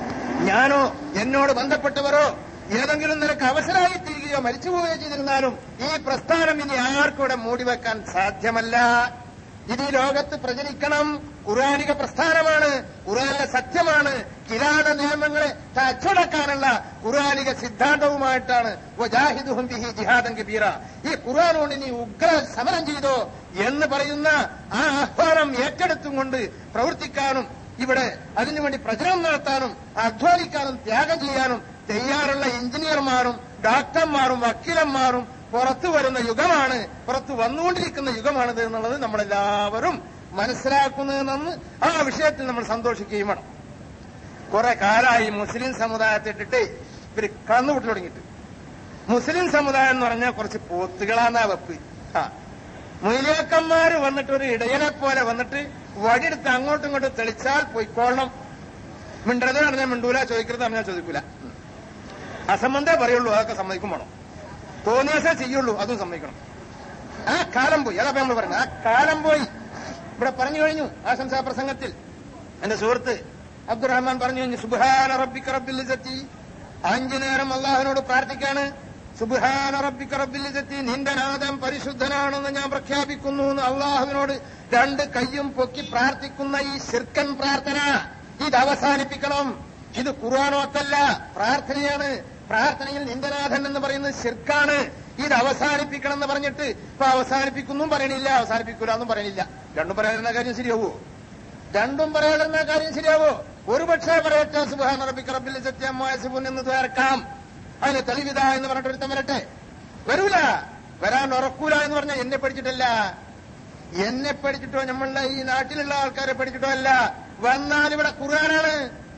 ഞാനോ എന്നോട് ബന്ധപ്പെട്ടവരോ ഏതെങ്കിലും നിനക്ക് അവസരമായി തീരുകയോ മരിച്ചുപോവുകയോ ചെയ്തിരുന്നാലും ഈ പ്രസ്ഥാനം ഇനി ആർക്കും ഇവിടെ മൂടിവെക്കാൻ സാധ്യമല്ല ഇത് ഈ ലോകത്ത് പ്രചരിക്കണം ഖുറാനിക പ്രസ്ഥാനമാണ് ഖുറാനിലെ സത്യമാണ് കിരാത നിയമങ്ങളെ അച്ചടക്കാനുള്ള ഖുറാനിക സിദ്ധാന്തവുമായിട്ടാണ് വജാഹിദുഹും ബിഹി ജിഹാദൻ കബീറ ഈ ഖുർആൻ കൊണ്ട് ഇനി ഉഗ്ര സമരം ചെയ്തോ എന്ന് പറയുന്ന ആ ആഹ്വാനം ഏറ്റെടുത്തും കൊണ്ട് പ്രവർത്തിക്കാനും ഇവിടെ അതിനുവേണ്ടി പ്രചരണം നടത്താനും അധ്വാനിക്കാനും ത്യാഗം ചെയ്യാനും തയ്യാറുള്ള എഞ്ചിനീയർമാരും ഡോക്ടർമാരും വക്കീലന്മാരും പുറത്തു വരുന്ന യുഗമാണ് പുറത്തു വന്നുകൊണ്ടിരിക്കുന്ന യുഗമാണിത് എന്നുള്ളത് നമ്മളെല്ലാവരും മനസ്സിലാക്കുന്നതെന്ന് ആ വിഷയത്തിൽ നമ്മൾ സന്തോഷിക്കുകയും വേണം കുറെ കാലമായി മുസ്ലിം സമുദായത്തെ ഇട്ടിട്ട് ഇവര് കന്നുകൂട്ടി തുടങ്ങിയിട്ട് മുസ്ലിം സമുദായം എന്ന് പറഞ്ഞാൽ കുറച്ച് പോത്തുകളാന്നാ വെപ്പ് ആ മൊയിലേക്കന്മാര് വന്നിട്ട് ഒരു ഇടയനെ പോലെ വന്നിട്ട് വടിയെടുത്ത് അങ്ങോട്ടും ഇങ്ങോട്ടും തെളിച്ചാൽ പൊയ്ക്കോളണം മിണ്ടരുത് പറഞ്ഞാൽ മിണ്ടൂല ചോദിക്കരുത് പറഞ്ഞാൽ ചോദിക്കൂല അസംബന്ധേ പറയുള്ളൂ അതൊക്കെ സമ്മതിക്കും വേണം തോന്നിയാസേ ചെയ്യുള്ളൂ അതും സമ്മതിക്കണം ആ കാലം പോയി അതാ നമ്മൾ പറയുന്നത് ആ കാലം പോയി ഇവിടെ പറഞ്ഞു കഴിഞ്ഞു ആശംസാ പ്രസംഗത്തിൽ എന്റെ സുഹൃത്ത് അബ്ദുറഹ്മാൻ പറഞ്ഞു കഴിഞ്ഞു സുബാന റബ്ബിക്ക റബ്ബിൽ ഇസത്തി അഞ്ചു നേരം അള്ളാഹുവിനോട് പ്രാർത്ഥിക്കാണ് സുബാന റബ്ബിക്ക റബ്ബിൽ ഇസത്തി നിന്റെ നാഥൻ പരിശുദ്ധനാണെന്ന് ഞാൻ പ്രഖ്യാപിക്കുന്നു എന്ന് അള്ളാഹുവിനോട് രണ്ട് കയ്യും പൊക്കി പ്രാർത്ഥിക്കുന്ന ഈ ശിർക്കൻ പ്രാർത്ഥന ഇത് അവസാനിപ്പിക്കണം ഇത് ഖുർആാനോത്തല്ല പ്രാർത്ഥനയാണ് പ്രാർത്ഥനയിൽ നിന്ദനാഥൻ എന്ന് പറയുന്നത് ശിർക്കാണ് ഇത് അവസാനിപ്പിക്കണം എന്ന് പറഞ്ഞിട്ട് ഇപ്പൊ അവസാനിപ്പിക്കുന്നു പറയണില്ല അവസാനിപ്പിക്കൂല എന്നും പറയണില്ല രണ്ടും പറയാതിരുന്ന കാര്യം ശരിയാവോ രണ്ടും പറയാതിരുന്ന കാര്യം ശരിയാവോ ഒരു പക്ഷേ പറയട്ടെ സുബാന റബിക്ക് റബ്ബിൽ സത്യമായ സുബുൻ എന്ന് ചേർക്കാം അതിന് തെളിവിത എന്ന് പറഞ്ഞിട്ട് ഒരുത്തം വരട്ടെ വരൂല വരാൻ ഉറക്കൂല എന്ന് പറഞ്ഞാൽ എന്നെ പഠിച്ചിട്ടല്ല എന്നെ പഠിച്ചിട്ടോ നമ്മളുടെ ഈ നാട്ടിലുള്ള ആൾക്കാരെ പഠിച്ചിട്ടോ അല്ല വന്നാൽ ഇവിടെ ഖുർആനാണ്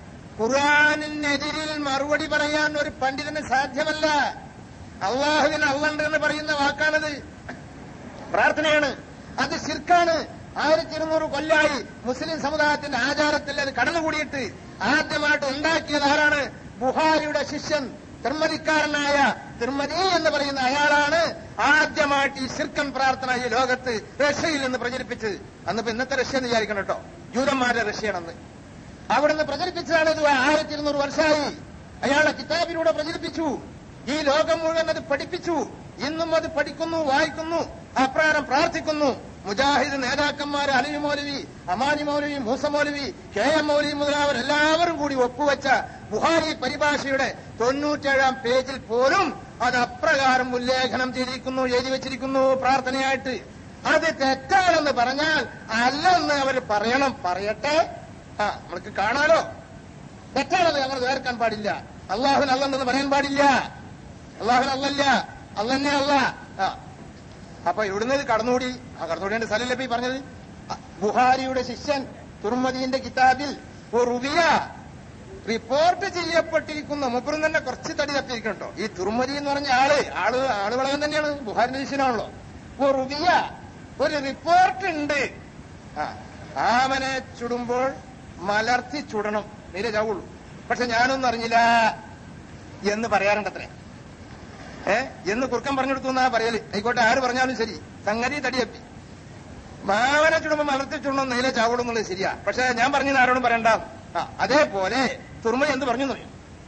ഖുർആാനിനെതിരിൽ മറുപടി പറയാൻ ഒരു പണ്ഡിതന് സാധ്യമല്ല അള്ളാഹുവിന് അള്ളണ്ട് എന്ന് പറയുന്ന വാക്കാണത് പ്രാർത്ഥനയാണ് അത് ശിർക്കാണ് ആയിരത്തി ഇരുന്നൂറ് കൊല്ലായി മുസ്ലിം സമുദായത്തിന്റെ ആചാരത്തിൽ അത് കടന്നുകൂടിയിട്ട് ആദ്യമായിട്ട് ഉണ്ടാക്കിയത് ആരാണ് ബുഹാരിയുടെ ശിഷ്യൻ തിർമതിക്കാരനായ തിർമതി എന്ന് പറയുന്ന അയാളാണ് ആദ്യമായിട്ട് ഈ ശിർക്കൻ പ്രാർത്ഥന ഈ ലോകത്ത് റഷ്യയിൽ നിന്ന് പ്രചരിപ്പിച്ചത് അന്നിപ്പോ ഇന്നത്തെ റഷ്യ എന്ന് വിചാരിക്കണം കേട്ടോ ജൂതന്മാരുടെ റഷ്യയാണെന്ന് അവിടുന്ന് പ്രചരിപ്പിച്ചതാണ് ഇത് ആയിരത്തി ഇരുന്നൂറ് വർഷമായി അയാളുടെ കിതാബിലൂടെ പ്രചരിപ്പിച്ചു ഈ ലോകം മുഴുവൻ അത് പഠിപ്പിച്ചു ഇന്നും അത് പഠിക്കുന്നു വായിക്കുന്നു അപ്രകാരം പ്രാർത്ഥിക്കുന്നു മുജാഹിദ് നേതാക്കന്മാർ അലി മൗലവി അമാനി മൗലവി മൂസ മൗലവി കെ എം മൗലവി മുതലായവരെല്ലാവരും കൂടി ഒപ്പുവെച്ച ബുഹാരി പരിഭാഷയുടെ തൊണ്ണൂറ്റേഴാം പേജിൽ പോലും അത് അപ്രകാരം ഉല്ലേഖനം ചെയ്തിരിക്കുന്നു എഴുതി വെച്ചിരിക്കുന്നു പ്രാർത്ഥനയായിട്ട് അത് തെറ്റാണെന്ന് പറഞ്ഞാൽ അല്ലെന്ന് അവർ പറയണം പറയട്ടെ ആ നമുക്ക് കാണാലോ തെറ്റാണത് ഞങ്ങൾ വേർക്കാൻ പാടില്ല അള്ളാഹുൻ അല്ലെന്ന് പറയാൻ പാടില്ല അള്ളാഹുൻ അല്ലല്ല അല്ലന്നെ അല്ല ആ അപ്പൊ ഇവിടുന്ന് ഇത് കടന്നുകൂടി ആ കടന്നുകൂടിയുടെ സ്ഥലമല്ലേ ഈ പറഞ്ഞത് ആ, ബുഹാരിയുടെ ശിഷ്യൻ തുർമദീന്റെ കിതാബിൽ റുബിയ റിപ്പോർട്ട് ചെയ്യപ്പെട്ടിരിക്കുന്ന മുപ്പറും തന്നെ കുറച്ച് തടി തപ്പിയിരിക്കട്ടോ ഈ തുർമതി എന്ന് പറഞ്ഞ ആള് ആള് ആള് വളകം തന്നെയാണ് ബുഹാരിന്റെ ശിഷ്യനാണല്ലോ ഓ റുബിയ ഒരു റിപ്പോർട്ട് ഉണ്ട് ആ ആമനെ ചുടുമ്പോൾ മലർത്തി ചുടണം നേരെ ചാവുള്ളൂ പക്ഷെ ഞാനൊന്നും അറിഞ്ഞില്ല എന്ന് പറയാറുണ്ടത്രേ ഏ എന്ന് കുറുക്കൻ പറഞ്ഞു കൊടുത്തു എന്നാ പറയല് ആയിക്കോട്ടെ ആര് പറഞ്ഞാലും ശരി സംഗതി തടിയപ്പി മാവനെ ചുടുമ്പോ മലർത്തി ചുടണം നേരെ ചാവുള്ളൂ എന്നുള്ളത് ശരിയാ പക്ഷെ ഞാൻ പറഞ്ഞത് ആരോടും പറയണ്ട ആ അതേപോലെ തുർമ എന്ത് പറഞ്ഞു എന്ന് പറയും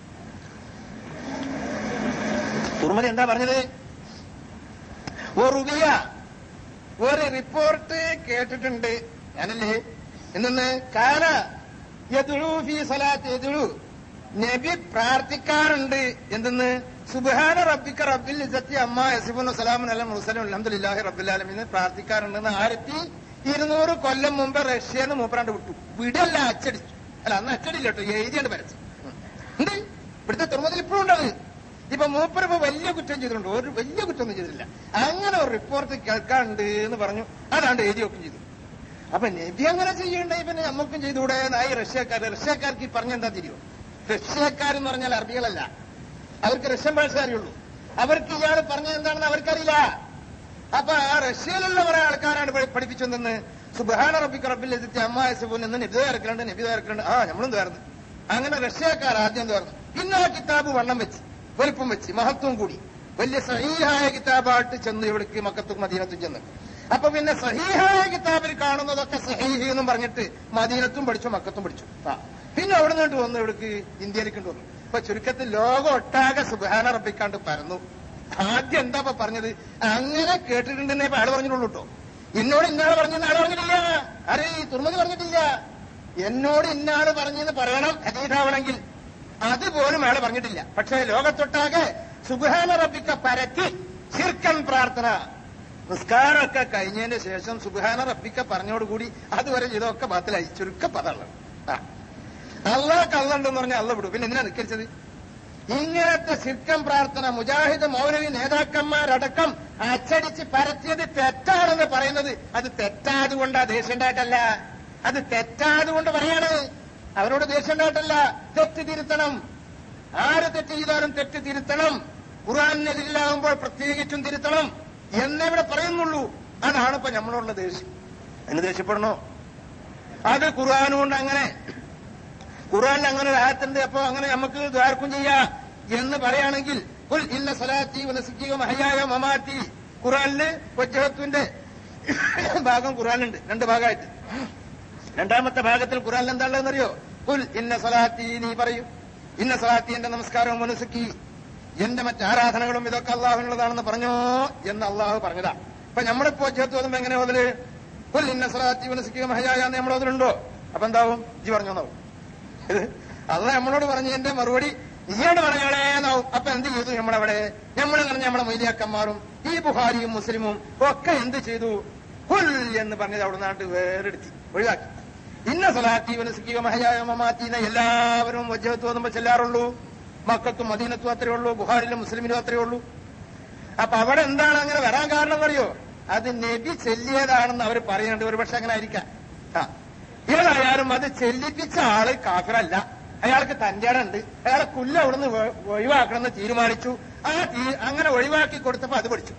തുർമതി എന്താ പറഞ്ഞത് ഓ റുബിയ ഒരു റിപ്പോർട്ട് കേട്ടിട്ടുണ്ട് ഞാനല്ലേ എന്തെന്ന് കാന യദുഴു ഫി സലാത്ത് യദുഴു നബി പ്രാർത്ഥിക്കാറുണ്ട് എന്തെന്ന് സുബാന റബ്ബിക്ക റബ്ബിൽ ഇസത്തി അമ്മ യസിബുൻ സലാമുൻ അല്ല മുസലിം അലഹമുല്ലാഹി റബ്ബുലാലമിന്ന് പ്രാർത്ഥിക്കാറുണ്ടെന്ന് ആയിരത്തി ഇരുന്നൂറ് കൊല്ലം മുമ്പ് റഷ്യന്ന് മൂപ്പറാണ്ട് വിട്ടു വിടല്ല അച്ചടിച്ചു അല്ല അന്ന് അച്ചടില്ല കേട്ടോ എഴുതിയാണ് പരസ്യം ഉണ്ട് ഇവിടുത്തെ തുറമുതൽ ഇപ്പോഴും ഉണ്ടത് ഇപ്പൊ മൂപ്പരിപ്പോ വലിയ കുറ്റം ചെയ്തിട്ടുണ്ട് ഒരു വലിയ കുറ്റമൊന്നും ചെയ്തിട്ടില്ല അങ്ങനെ ഒരു റിപ്പോർട്ട് കേൾക്കാനുണ്ട് എന്ന് പറഞ്ഞു അതാണ്ട് എഴുതി വെക്കും ചെയ്തു അപ്പൊ നബി അങ്ങനെ ചെയ്യണ്ടേ പിന്നെ നമുക്കും ചെയ്തുകൂടെ നായി റഷ്യക്കാർ റഷ്യക്കാർക്ക് ഈ പറഞ്ഞെന്താ തിരിയോ റഷ്യക്കാരെന്ന് പറഞ്ഞാൽ അറബികളല്ല അവർക്ക് റഷ്യൻ ഭാഷ അറിയുള്ളൂ അവർക്ക് ഇയാൾ പറഞ്ഞത് എന്താണെന്ന് അവർക്കറിയില്ല അപ്പൊ ആ റഷ്യയിലുള്ള കുറെ ആൾക്കാരാണ് പഠി- പഠിപ്പിച്ചതെന്ന് സുബാന റബ്ബിക്ക് റബ്ബിൽ എത്തി അമ്മ സുബുൻ എന്ന് നബി തയ്യാറക്കുന്നുണ്ട് നബി തയ്യാറക്കുന്നുണ്ട് ആ നമ്മളും തയ്യാറുന്നു അങ്ങനെ റഷ്യക്കാർ ആദ്യം തയ്യാറുന്നു പിന്നെ ആ കിതാബ് വണ്ണം വെച്ച് വലിപ്പം വെച്ച് മഹത്വം കൂടി വലിയ സഹീഹായ കിതാബായിട്ട് ചെന്ന് ഇവിടേക്ക് മക്കത്തും മദീനത്തും ചെന്ന് അപ്പൊ പിന്നെ സഹീഹായ കിതാബിൽ കാണുന്നതൊക്കെ സഹീഹി എന്നും പറഞ്ഞിട്ട് മദീനത്തും പഠിച്ചു മക്കത്തും പഠിച്ചു ആ പിന്നെ അവിടെ നിന്നിട്ട് വന്നു ഇവിടേക്ക് ഇന്ത്യയിലേക്ക് വന്നു ഇപ്പൊ ചുരുക്കത്തിൽ ലോകം ഒട്ടാകെ സുബാന റബ്ബിക്കാണ്ട് പരന്നു ആദ്യം എന്താ ഇപ്പൊ പറഞ്ഞത് അങ്ങനെ കേട്ടിട്ടുണ്ടെന്നേ ഇപ്പൊ ആള് പറഞ്ഞിട്ടുള്ളൂ കേട്ടോ എന്നോട് ഇന്നാള് പറഞ്ഞെന്ന് ആള് പറഞ്ഞിട്ടില്ല അരെ ഈ തുറമുഖ പറഞ്ഞിട്ടില്ല എന്നോട് ഇന്നാള് പറഞ്ഞെന്ന് പറയണം ഹദീസാവണമെങ്കിൽ അതുപോലും അയാൾ പറഞ്ഞിട്ടില്ല പക്ഷേ ലോകത്തൊട്ടാകെ സുബാന റബ്ബിക്ക പരത്തി ശിർക്കൻ പ്രാർത്ഥന നിസ്കാരമൊക്കെ കഴിഞ്ഞതിന് ശേഷം സുബാന റബ്ബിക്ക പറഞ്ഞോടുകൂടി അതുവരെ ഇതൊക്കെ ബാത്തിലായി ചുരുക്ക പദമുള്ളത് ആ അള്ളാഹ് കള്ളുണ്ടെന്ന് പറഞ്ഞാൽ അള്ള വിടും പിന്നെ എന്തിനാ നിൽക്കരിച്ചത് ഇങ്ങനത്തെ ശിർക്കം പ്രാർത്ഥന മുജാഹിദ് മൗലവി നേതാക്കന്മാരടക്കം അച്ചടിച്ച് പരത്തിയത് തെറ്റാണെന്ന് പറയുന്നത് അത് തെറ്റാതുകൊണ്ടാ ദേഷ്യണ്ടായിട്ടല്ല അത് തെറ്റാതുകൊണ്ട് പറയാണ് അവരോട് ദേഷ്യണ്ടായിട്ടല്ല തെറ്റ് തിരുത്തണം ആര് തെറ്റ് ചെയ്താലും തെറ്റ് തിരുത്തണം ഖുർആാനെതിരിലാകുമ്പോൾ പ്രത്യേകിച്ചും തിരുത്തണം എന്നിവിടെ പറയുന്നുള്ളൂ അതാണ് ഇപ്പൊ നമ്മളോടുള്ള ദേഷ്യം എന്ന് ദേഷ്യപ്പെടണോ അത് ഖുർആാനുകൊണ്ട് അങ്ങനെ ഖുർആനിൽ അങ്ങനെ ഒരു ആയത്തുണ്ട് അപ്പൊ അങ്ങനെ നമുക്ക് ദ്വാർക്കും ചെയ്യാം എന്ന് പറയുകയാണെങ്കിൽ കുൽ ഇന്ന സലാത്തി വനസിക്കുക മഹയായ മമാറ്റി ഖുർആനില് വജ്ജഹത്തുവിന്റെ ഭാഗം ഖുർആനിലുണ്ട് രണ്ട് ഭാഗമായിട്ട് രണ്ടാമത്തെ ഭാഗത്തിൽ ഖുർആനിൽ എന്താ ഉള്ളതെന്നറിയോ കുൽ ഇന്ന സലാത്തി നീ പറയൂ ഇന്ന സലാത്തി എന്റെ നമസ്കാരവും മനസ്സുക്കി എന്റെ മറ്റ് ആരാധനകളും ഇതൊക്കെ അള്ളാഹുവിനുള്ളതാണെന്ന് പറഞ്ഞോ എന്ന് അള്ളാഹു പറഞ്ഞതാ അപ്പൊ നമ്മളിപ്പോ ചേർത്ത് ഓതുമ്പോ എങ്ങനെ ഓതല് കുൽ ഇന്ന സലാത്തി മനസ്സിക്കുക മഹയായ എന്ന് നമ്മൾ ഓതലുണ്ടോ അപ്പൊ എന്താവും ജി പറഞ്ഞോന്നാവും ഇത് അല്ല നമ്മളോട് പറഞ്ഞ എന്റെ മറുപടി ഇയാട് പറഞ്ഞോളേ എന്നാവും അപ്പൊ എന്ത് ചെയ്തു നമ്മളവിടെ നമ്മൾ പറഞ്ഞ നമ്മളെ മൊയ്ലിയാക്കന്മാരും ഈ ബുഹാരിയും മുസ്ലിമും ഒക്കെ എന്ത് ചെയ്തു കുൽ എന്ന് പറഞ്ഞത് അവിടെ നാട്ട് വേറെടുത്തി ഒഴിവാക്കി ഇന്ന സലാത്തി വനസിക്കുക മഹയായ മമാറ്റീന എല്ലാവരും വജ്ജഹത്ത് തോന്നുമ്പോ ചെല്ലാറുള്ളൂ മക്കത്തും മദീനത്തും അത്രേ ഉള്ളൂ ബുഹാരിലും മുസ്ലിമിനും അത്രേ ഉള്ളൂ അപ്പൊ അവിടെ എന്താണ് അങ്ങനെ വരാൻ കാരണം എന്നറിയോ അത് നബി ചെല്ലിയതാണെന്ന് അവർ പറയുന്നുണ്ട് ഒരുപക്ഷെ അങ്ങനെ ആയിരിക്കാം ആ ഏതായാലും അത് ചെല്ലിപ്പിച്ച ആള് കാഫിറല്ല അയാൾക്ക് തന്റെ ഉണ്ട് അയാളെ കുല്ല അവിടുന്ന് ഒ- ഒഴിവാക്കണമെന്ന് തീരുമാനിച്ചു ആ തീ- അങ്ങനെ ഒഴിവാക്കി കൊടുത്തപ്പോ അത് പഠിച്ചു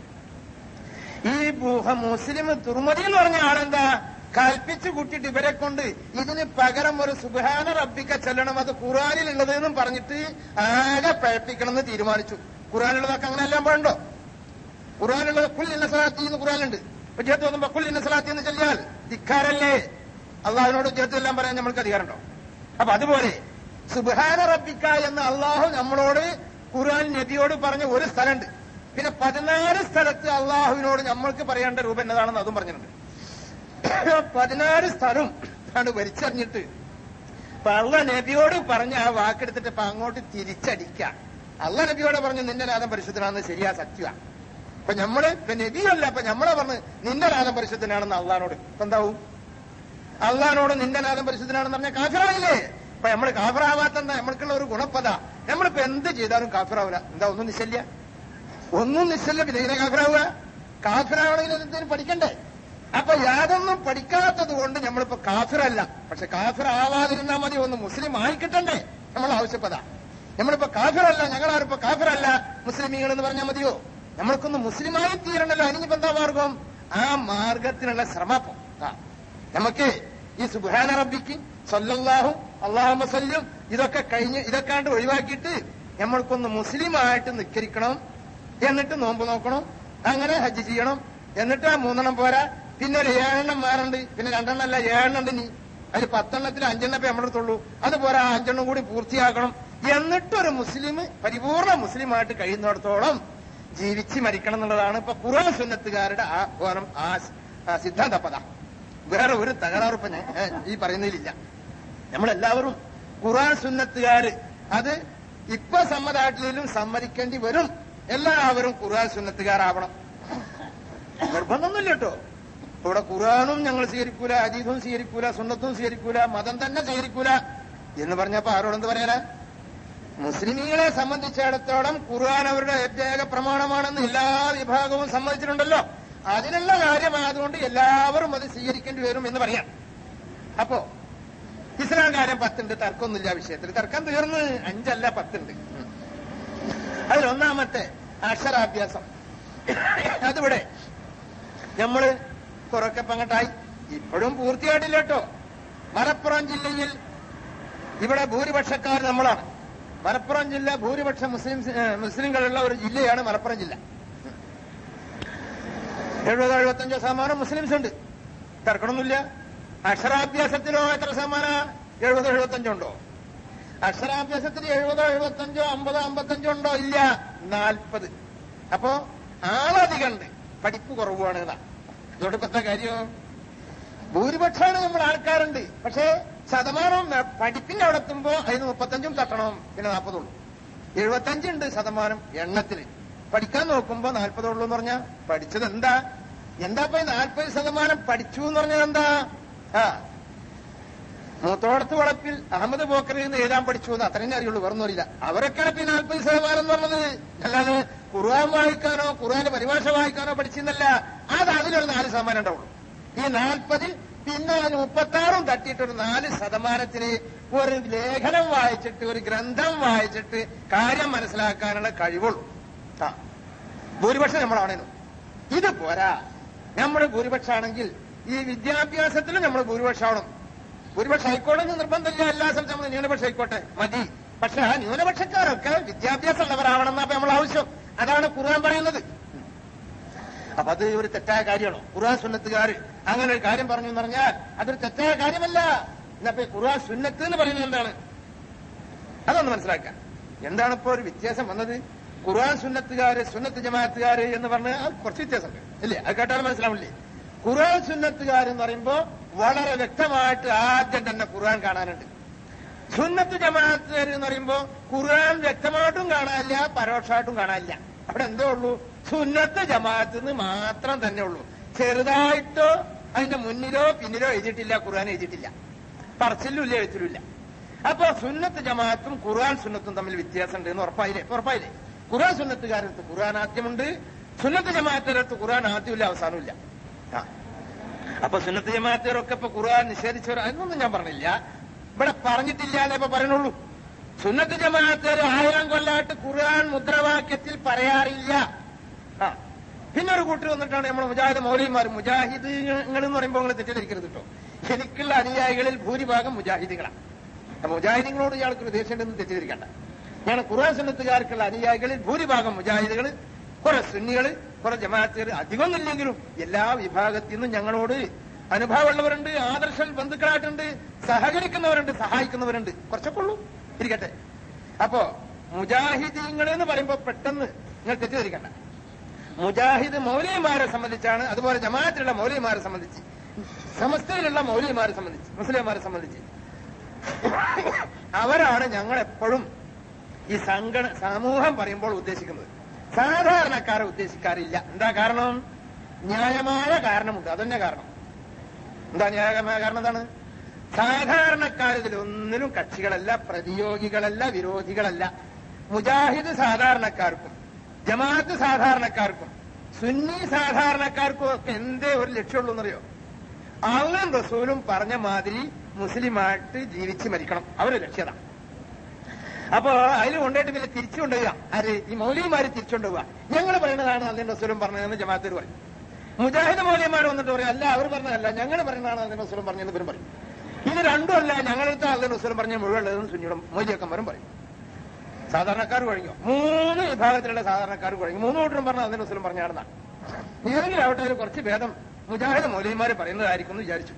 ഈ ബുഹ മുസ്ലിം തുർമതി എന്ന് പറഞ്ഞ ആളെന്താ കൽപ്പിച്ചു കൂട്ടിയിട്ട് ഇവരെ കൊണ്ട് ഇതിന് പകരം ഒരു സുബാന റബ്ബിക്ക ചെല്ലണം അത് ഖുറാനിലുള്ളത് എന്നും പറഞ്ഞിട്ട് ആകെ പഴപ്പിക്കണമെന്ന് തീരുമാനിച്ചു ഖുറാനിലുള്ളതൊക്കെ അങ്ങനെ എല്ലാം പോകണ്ടോ ഖുറാനുള്ളത് കുൽ ഇന്ന സലാത്തി എന്ന് ഖുറാനുണ്ട് ജേത്ത് തോന്നുമ്പോ കുൽ ഇന്ന സലാത്തി എന്ന് ചൊല്ലിയാൽ ധിക്കാരല്ലേ അള്ളാഹിനോട് ജേത്ത് എല്ലാം പറയാൻ നമ്മൾക്ക് അധികാരമുണ്ടോ അപ്പൊ അതുപോലെ സുബാന റബ്ബിക്ക എന്ന് അള്ളാഹു നമ്മളോട് ഖുർആൻ നബിയോട് പറഞ്ഞ ഒരു സ്ഥലമുണ്ട് പിന്നെ പതിനാല് സ്ഥലത്ത് അള്ളാഹുവിനോട് നമ്മൾക്ക് പറയേണ്ട രൂപം എന്നതാണെന്ന് അതും പറഞ്ഞിട്ടുണ്ട് പതിനാല് സ്ഥലം ആണ് വലിച്ചെറിഞ്ഞിട്ട് അപ്പൊ അള്ള നബിയോട് പറഞ്ഞ ആ വാക്കെടുത്തിട്ട് ഇപ്പൊ അങ്ങോട്ട് തിരിച്ചടിക്ക അള്ള നബിയോട് പറഞ്ഞു നിന്റെ നാഥം പരിശുദ്ധനാണെന്ന് ശരിയാ സത്യ അപ്പൊ നമ്മള് ഇപ്പൊ നബിയല്ല അപ്പൊ നമ്മളെ പറഞ്ഞ് നിന്റെ നാഥം പരിശുദ്ധനാണെന്ന് അള്ളഹാനോട് ഇപ്പൊ എന്താവും അള്ളഹാനോട് നിന്റെ നാഥം പരിശുദ്ധനാണെന്ന് പറഞ്ഞ കാഫിറായില്ലേ അപ്പൊ നമ്മള് കാഫിറാവാത്ത എന്താ നമ്മൾക്കുള്ള ഒരു ഗുണപ്പത നമ്മളിപ്പോ എന്ത് ചെയ്താലും കാഫിറാവില്ല എന്താ ഒന്നും നിശല്യ ഒന്നും നിശ്ചല്ല പിന്നെ ഇങ്ങനെ കാഫിറാവുക കാഫിറാവണമെങ്കിൽ എന്തെങ്കിലും പഠിക്കണ്ടേ അപ്പൊ യാതൊന്നും പഠിക്കാത്തത് കൊണ്ട് നമ്മളിപ്പോ കാഫിറല്ല പക്ഷെ കാഫിർ ആവാതിരുന്നാൽ മതി ഒന്ന് മുസ്ലിം ആയിക്കിട്ടണ്ടേ നമ്മൾ ആവശ്യപ്പെടാ നമ്മളിപ്പോ കാഫിറല്ല ഞങ്ങളാരിപ്പോ കാഫിറല്ല മുസ്ലിമീങ്ങൾ എന്ന് പറഞ്ഞാൽ മതിയോ നമ്മൾക്കൊന്ന് മുസ്ലിമായി തീരണല്ലോ അതിനിപ്പോ എന്താ മാർഗം ആ മാർഗത്തിനുള്ള ശ്രമം ആ നമുക്ക് ഈ സുബാന റബ്ബിക്ക് സല്ലല്ലാഹും അള്ളാഹു സല്ലും ഇതൊക്കെ കഴിഞ്ഞ് ഇതൊക്കെ ഒഴിവാക്കിയിട്ട് നമ്മൾക്കൊന്ന് മുസ്ലിമായിട്ട് നിക്കരിക്കണം എന്നിട്ട് നോമ്പ് നോക്കണം അങ്ങനെ ഹജ്ജ് ചെയ്യണം എന്നിട്ട് ആ മൂന്നെണ്ണം പോരാ പിന്നെ ഒരു ഏഴെണ്ണം മാറുണ്ട് പിന്നെ രണ്ടെണ്ണം അല്ല ഏഴെണ്ണം ഉണ്ട് ഇനി അതിൽ പത്തെണ്ണത്തിൽ അഞ്ചെണ്ണം ഇപ്പൊ നമ്മുടെ അടുത്തുള്ളൂ അത് പോരാ ആ അഞ്ചെണ്ണം കൂടി പൂർത്തിയാക്കണം എന്നിട്ടൊരു മുസ്ലിം പരിപൂർണ മുസ്ലിമായിട്ട് കഴിയുന്നിടത്തോളം ജീവിച്ച് മരിക്കണം എന്നുള്ളതാണ് ഇപ്പൊ ഖുർആൻ സുന്നത്തുകാരുടെ ആ ഓരം ആ ആ സിദ്ധാന്തപത വേറെ ഒരു തകരാറുപ്പ ഞാൻ ഏ, ഈ പറയുന്നതിലില്ല നമ്മളെല്ലാവരും ഖുർആൻ സുന്നത്തുകാര് അത് ഇപ്പൊ സമ്മതാട്ടിലും സമ്മതിക്കേണ്ടി വരും എല്ലാവരും ഖുർആൻ സുന്നത്തുകാരാവണം നിർബന്ധമൊന്നുമില്ല കേട്ടോ ഇവിടെ ഖുർആാനും ഞങ്ങൾ സ്വീകരിക്കൂല അജീതും സ്വീകരിക്കൂല സുന്നത്തും സ്വീകരിക്കൂല മതം തന്നെ സ്വീകരിക്കൂല എന്ന് പറഞ്ഞപ്പോ ആരോടെന്ത് പറയാനാ മുസ്ലിമീങ്ങളെ സംബന്ധിച്ചിടത്തോളം ഖുർആൻ അവരുടെ ഏക പ്രമാണമാണെന്ന് എല്ലാ വിഭാഗവും സമ്മതിച്ചിട്ടുണ്ടല്ലോ അതിനുള്ള കാര്യമായതുകൊണ്ട് എല്ലാവരും അത് സ്വീകരിക്കേണ്ടി വരും എന്ന് പറയാം അപ്പോ ഇസ്ലാം കാര്യം പത്തുണ്ട് തർക്കമൊന്നുമില്ല ആ വിഷയത്തിൽ തർക്കം തീർന്ന് അഞ്ചല്ല പത്തുണ്ട് അതിലൊന്നാമത്തെ അക്ഷരാഭ്യാസം അതിവിടെ നമ്മള് കുറൊക്കെ പങ്ങട്ടായി ഇപ്പോഴും പൂർത്തിയായിട്ടില്ല കേട്ടോ മലപ്പുറം ജില്ലയിൽ ഇവിടെ ഭൂരിപക്ഷക്കാർ നമ്മളാണ് മലപ്പുറം ജില്ല ഭൂരിപക്ഷം മുസ്ലിം മുസ്ലിങ്ങളുള്ള ഒരു ജില്ലയാണ് മലപ്പുറം ജില്ല എഴുപതോ എഴുപത്തഞ്ചോ ശതമാനം മുസ്ലിംസ് ഉണ്ട് തർക്കണമൊന്നുമില്ല അക്ഷരാഭ്യാസത്തിലോ എത്ര ശതമാന എഴുപതോ എഴുപത്തഞ്ചോ ഉണ്ടോ അക്ഷരാഭ്യാസത്തിൽ എഴുപതോ എഴുപത്തഞ്ചോ അമ്പതോ അമ്പത്തഞ്ചോ ഉണ്ടോ ഇല്ല നാൽപ്പത് അപ്പോ ആളധികമുണ്ട് പഠിപ്പ് കുറവാണ് എന്നാ അതുകൊണ്ട് ഇപ്പത്തെ കാര്യം ഭൂരിപക്ഷമാണ് നമ്മൾ ആൾക്കാരുണ്ട് പക്ഷേ ശതമാനം പഠിപ്പിന്റെ അവിടെ എത്തുമ്പോ അതിന് മുപ്പത്തഞ്ചും തട്ടണം പിന്നെ നാൽപ്പതുള്ളൂ എഴുപത്തഞ്ചുണ്ട് ശതമാനം എണ്ണത്തിന് പഠിക്കാൻ നോക്കുമ്പോ നാൽപ്പതുള്ളൂ എന്ന് പറഞ്ഞാൽ പഠിച്ചത് എന്താ എന്താ ഇപ്പൊ നാൽപ്പത് ശതമാനം പഠിച്ചു എന്ന് പറഞ്ഞത് എന്താ ആ മൂത്തോടത്ത് വളപ്പിൽ അഹമ്മദ് പോക്കറിൽ നിന്ന് എഴുതാൻ പഠിച്ചു എന്ന് അത്രയും അറിയുള്ളൂ വേറൊന്നും അറിയില്ല അവരൊക്കെയാണ് പിന്നെ നാൽപ്പത് ശതമാനം എന്ന് പറഞ്ഞത് അല്ലാതെ ഖുർആൻ വായിക്കാനോ ഖുർആന്റെ പരിഭാഷ വായിക്കാനോ പഠിച്ചെന്നല്ല അത് അതിലൊരു നാല് ശതമാനം ഉണ്ടാവുള്ളൂ ഈ നാൽപ്പതിൽ പിന്നെ അതിന് മുപ്പത്താറും തട്ടിയിട്ട് ഒരു നാല് ശതമാനത്തിന് ഒരു ലേഖനം വായിച്ചിട്ട് ഒരു ഗ്രന്ഥം വായിച്ചിട്ട് കാര്യം മനസ്സിലാക്കാനുള്ള കഴിവുള്ളൂ ആ ഭൂരിപക്ഷം നമ്മളാണേനു ഇത് പോരാ നമ്മൾ ഭൂരിപക്ഷമാണെങ്കിൽ ഈ വിദ്യാഭ്യാസത്തിലും നമ്മൾ ഭൂരിപക്ഷമാവണം ഭൂരിപക്ഷം ആയിക്കോളെന്ന് നിർബന്ധമില്ല എല്ലാ സ്ഥലത്തും നമ്മൾ ന്യൂനപക്ഷം ആയിക്കോട്ടെ മതി പക്ഷെ ആ ന്യൂനപക്ഷക്കാരൊക്കെ വിദ്യാഭ്യാസം ഉള്ളവരാവണം എന്നാ നമ്മൾ ആവശ്യം അതാണ് ഖുർആൻ പറയുന്നത് അപ്പൊ അത് ഒരു തെറ്റായ കാര്യമാണോ ഖുർആൻ സുന്നത്തുകാർ അങ്ങനെ ഒരു കാര്യം പറഞ്ഞു എന്ന് പറഞ്ഞാൽ അതൊരു തെറ്റായ കാര്യമല്ല എന്നപ്പോ ഈ ഖുർആൻ സുന്നത്ത് എന്ന് പറയുന്നത് എന്താണ് അതൊന്ന് മനസ്സിലാക്കാം എന്താണ് ഇപ്പോ ഒരു വ്യത്യാസം വന്നത് ഖുർആൻ സുന്നത്തുകാര് സുന്നത്ത് ജമാഅത്തുകാര് എന്ന് പറഞ്ഞാൽ അത് കുറച്ച് വ്യത്യാസമുണ്ട് ഇല്ലേ അത് കേട്ടാൽ മനസ്സിലാവില്ലേ ഖുർആൻ സുന്നത്തുകാർ എന്ന് പറയുമ്പോ വളരെ വ്യക്തമായിട്ട് ആദ്യം തന്നെ ഖുർആൻ കാണാനുണ്ട് സുന്നത്ത് ജമാഅത്തുകാർ എന്ന് പറയുമ്പോ ഖുർആൻ വ്യക്തമായിട്ടും കാണാനില്ല പരോക്ഷമായിട്ടും കാണാനില്ല അവിടെ എന്തേ ഉള്ളൂ സുന്നത്ത് ജമാഅത്ത് എന്ന് മാത്രം തന്നെ ഉള്ളൂ ചെറുതായിട്ടോ അതിന്റെ മുന്നിലോ പിന്നിലോ എഴുതിയിട്ടില്ല ഖുർആൻ എഴുതിയിട്ടില്ല പറച്ചിലും ഇല്ല എഴുത്തിലും ഇല്ല അപ്പൊ സുന്നത്ത് ജമാഅത്തും ഖുർആൻ സുന്നത്തും തമ്മിൽ വ്യത്യാസമുണ്ട് എന്ന് ഉറപ്പായില്ലേ ഉറപ്പായില്ലേ ഖുർആൻ സുന്നത്തുകാരടുത്ത് ഖുർആൻ ആദ്യമുണ്ട് സുന്നത്ത് ജമാഅത്തിനടുത്ത് ഖുർആൻ ആദ്യമില്ല അവസാനമില്ല ആ അപ്പൊ സുന്നത്ത് ജമാഅത്തുകാരൊക്കെ ഇപ്പൊ ഖുർആൻ നിഷേധിച്ചവർ അതൊന്നും ഞാൻ പറഞ്ഞില്ല ഇവിടെ പറഞ്ഞിട്ടില്ല എന്നേ ഇപ്പൊ പറയണുള്ളൂ സുന്നത്ത് ജമാഅത്തുകാർ ആയിരം കൊല്ലായിട്ട് ഖുർആൻ മുദ്രാവാക്യത്തിൽ പറയാറില്ല ആ പിന്നെ ഒരു കൂട്ടർ വന്നിട്ടാണ് നമ്മൾ മുജാഹിദ് മൗലിമാർ മുജാഹിദുകൾ എന്ന് പറയുമ്പോൾ നിങ്ങൾ തെറ്റിദ്ധരിക്കരുത് കേട്ടോ എനിക്കുള്ള അനുയായികളിൽ ഭൂരിഭാഗം മുജാഹിദുകളാണ് അപ്പൊ മുജാഹിദികളോട് ഇയാൾക്ക് ദേഷ്യമുണ്ടെന്ന് തെറ്റിദ്ധരിക്കണ്ട ഞാൻ ഖുർആൻ സുന്നത്തുകാർക്കുള്ള അനുയായികളിൽ ഭൂരിഭാഗം മുജാഹിദുകൾ കുറെ സുന്നികൾ കുറെ ജമാഅത്തുകാർ അധികമൊന്നുമില്ലെങ്കിലും എല്ലാ വിഭാഗത്തിൽ നിന്നും ഞങ്ങളോട് അനുഭവമുള്ളവരുണ്ട് ആദർശ ബന്ധുക്കളായിട്ടുണ്ട് സഹകരിക്കുന്നവരുണ്ട് സഹായിക്കുന്നവരുണ്ട് കുറച്ചൊക്കെ ഉള്ളൂ ഇരിക്കട്ടെ അപ്പോ മുജാഹിദീങ്ങൾ എന്ന് പറയുമ്പോ പെട്ടെന്ന് നിങ്ങൾ തെറ്റിദ്ധരിക്കണ്ട മുജാഹിദ് മൗലിയമാരെ സംബന്ധിച്ചാണ് അതുപോലെ ജമാഅത്തിലുള്ള മൗലിയമാരെ സംബന്ധിച്ച് സമസ്തയിലുള്ള മൗലിയമാരെ സംബന്ധിച്ച് മുസ്ലിംമാരെ സംബന്ധിച്ച് അവരാണ് ഞങ്ങൾ എപ്പോഴും ഈ സംഘടന സമൂഹം പറയുമ്പോൾ ഉദ്ദേശിക്കുന്നത് സാധാരണക്കാരെ ഉദ്ദേശിക്കാറില്ല എന്താ കാരണം ന്യായമായ കാരണമുണ്ട് അതന്നെ കാരണം എന്താ ന്യായമായ കാരണം എന്താണ് സാധാരണക്കാരിതിൽ ഒന്നിനും കക്ഷികളല്ല പ്രതിയോഗികളല്ല വിരോധികളല്ല മുജാഹിദ് സാധാരണക്കാർക്കും ജമാഅത്ത് സാധാരണക്കാർക്കും സുന്നി സാധാരണക്കാർക്കും ഒക്കെ എന്തേ ഒരു ലക്ഷ്യമുള്ളൂ എന്നറിയോ അള്ളും റസൂലും പറഞ്ഞ മാതിരി മുസ്ലിമായിട്ട് ജീവിച്ച് മരിക്കണം അവരുടെ ലക്ഷ്യത അപ്പോ അതിൽ കൊണ്ടുപോയിട്ട് പിന്നെ തിരിച്ചു കൊണ്ടുപോവുക ആര് ഈ മൗലികമാര് തിരിച്ചു കൊണ്ടുപോവുക ഞങ്ങൾ പറയുന്നതാണ് അള്ളൻ റസൂലും പറഞ്ഞതെന്ന് ജമാഅത്തിൽ പറയും മുജാഹിദ് മൗലിയമാർ വന്നിട്ട് പറയും അല്ല അവർ പറഞ്ഞതല്ല ഞങ്ങൾ പറയുന്നതാണ് അള്ളൻ റസൂലും പറഞ്ഞതെന്ന് ഇവരും പറയും ഇത് രണ്ടും അല്ല ഞങ്ങളടുത്ത് അള്ളൻ റസൂലും പറഞ്ഞ മുഴുവനുള്ളതെന്ന് സുന്നിയുടെ മൊയ്യക്കന്മാരും പറയും സാധാരണക്കാർ കഴിഞ്ഞു മൂന്ന് വിഭാഗത്തിലുള്ള സാധാരണക്കാർ കഴിഞ്ഞു മൂന്ന് കൂട്ടരും പറഞ്ഞ അള്ളൻ റസൂലും പറഞ്ഞാണെന്നാണ് ഏതെങ്കിലും ആവട്ടെ ഒരു കുറച്ച് ഭേദം മുജാഹിദ് മൗലിയമാര് പറയുന്നതായിരിക്കും എന്ന് വിചാരിച്ചു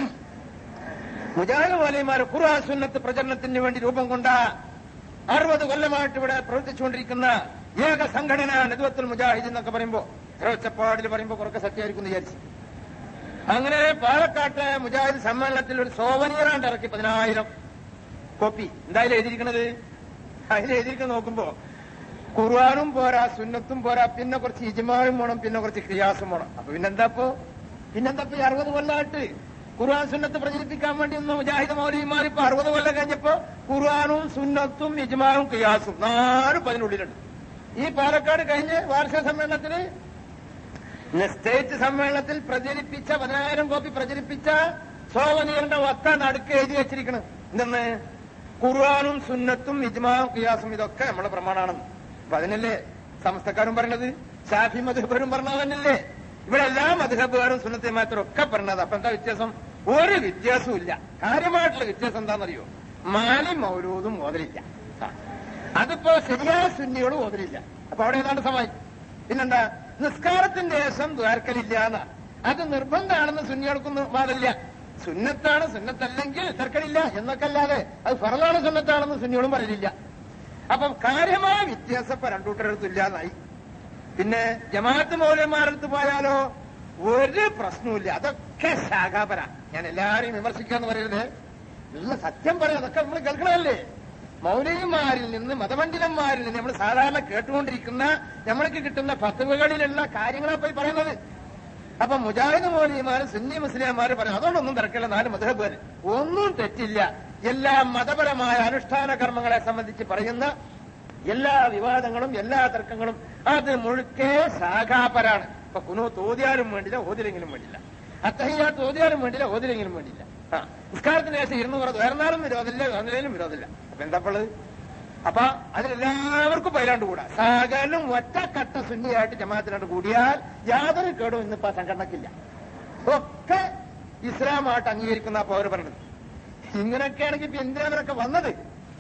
മുജാഹിദ് മൗലിയമാര് ഖുർആൻ സുന്നത്ത് പ്രചരണത്തിന് വേണ്ടി രൂപം കൊണ്ട അറുപത് കൊല്ലമായിട്ട് ഇവിടെ പ്രവർത്തിച്ചുകൊണ്ടിരിക്കുന്ന ഏക സംഘടന നെതുവത്തുൽ മുജാഹിദ് എന്നൊക്കെ പറയുമ്പോ ഒച്ചപ്പാടിൽ പറയുമ്പോ കുറക്കെ സത്യമായിരിക്കും എന്ന് വിചാരിച്ചു അങ്ങനെ പാലക്കാട്ടെ മുജാഹിദ് സമ്മേളനത്തിൽ ഒരു സോവനിയറാണ്ട് ഇറക്കി പതിനായിരം കോപ്പി എന്തായാലും എഴുതിയിരിക്കുന്നത് അതിൽ എഴുതിയിരിക്കുന്നത് നോക്കുമ്പോ ഖുർആാനും പോരാ സുന്നത്തും പോരാ പിന്നെ കുറച്ച് ഇജ്മാനും വേണം പിന്നെ കുറച്ച് ക്രിയാസും വേണം അപ്പൊ പിന്നെന്താപ്പോ പിന്നെന്താപ്പോ ഈ അറുപത് കൊല്ലമായിട്ട് ഖുർആൻ സുന്നത്ത് പ്രചരിപ്പിക്കാൻ വേണ്ടി ഒന്ന് മുജാഹിദ് മൗലിമാർ ഇപ്പൊ അറുപത് കൊല്ലം കഴിഞ്ഞപ്പോ ഖുർആാനും സുന്നത്തും ഇജ്മാനും ക്രിയാസും നാലും പതിനുള്ളിലുണ്ട് ഈ പാലക്കാട് കഴിഞ്ഞ വാർഷിക സമ്മേളനത്തിന് സ്റ്റേറ്റ് സമ്മേളനത്തിൽ പ്രചരിപ്പിച്ച പതിനായിരം കോപ്പി പ്രചരിപ്പിച്ച സോവനീറിന്റെ വത്ത നടുക്ക് എഴുതി വെച്ചിരിക്കണം എന്തെന്ന് ഖുർആാനും സുന്നത്തും ഇജ്മാവും ഖിയാസും ഇതൊക്കെ നമ്മുടെ പ്രമാണാണെന്ന് അപ്പൊ അതിനല്ലേ സമസ്തക്കാരും പറഞ്ഞത് ഷാഫി മധുഹബരും പറഞ്ഞത് തന്നെയല്ലേ ഇവിടെ എല്ലാ മധുഹബുകാരും സുന്നത്തെ മാത്രം ഒക്കെ പറഞ്ഞത് അപ്പൊ എന്താ വ്യത്യാസം ഒരു വ്യത്യാസവും ഇല്ല കാര്യമായിട്ടുള്ള വ്യത്യാസം എന്താണെന്നറിയോ മാലി മൗലൂദും ഓതലില്ല ആ. അതിപ്പോ ശരിയായ സുന്നിയോട് ഓതലില്ല അപ്പൊ അവിടെ ഏതാണ്ട് സമായി പിന്നെന്താ നിസ്കാരത്തിന്റെ ശേഷം ദ്വാരക്കലില്ല എന്നാ അത് നിർബന്ധമാണെന്ന് സുന്നികൾക്കൊന്നും വാദില്ല സുന്നത്താണ് സുന്നത്തല്ലെങ്കിൽ തർക്കലില്ല എന്നൊക്കെ അല്ലാതെ അത് ഫറലാണ് സുന്നത്താണെന്ന് സുന്നികളും പറയില്ല അപ്പൊ കാര്യമായ വ്യത്യാസം ഇപ്പൊ രണ്ടൂട്ടരടുത്തും ഇല്ലാന്നായി പിന്നെ ജമാഅത്ത് മൗലന്മാരടുത്ത് പോയാലോ ഒരു പ്രശ്നവുമില്ല അതൊക്കെ ശാഖാപര ഞാൻ എല്ലാരെയും വിമർശിക്കാന്ന് പറയരുത് ഉള്ള സത്യം പറയാം അതൊക്കെ നമ്മൾ കേൾക്കണമല്ലേ മൗലവിമാരിൽ നിന്ന് മതപണ്ഡിതന്മാരിൽ നിന്ന് നമ്മൾ സാധാരണ കേട്ടുകൊണ്ടിരിക്കുന്ന നമ്മൾക്ക് കിട്ടുന്ന ഫത്തുവകളിലുള്ള കാര്യങ്ങളാ പോയി പറയുന്നത് അപ്പൊ മുജാഹിദ് മൗലിമാര് സുന്നി മുസ്ലിംമാര് പറയും അതുകൊണ്ടൊന്നും തിരക്കില്ല നാല് മധുഹബുകാര് ഒന്നും തെറ്റില്ല എല്ലാ മതപരമായ അനുഷ്ഠാന കർമ്മങ്ങളെ സംബന്ധിച്ച് പറയുന്ന എല്ലാ വിവാദങ്ങളും എല്ലാ തർക്കങ്ങളും അത് മുഴുക്കെ ശാഖാപരാണ് ഇപ്പൊ കുനു തോതിയാലും വേണ്ടില്ല ഓതിലെങ്കിലും വേണ്ടില്ല അത്തഹയ്യ തോതിയാലും വേണ്ടില്ല ഓതിലെങ്കിലും വേണ്ടില്ല ആ നിസ്കാരത്തിന് ശേഷം ഇരുന്നൂറ് ഉയർന്നാലും വിരോധമില്ല ഉയർന്നതിലും വിരോധമില്ല അപ്പൊ എന്താപ്പുള്ളത് അപ്പൊ അതിലെല്ലാവർക്കും പൈലാണ്ട് കൂടാ സകലും ഒറ്റക്കട്ട സുന്നിയായിട്ട് ജമാഅത്തിനായിട്ട് കൂടിയാൽ യാതൊരു കേടും ഇന്നിപ്പോ ആ സംഘടനക്കില്ല ഒക്കെ ഇസ്ലാമായിട്ട് അംഗീകരിക്കുന്ന പൗര പറഞ്ഞത് ഇങ്ങനെയൊക്കെയാണെങ്കിൽ ഇപ്പൊ എന്തിനവരൊക്കെ വന്നത്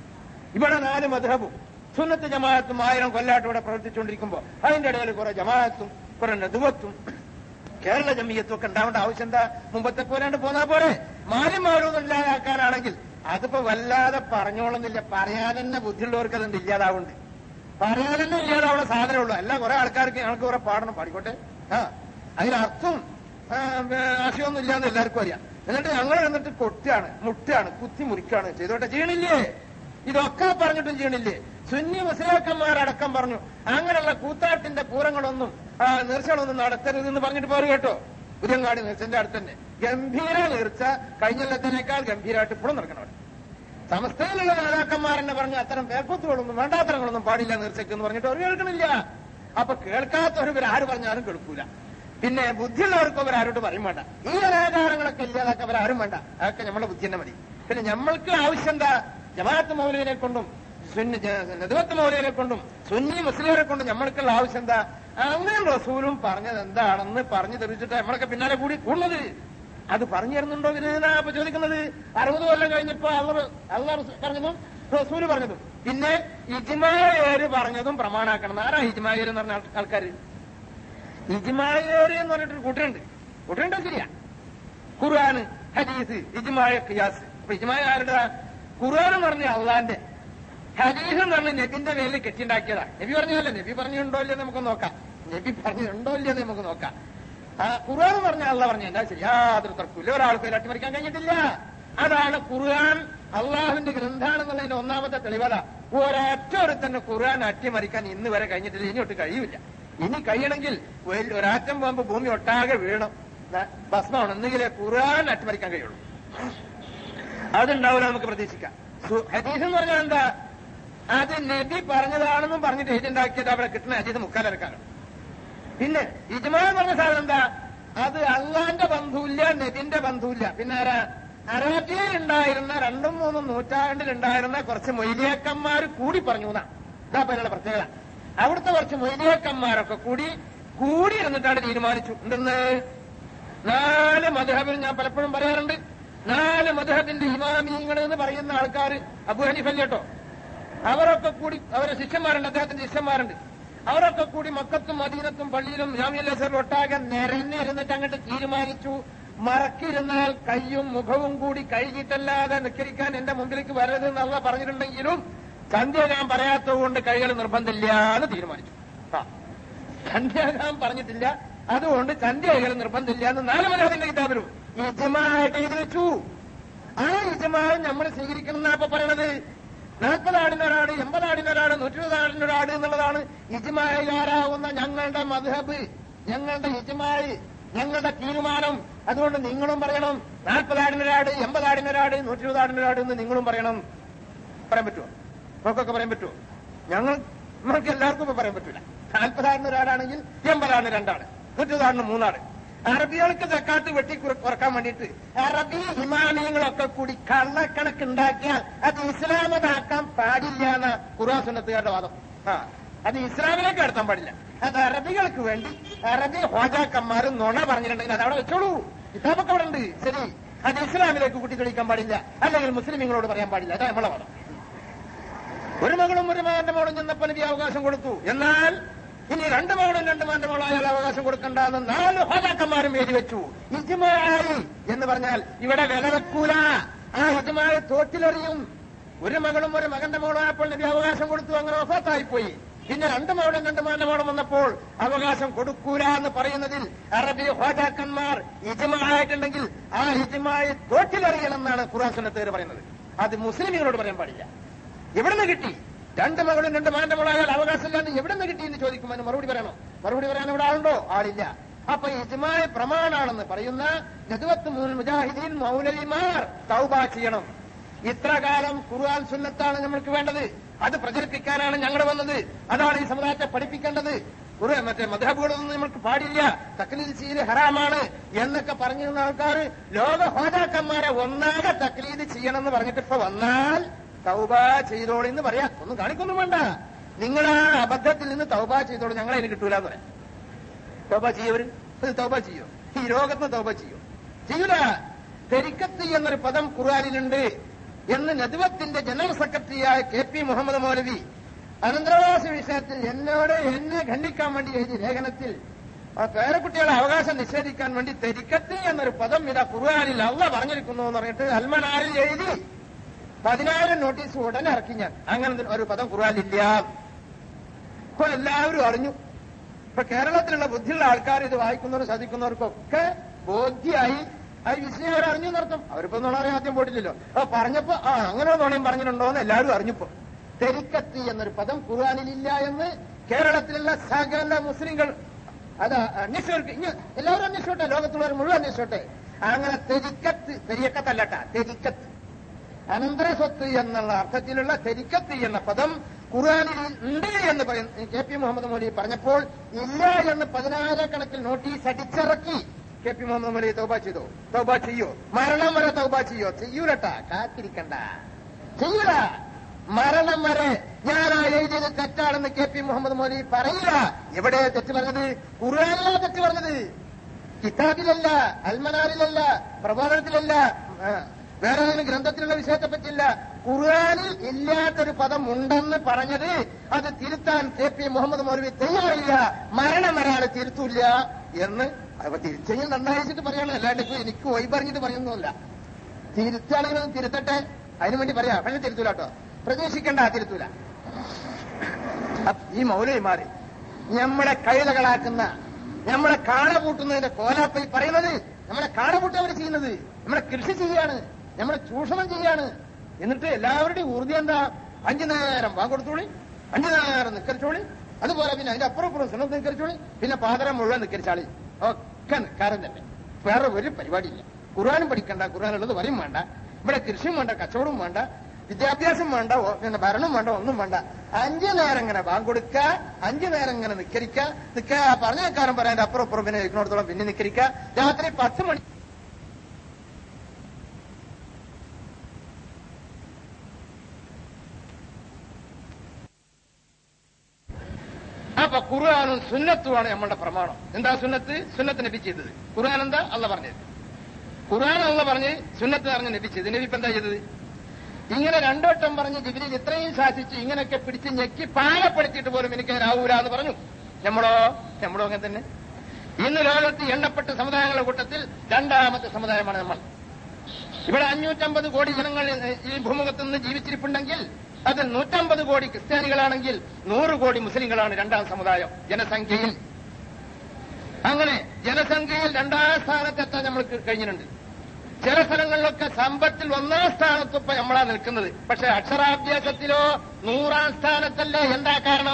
ഇവിടെ നാല് മധുഹബും സുന്നത്ത് ജമാഅത്തും ആയിരം കൊല്ലാട്ട് ഇവിടെ പ്രവർത്തിച്ചുകൊണ്ടിരിക്കുമ്പോ അതിന്റെ ഇടയിൽ കുറെ ജമാഅത്തും കുറെ നദുവത്തും കേരള ജമീയത്തും ഒക്കെ ഉണ്ടാവേണ്ട ആവശ്യം എന്താ മുമ്പത്തെ പോലാണ്ട് പോന്നാ പോരെ മാലിമാരൊന്നും ഇല്ലാതാക്കാനാണെങ്കിൽ അതിപ്പോ വല്ലാതെ പറഞ്ഞോളുന്നില്ല പറയാൻ തന്നെ ബുദ്ധിയുള്ളവർക്ക് അതുണ്ട് ഇല്ലാതാവുന്നുണ്ട് പറയാൻ തന്നെ ഇല്ലാതാവുന്ന സാധനമുള്ളൂ അല്ല കുറെ ആൾക്കാർക്ക് ഞങ്ങൾക്ക് കുറെ പാടണം പാടിക്കോട്ടെ ആ അതിനർത്ഥം ആ, ആശയമൊന്നും ഇല്ലാന്ന് എല്ലാവർക്കും അറിയാം എന്നിട്ട് ഞങ്ങൾ എന്നിട്ട് കൊട്ടാണ് മുട്ടാണ് കുത്തി മുറിക്കാണ് ചെയ്തോട്ടെ ചെയ്യണില്ലേ ഇതൊക്കെ പറഞ്ഞിട്ടും ചെയ്യണില്ലേ സുന്നി മുസ്ലിയാക്കന്മാരടക്കം പറഞ്ഞു അങ്ങനെയുള്ള കൂത്താട്ടിന്റെ പൂരങ്ങളൊന്നും ആ, നേർച്ചകളൊന്നും നടത്തരുത് എന്ന് പറഞ്ഞിട്ട് പോരു കേട്ടോ പുതിയങ്ങാടി നേർച്ചന്റെ അടുത്ത് തന്നെ ഗംഭീര നേർച്ച കഴിഞ്ഞൊല്ലത്തിനേക്കാൾ ഗംഭീരമായിട്ട് ഇപ്പോഴും നടക്കണം അവിടെ സമസ്തയിലുള്ള നേതാക്കന്മാരെന്നെ പറഞ്ഞു അത്തരം പേക്കൂത്തുകളൊന്നും വേണ്ടാത്തരങ്ങളൊന്നും പാടില്ല നേർച്ചയ്ക്ക് എന്ന് പറഞ്ഞിട്ട് അവർ കേൾക്കണില്ല അപ്പൊ കേൾക്കാത്തവർ ഇവർ ആര് പറഞ്ഞാലും കേൾക്കൂല പിന്നെ ബുദ്ധിയുള്ളവർക്ക് അവർ ആരോട് പറയും വേണ്ട ഈ അനാചാരങ്ങളൊക്കെ ഇല്ലാതൊക്കെ അവരാരും വേണ്ട അതൊക്കെ നമ്മുടെ ബുദ്ധി തന്നെ മതി പിന്നെ നമ്മൾക്ക് ആവശ്യം എന്താ ജമാഅത്ത് മൗലിനെ കൊണ്ടും സുന്നി നെതുവത്ത് മൗലിനെ കൊണ്ടും സുന്നി മുസ്ലിമരെ കൊണ്ടും നമ്മൾക്കുള്ള ആവശ്യം എന്താ അങ്ങനെ റസൂലും പറഞ്ഞത് എന്താണെന്ന് പറഞ്ഞു തെളിച്ചിട്ട് നമ്മളൊക്കെ പിന്നാലെ കൂടി കൂടുന്നത് അത് പറഞ്ഞു തരുന്നുണ്ടോ ഇതിനാ ഇപ്പൊ ചോദിക്കുന്നത് അറുപത് കൊല്ലം കഴിഞ്ഞപ്പോ അവർ അള്ള പറഞ്ഞതും റസൂല് പറഞ്ഞതും പിന്നെ ഇജ്മായേര് പറഞ്ഞതും പ്രമാണാക്കണം ആരാ ഇജ്മായേര് എന്ന് പറഞ്ഞ ആൾക്കാർ ഇജ്മായേര് എന്ന് പറഞ്ഞിട്ടൊരു കൂട്ടുണ്ട് കൂട്ടുണ്ട് ശരിയാ ഖുർആന് ഹദീസ് ഇജ്മായ ഖിയാസ് അപ്പൊ ഇജ്മായ ആരുടെ ഖുർആൻ എന്ന് പറഞ്ഞ അള്ളാന്റെ ഹദീസ് എന്ന് പറഞ്ഞ നബിന്റെ പേരിൽ കെട്ടിണ്ടാക്കിയതാ നബി പറഞ്ഞതല്ലേ നബി പറഞ്ഞിട്ടുണ്ടോ ഇല്ലേ നമുക്ക് നോക്കാം നബി പറഞ്ഞിട്ടുണ്ടോ ഇല്ലയോ എന്ന് നമുക്ക് നോക്കാം ആ ഖുർആൻ പറഞ്ഞ അള്ള പറഞ്ഞ എന്താ ശരി യാതൊരു തർക്കമില്ല ഒരാൾക്ക് ഇതിൽ അട്ടിമറിക്കാൻ കഴിഞ്ഞിട്ടില്ല അതാണ് ഖുർആൻ അള്ളാഹുവിന്റെ ഗ്രന്ഥാണെന്നുള്ളതിന്റെ ഒന്നാമത്തെ തെളിവല ഒരൊറ്റ ഒരു തന്നെ ഖുർആൻ അട്ടിമറിക്കാൻ ഇന്ന് വരെ കഴിഞ്ഞിട്ടില്ല ഇനി ഒട്ട് കഴിയില്ല ഇനി കഴിയണമെങ്കിൽ വലിയ ഒരാറ്റം പോകുമ്പോ ഭൂമി ഒട്ടാകെ വീണം ന- ഭസ്മമാണ് എന്നെങ്കിലേ ഖുർആൻ അട്ടിമറിക്കാൻ കഴിയുള്ളൂ അതുണ്ടാവില്ല നമുക്ക് പ്രതീക്ഷിക്കാം സു- ഹദീസ് എന്ന് പറഞ്ഞാൽ എന്താ അത് നബി പറഞ്ഞതാണെന്നും പറഞ്ഞിട്ട് എഴുതിണ്ടാക്കിയത് അവിടെ കിട്ടുന്ന ഹദീസ് മുക്കാലിറക്കാനാണ് പിന്നെ ഇജ്മാ എന്ന് പറഞ്ഞ സാധനം എന്താ അത് അള്ളാന്റെ ബന്ധുവില്ല നബിന്റെ ബന്ധുവില്ല പിന്നെ ആരാ അറേബ്യയിൽ ഉണ്ടായിരുന്ന രണ്ടും മൂന്നും നൂറ്റാണ്ടിലുണ്ടായിരുന്ന കുറച്ച് മൊയ്ലിയക്കന്മാർ കൂടി പറഞ്ഞു എന്നാ ഇതാ പേരുടെ പ്രത്യേകത അവിടുത്തെ കുറച്ച് മൊയ്ലിയക്കന്മാരൊക്കെ കൂടി കൂടി എന്നിട്ടാണ് തീരുമാനിച്ചു എന്തെന്ന് നാല് മധുഹബിൽ ഞാൻ പലപ്പോഴും പറയാറുണ്ട് നാല് മധുഹബിന്റെ ഇമാമിയങ്ങൾ എന്ന് പറയുന്ന ആൾക്കാർ അബു ഹനീഫല്ല കേട്ടോ അവരൊക്കെ കൂടി അവരെ ശിഷ്യന്മാരുണ്ട് അദ്ദേഹത്തിന്റെ ശിഷ്യന്മാരുണ്ട് അവരൊക്കെ കൂടി മക്കത്തും മദീനത്തും പള്ളിയിലും ജാമ്യലേശ്വരം ഒട്ടാകെ നിരന്നിരുന്നിട്ട് അങ്ങോട്ട് തീരുമാനിച്ചു മറക്കിരുന്നാൽ കയ്യും മുഖവും കൂടി കഴുകിയിട്ടല്ലാതെ നിക്കരിക്കാൻ എന്റെ മുമ്പിലേക്ക് വരരുത് എന്നുള്ള പറഞ്ഞിട്ടുണ്ടെങ്കിലും സന്ധ്യ ഞാൻ പറയാത്തത് കൊണ്ട് കൈകൾ നിർബന്ധമില്ല എന്ന് തീരുമാനിച്ചു ആ സന്ധ്യാകാൻ പറഞ്ഞിട്ടില്ല അതുകൊണ്ട് സന്ധ്യകൾ നിർബന്ധമില്ല എന്ന് നാല് മലയാളത്തിന്റെ കിതാബിലും ഇജമായിട്ട് എഴുതി വെച്ചു ആ ഇജമാവ് നമ്മൾ സ്വീകരിക്കണം എന്നാ ഇപ്പൊ പറയണത് നാൽപ്പതാടിനൊരാട് എൺപതാടിനൊരാട് നൂറ്റിരുപതാടിനൊരാട് എന്നുള്ളതാണ് ഇജ്മാകാരാവുന്ന ഞങ്ങളുടെ മധുഹബ് ഞങ്ങളുടെ ഇജ്മായി ഞങ്ങളുടെ തീരുമാനം അതുകൊണ്ട് നിങ്ങളും പറയണം നാൽപ്പതാടിനൊരാട് എൺപതാടിനൊരാട് നൂറ്റിരുപതാടിനൊരാട് എന്ന് നിങ്ങളും പറയണം പറയാൻ പറ്റുമോ നമുക്കൊക്കെ പറയാൻ പറ്റുമോ ഞങ്ങൾ നമ്മൾക്ക് എല്ലാവർക്കും ഇപ്പൊ പറയാൻ പറ്റില്ല നാൽപ്പതാടിന് ഒരാളാണെങ്കിൽ എൺപതാടിന് രണ്ടാണ് നൂറ്റിരുപതാടിന് മൂന്നാണ് അറബികൾക്ക് സക്കാത്ത് വെട്ടി കുറ- കുറക്കാൻ വേണ്ടിയിട്ട് അറബി ഇമാമിയങ്ങളൊക്കെ കൂടി കള്ളക്കണക്കുണ്ടാക്കിയാൽ അത് ഇസ്ലാമതാക്കാൻ പാടില്ല എന്ന ഖുർആൻ സുന്നത്തുകാരുടെ വാദം ആ അത് ഇസ്ലാമിലേക്ക് കടത്താൻ പാടില്ല അത് അറബികൾക്ക് വേണ്ടി അറബി ഹോജാക്കന്മാരും നുണ പറഞ്ഞിട്ടുണ്ടെങ്കിൽ അത് അവിടെ വെച്ചോളൂ കിതാബൊക്കെ അവിടെ ഉണ്ട് ശരി അത് ഇസ്ലാമിലേക്ക് കൂട്ടി കളിക്കാൻ പാടില്ല അല്ലെങ്കിൽ മുസ്ലിമീങ്ങളോട് പറയാൻ പാടില്ല അതാ നമ്മളെ വാദം ഒരു മകളും ഒരു മകന്റെ മോളും ചെന്നപ്പോൾ നബി അവകാശം കൊടുത്തു എന്നാൽ ഇനി രണ്ട് മകളും രണ്ട് മകന്റെ മോളായാൽ അവകാശം കൊടുക്കണ്ടെന്ന് നാല് ഹോജാക്കന്മാരും എഴുതി വെച്ചു ഇജ്മായി എന്ന് പറഞ്ഞാൽ ഇവിടെ വില വെക്കൂല ആ ഇജ്മായി തോറ്റിലെറിയും ഒരു മകളും ഒരു മകന്റെ മോളായപ്പോൾ നബി അവകാശം കൊടുത്തു അങ്ങനെ ഒഫാത്തായി പോയി പിന്നെ രണ്ട് മകളും രണ്ട് മകന്റെ മോളും വന്നപ്പോൾ അവകാശം കൊടുക്കൂല എന്ന് പറയുന്നതിൽ അറബി ഹോജാക്കന്മാർ ഇജ്മായിട്ടുണ്ടെങ്കിൽ ആ ഇജ്മായി തോറ്റിലെറിയണമെന്നാണ് ഖുറാൻ സുന്നത്തേര് പറയുന്നത് അത് മുസ്ലിമുകളോട് പറയാൻ പാടില്ല എവിടുന്ന് കിട്ടി രണ്ട് മകളും രണ്ട് മകന്റെ മോളായാൽ അവകാശമില്ലാന്ന് എവിടുന്ന് കിട്ടി എന്ന് ചോദിക്കുമ്പോൾ അതിന് മറുപടി പറയണോ മറുപടി പറയാൻ ഇവിടെ ആളുണ്ടോ ആളില്ല അപ്പൊ ഇജ്മായ പ്രമാണാണെന്ന് പറയുന്ന നദുവത്ത് മുൻ മുജാഹിദീൻ മൗലവിമാർ തൗബ ചെയ്യണം ഇത്ര കാലം ഖുർആൻ സുന്നത്താണ് നമ്മൾക്ക് വേണ്ടത് അത് പ്രചരിപ്പിക്കാനാണ് ഞങ്ങൾ വന്നത് അതാണ് ഈ സമുദായത്തെ പഠിപ്പിക്കേണ്ടത് ഒരു മറ്റേ മധുഹബുകളൊന്നും നമ്മൾക്ക് പാടില്ല തക്ലീദ് ചെയ്യല് ഹറാമാണ് എന്നൊക്കെ പറഞ്ഞിരുന്ന ആൾക്കാർ ലോക ഹോജാക്കന്മാരെ ഒന്നാകെ തക്ലീദ് ചെയ്യണമെന്ന് പറഞ്ഞിട്ട് ഇപ്പൊ വന്നാൽ തൗബ ചെയ്തോളി എന്ന് പറയാം ഒന്നും കാണിക്കൊന്നും വേണ്ട നിങ്ങൾ ആ അബദ്ധത്തിൽ നിന്ന് തൗബ ചെയ്തോളൂ ഞങ്ങളെ അതിന് കിട്ടൂല എന്ന് പറയാം തൗബ ചെയ്യവര് ഇത് തൗബ ചെയ്യോ ഈ രോഗത്തിന് തൗബ ചെയ്യോ ചെയ്യൂല തെരിക്കത്ത് എന്നൊരു പദം ഖുർആാനിലുണ്ട് എന്ന് നദുവത്തിന്റെ ജനറൽ സെക്രട്ടറിയായ കെ പി മുഹമ്മദ് മൗലവി അനന്തരാവാസ വിഷയത്തിൽ എന്നോട് എന്നെ ഖണ്ഡിക്കാൻ വേണ്ടി എഴുതിയ ലേഖനത്തിൽ ആ പേരക്കുട്ടികളെ അവകാശം നിഷേധിക്കാൻ വേണ്ടി തെരിക്കത്ത് എന്നൊരു പദം ഇതാ ഖുർആാനിൽ അള്ള പറഞ്ഞിരിക്കുന്നു എന്ന് പറഞ്ഞിട്ട് അൽമനാരിൽ എഴുതി പതിനായിരം നോട്ടീസ് ഉടനെ ഇറക്കി ഞാൻ അങ്ങനെ ഒരു പദം ഖുർആാനില്ല ഇപ്പൊ എല്ലാവരും അറിഞ്ഞു ഇപ്പൊ കേരളത്തിലുള്ള ബുദ്ധിയുള്ള ആൾക്കാർ ഇത് വായിക്കുന്നവരും ശ്രദ്ധിക്കുന്നവർക്കൊക്കെ ബോധ്യായി ആ വിഷയം അവർ അറിഞ്ഞു നടത്തും അവരിപ്പോ നുണ അറിയാൻ ആദ്യം പോയിട്ടില്ലല്ലോ അപ്പൊ പറഞ്ഞപ്പോ ആ അങ്ങനെ നുണയും പറഞ്ഞിട്ടുണ്ടോ എന്ന് എല്ലാവരും അറിഞ്ഞപ്പോ തെരിക്കത്തി എന്നൊരു പദം ഖുർആാനിലില്ല എന്ന് കേരളത്തിലുള്ള സകല മുസ്ലിങ്ങൾ അത് അന്വേഷിച്ചവർക്ക് ഇനി എല്ലാവരും അന്വേഷിച്ചോട്ടെ ലോകത്തുള്ളവർ മുഴുവൻ അന്വേഷിച്ചോട്ടെ അങ്ങനെ തെരിക്കത്ത് തെരിയക്കത്തല്ലട്ട തെരിക്കത്ത് അനന്തര സ്വത്ത് എന്നുള്ള അർത്ഥത്തിലുള്ള തെരിക്കത്ത് എന്ന പദം ഖുർആാനിൽ ഉണ്ട് എന്ന് പറയുന്ന കെ പി മുഹമ്മദ് മൗലി പറഞ്ഞപ്പോൾ ഇല്ല എന്ന് പതിനായിരക്കണക്കിൽ നോട്ടീസ് അടിച്ചിറക്കി കെ പി മുഹമ്മദ് മൗലി തൗബ ചെയ്തോ തൗബ ചെയ്യോ മരണം വരെ തൗബ ചെയ്യോ ചെയ്യൂലട്ട കാത്തിരിക്കണ്ട ചെയ്യൂല മരണം വരെ ഞാൻ ആ എഴുതിയത് തെറ്റാണെന്ന് കെ പി മുഹമ്മദ് മൗലി പറയില്ല എവിടെ തെറ്റ് പറഞ്ഞത് ഖുർആാനിലാണ് തെറ്റ് പറഞ്ഞത് കിതാബിലല്ല അൽമനാറിലല്ല പ്രബോധനത്തിലല്ല ആ, വേറെ ഏതെങ്കിലും ഗ്രന്ഥത്തിലുള്ള വിഷയത്തെ പറ്റില്ല ഖുർആാനിൽ ഇല്ലാത്തൊരു പദം ഉണ്ടെന്ന് പറഞ്ഞത് അത് തിരുത്താൻ കെ പി മുഹമ്മദ് മൗലവി തയ്യാറില്ല മരണം വരാതെ തിരുത്തൂല്ല എന്ന് അപ്പൊ തിരിച്ചെങ്കിൽ നന്നായിച്ചിട്ട് പറയണം അല്ലാണ്ട് ഇപ്പൊ എനിക്ക് ഒയ് പറഞ്ഞിട്ട് പറയുന്നതല്ല തിരുത്താണെങ്കിൽ ഒന്ന് തിരുത്തട്ടെ അതിനു വേണ്ടി പറയാം പക്ഷെ തിരുത്തൂല കേട്ടോ പ്രതീക്ഷിക്കണ്ട തിരുത്തൂല അപ്പ ഈ മൗലവിമാര് നമ്മളെ കൈതകളാക്കുന്ന നമ്മളെ കാള പൂട്ടുന്നതിന്റെ കോലാപ്പ ഈ പറയുന്നത് നമ്മളെ കാള പൂട്ട് അവർ ചെയ്യുന്നത് നമ്മളെ കൃഷി ചെയ്യാണ് നമ്മളെ ചൂഷണം ചെയ്യാണ് എന്നിട്ട് എല്ലാവരുടെയും ഊർജ്ജം എന്താ അഞ്ചു നേരം വാങ്ങൊടുത്തോളി അഞ്ചു നേരം നിക്കരിച്ചോളി അതുപോലെ പിന്നെ അതിന്റെ അപ്പുറം അപ്പുറം സുഖം നിക്കരിച്ചോളി പിന്നെ പാതരം മുഴുവൻ നിക്കരിച്ചാളി ഒക്കെ നിക്കാരം തന്നെ വേറെ ഒരു പരിപാടിയില്ല ഖുർആാനും പഠിക്കണ്ട ഖുർആൻ ഉള്ളത് വരും വേണ്ട ഇവിടെ കൃഷിയും വേണ്ട കച്ചവടവും വേണ്ട വിദ്യാഭ്യാസം വേണ്ട ഓ- പിന്നെ ഭരണം വേണ്ട ഒന്നും വേണ്ട അഞ്ചു നേരം ഇങ്ങനെ ബാങ്ക് കൊടുക്ക അഞ്ചു നേരം ഇങ്ങനെ നിക്കരിക്ക നിക്ക പറഞ്ഞ കാരം പറയാൻ അപ്പുറം അപ്പുറം പിന്നെ ഇരിക്കുന്നിടത്തോളം പിന്നെ നിക്കരിക്ക രാത്രി പത്ത് മണി അപ്പൊ ഖുർആാനും സുന്നത്തുമാണ് നമ്മളുടെ പ്രമാണം എന്താ സുന്നത്ത് സുന്നത്ത് നബി ചെയ്തത് ഖുർആൻ എന്താ അല്ല പറഞ്ഞത് ഖുർആൻ അല്ല പറഞ്ഞ് സുന്നത്ത് പറഞ്ഞ് നബി ചെയ്ത് നബി ഇപ്പൊ എന്താ ചെയ്തത് ഇങ്ങനെ രണ്ടോട്ടം പറഞ്ഞ് ജിബിലിൽ ഇത്രയും ശാസിച്ച് ഇങ്ങനെയൊക്കെ പിടിച്ച് ഞെക്കി പാലപ്പെടുത്തിയിട്ട് പോലും എനിക്ക് രാവൂല എന്ന് പറഞ്ഞു നമ്മളോ നമ്മളോ അങ്ങനെ തന്നെ ഇന്ന് ലോകത്ത് എണ്ണപ്പെട്ട സമുദായങ്ങളുടെ കൂട്ടത്തിൽ രണ്ടാമത്തെ സമുദായമാണ് നമ്മൾ ഇവിടെ അഞ്ഞൂറ്റമ്പത് കോടി ജനങ്ങൾ ഈ ഭൂമുഖത്ത് നിന്ന് ജീവിച്ചിരിപ്പുണ്ടെങ്കിൽ അതിൽ നൂറ്റമ്പത് കോടി ക്രിസ്ത്യാനികളാണെങ്കിൽ നൂറ് കോടി മുസ്ലിങ്ങളാണ് രണ്ടാം സമുദായം ജനസംഖ്യയിൽ അങ്ങനെ ജനസംഖ്യയിൽ രണ്ടാം സ്ഥാനത്തെത്താൻ നമ്മൾ കഴിഞ്ഞിട്ടുണ്ട് ചില സ്ഥലങ്ങളിലൊക്കെ സമ്പത്തിൽ ഒന്നാം സ്ഥാനത്ത് ഇപ്പൊ നമ്മളാ നിൽക്കുന്നത് പക്ഷെ അക്ഷരാഭ്യാസത്തിലോ നൂറാം സ്ഥാനത്തല്ലേ എന്താ കാരണം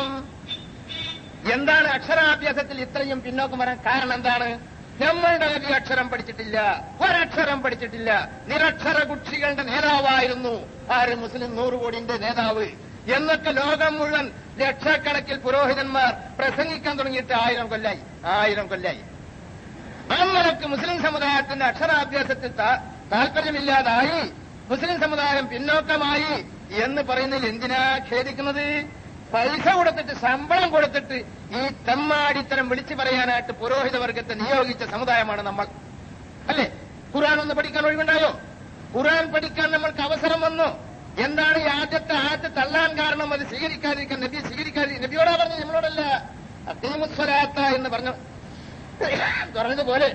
എന്താണ് അക്ഷരാഭ്യാസത്തിൽ ഇത്രയും പിന്നോക്കം വരാൻ കാരണം എന്താണ് നമ്മളുടെ നബി അക്ഷരം പഠിച്ചിട്ടില്ല ഒരക്ഷരം പഠിച്ചിട്ടില്ല നിരക്ഷര കുക്ഷികളുടെ നേതാവായിരുന്നു ആര് മുസ്ലിം നൂറ് കോടിന്റെ നേതാവ് എന്നൊക്കെ ലോകം മുഴുവൻ ലക്ഷക്കണക്കിൽ പുരോഹിതന്മാർ പ്രസംഗിക്കാൻ തുടങ്ങിയിട്ട് ആയിരം കൊല്ലായി ആയിരം കൊല്ലായി അങ്ങനക്ക് മുസ്ലിം സമുദായത്തിന്റെ അക്ഷരാഭ്യാസത്തിൽ താ- താല്പര്യമില്ലാതായി മുസ്ലിം സമുദായം പിന്നോക്കമായി എന്ന് പറയുന്നതിൽ എന്തിനാ ഖേദിക്കുന്നത് പൈസ കൊടുത്തിട്ട് ശമ്പളം കൊടുത്തിട്ട് ഈ തെമ്മാടിത്തരം വിളിച്ചു പറയാനായിട്ട് പുരോഹിത വർഗത്തെ നിയോഗിച്ച സമുദായമാണ് നമ്മൾ അല്ലേ ഖുർആൻ ഒന്ന് പഠിക്കാൻ ഒഴിവുണ്ടായോ ഖുർആൻ പഠിക്കാൻ നമ്മൾക്ക് അവസരം വന്നു എന്താണ് ഈ ആദ്യത്തെ ആദ്യത്തെ തള്ളാൻ കാരണം അത് സ്വീകരിക്കാതിരിക്കാൻ നബി സ്വീകരിക്കാതിരിക്കാൻ നബിയോടാ പറഞ്ഞു നമ്മളോടല്ല അത്തീമുസ്വലാത്ത എന്ന് പറഞ്ഞു പറഞ്ഞതുപോലെ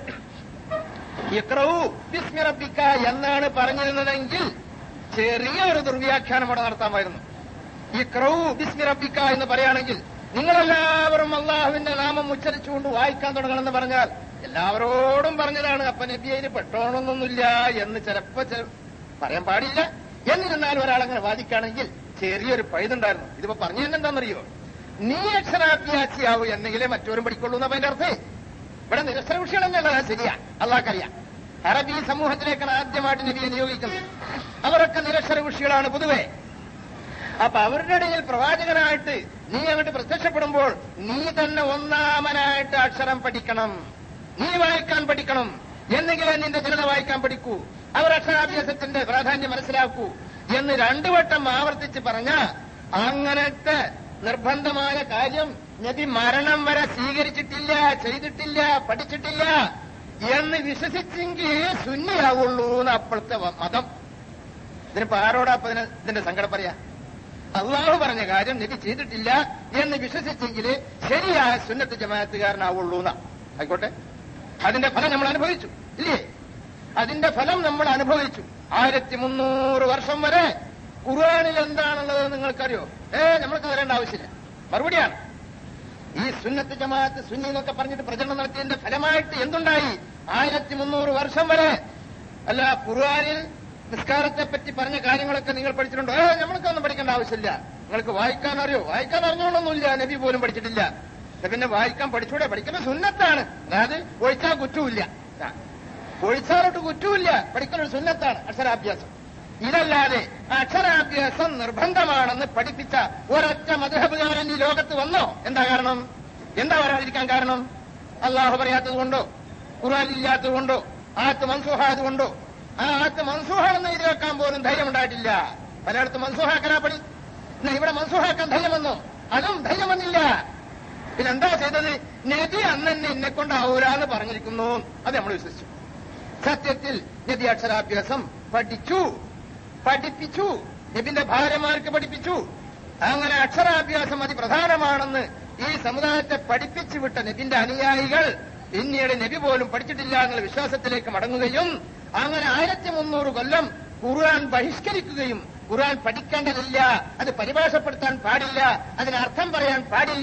ഇക്രവു വിസ്മിറപ്പിക്ക എന്നാണ് പറഞ്ഞിരുന്നതെങ്കിൽ ചെറിയ ഒരു ദുർവ്യാഖ്യാനം അവിടെ നടത്താമായിരുന്നു ഇക്രവു വിസ്മിറപ്പിക്ക എന്ന് പറയുകയാണെങ്കിൽ നിങ്ങളെല്ലാവരും അള്ളാഹുവിന്റെ നാമം ഉച്ചരിച്ചുകൊണ്ട് വായിക്കാൻ തുടങ്ങണമെന്ന് പറഞ്ഞാൽ എല്ലാവരോടും പറഞ്ഞതാണ് അപ്പൊ നബി അതിന് പെട്ടോണമെന്നൊന്നുമില്ല എന്ന് ചിലപ്പോ ചെ- പറയാൻ പാടില്ല എന്നിരുന്നാലും ഒരാളങ്ങനെ വാദിക്കുകയാണെങ്കിൽ ചെറിയൊരു പഴുതുണ്ടായിരുന്നു ഇതിപ്പോ പറഞ്ഞു തന്നെ എന്താണെന്നറിയോ നീ അക്ഷരാഭ്യാസിയാവൂ എന്നെങ്കിലേ മറ്റോരും പഠിക്കുള്ളൂ എന്ന് അതിന്റെ അർത്ഥേ ഇവിടെ നിരസര വിഷയം തന്നെയല്ല ശരിയാ അള്ളാഹ്ക്കറിയാം അറബി സമൂഹത്തിലേക്കാണ് ആദ്യമായിട്ട് നബിയെ നിയോഗിക്കുന്നത് അവരൊക്കെ നിരക്ഷര വിഷയങ്ങളാണ് പൊതുവെ അപ്പൊ അവരുടെ ഇടയിൽ പ്രവാചകനായിട്ട് നീ അങ്ങോട്ട് പ്രത്യക്ഷപ്പെടുമ്പോൾ നീ തന്നെ ഒന്നാമനായിട്ട് അക്ഷരം പഠിക്കണം നീ വായിക്കാൻ പഠിക്കണം എന്നെങ്കിലേ നിന്റെ ജനത വായിക്കാൻ പഠിക്കൂ അവർ അക്ഷരാഭ്യാസത്തിന്റെ പ്രാധാന്യം മനസ്സിലാക്കൂ എന്ന് രണ്ടു വട്ടം ആവർത്തിച്ച് പറഞ്ഞ അങ്ങനത്തെ നിർബന്ധമായ കാര്യം നബി മരണം വരെ സ്വീകരിച്ചിട്ടില്ല ചെയ്തിട്ടില്ല പഠിച്ചിട്ടില്ല എന്ന് വിശ്വസിച്ചെങ്കിൽ ശൂന്യാവുള്ളൂ എന്ന് അപ്പോഴത്തെ വ- മതം ഇതിനിപ്പോ ആരോടാ അപ്പൊ ഇതിന് ഇതിന്റെ സങ്കടം പറയാ അള്ളാഹു പറഞ്ഞ കാര്യം നബി ചെയ്തിട്ടില്ല എന്ന് വിശ്വസിച്ചെങ്കിൽ ശരിയായ സുന്നത്ത് ജമാഅത്തുകാരനാവുള്ളൂ എന്നാ ആയിക്കോട്ടെ അതിന്റെ ഫലം നമ്മൾ അനുഭവിച്ചു ഇല്ലേ അതിന്റെ ഫലം നമ്മൾ അനുഭവിച്ചു ആയിരത്തി മുന്നൂറ് വർഷം വരെ ഖുർആാനിൽ എന്താണുള്ളത് നിങ്ങൾക്കറിയോ ഏ നമ്മൾക്ക് വരേണ്ട ആവശ്യമില്ല മറുപടിയാണ് ഈ സുന്നത്ത് ജമാഅത്ത് സുന്നി എന്നൊക്കെ പറഞ്ഞിട്ട് പ്രചരണം നടത്തിയതിന്റെ ഫലമായിട്ട് എന്തുണ്ടായി ആയിരത്തി മുന്നൂറ് വർഷം വരെ അല്ല ഖുർആാനിൽ നിസ്കാരത്തെ പറ്റി പറഞ്ഞ കാര്യങ്ങളൊക്കെ നിങ്ങൾ പഠിച്ചിട്ടുണ്ടോ ഏ നമ്മൾക്കൊന്നും പഠിക്കേണ്ട ആവശ്യമില്ല നിങ്ങൾക്ക് വായിക്കാൻ അറിയോ വായിക്കാൻ അറിഞ്ഞോളൊന്നുമില്ല നബി പോലും പഠിച്ചിട്ടില്ല ഇത് പിന്നെ വായിക്കാൻ പഠിച്ചൂടെ പഠിക്കുന്ന സുന്നത്താണ് അതായത് ഒഴിച്ചാൽ കുറ്റമില്ല ആ. ഒഴിച്ചാലോട്ട് കുറ്റമില്ല പഠിക്കലൊരു സുന്നത്താണ് അക്ഷരാഭ്യാസം ഇതല്ലാതെ അക്ഷരാഭ്യാസം നിർബന്ധമാണെന്ന് പഠിപ്പിച്ച ഒരൊറ്റ മധുഹബുകാരൻ ഈ ലോകത്ത് വന്നോ എന്താ കാരണം എന്താ വരാതിരിക്കാൻ കാരണം അള്ളാഹു പറയാത്തത് കൊണ്ടോ ഖുർആൻ ഇല്ലാത്തത് കൊണ്ടോ ആത്ത് മൻസൂഹായത് കൊണ്ടോ ആ ആത്ത് മൻസൂഹാണെന്ന് എഴുതി വെക്കാൻ പോലും ധൈര്യം ഉണ്ടായിട്ടില്ല പലയിടത്തും മൻസൂഹാക്കനാ പണി എന്നാ ഇവിടെ മൻസൂഹാക്കാൻ ധൈര്യം വന്നോ അതും ധൈര്യം വന്നില്ല പിന്നെന്താ ചെയ്തത് നബി അന്ന് തന്നെ എന്നെ കൊണ്ടാവൂല എന്ന് പറഞ്ഞിരിക്കുന്നു അത് നമ്മൾ വിശ്വസിച്ചു സത്യത്തിൽ നബി അക്ഷരാഭ്യാസം പഠിച്ചു പഠിപ്പിച്ചു നബിന്റെ ഭാര്യമാർക്ക് പഠിപ്പിച്ചു അങ്ങനെ അക്ഷരാഭ്യാസം അതിപ്രധാനമാണെന്ന് ഈ സമുദായത്തെ പഠിപ്പിച്ചു വിട്ട നബിന്റെ അനുയായികൾ പിന്നീട് നബി പോലും പഠിച്ചിട്ടില്ല എന്നുള്ള വിശ്വാസത്തിലേക്ക് മടങ്ങുകയും അങ്ങനെ ആയിരത്തി മുന്നൂറ് കൊല്ലം ഖുർആൻ ബഹിഷ്കരിക്കുകയും ഖുർആൻ പഠിക്കേണ്ടതില്ല അത് പരിഭാഷപ്പെടുത്താൻ പാടില്ല അതിന് അർത്ഥം പറയാൻ പാടില്ല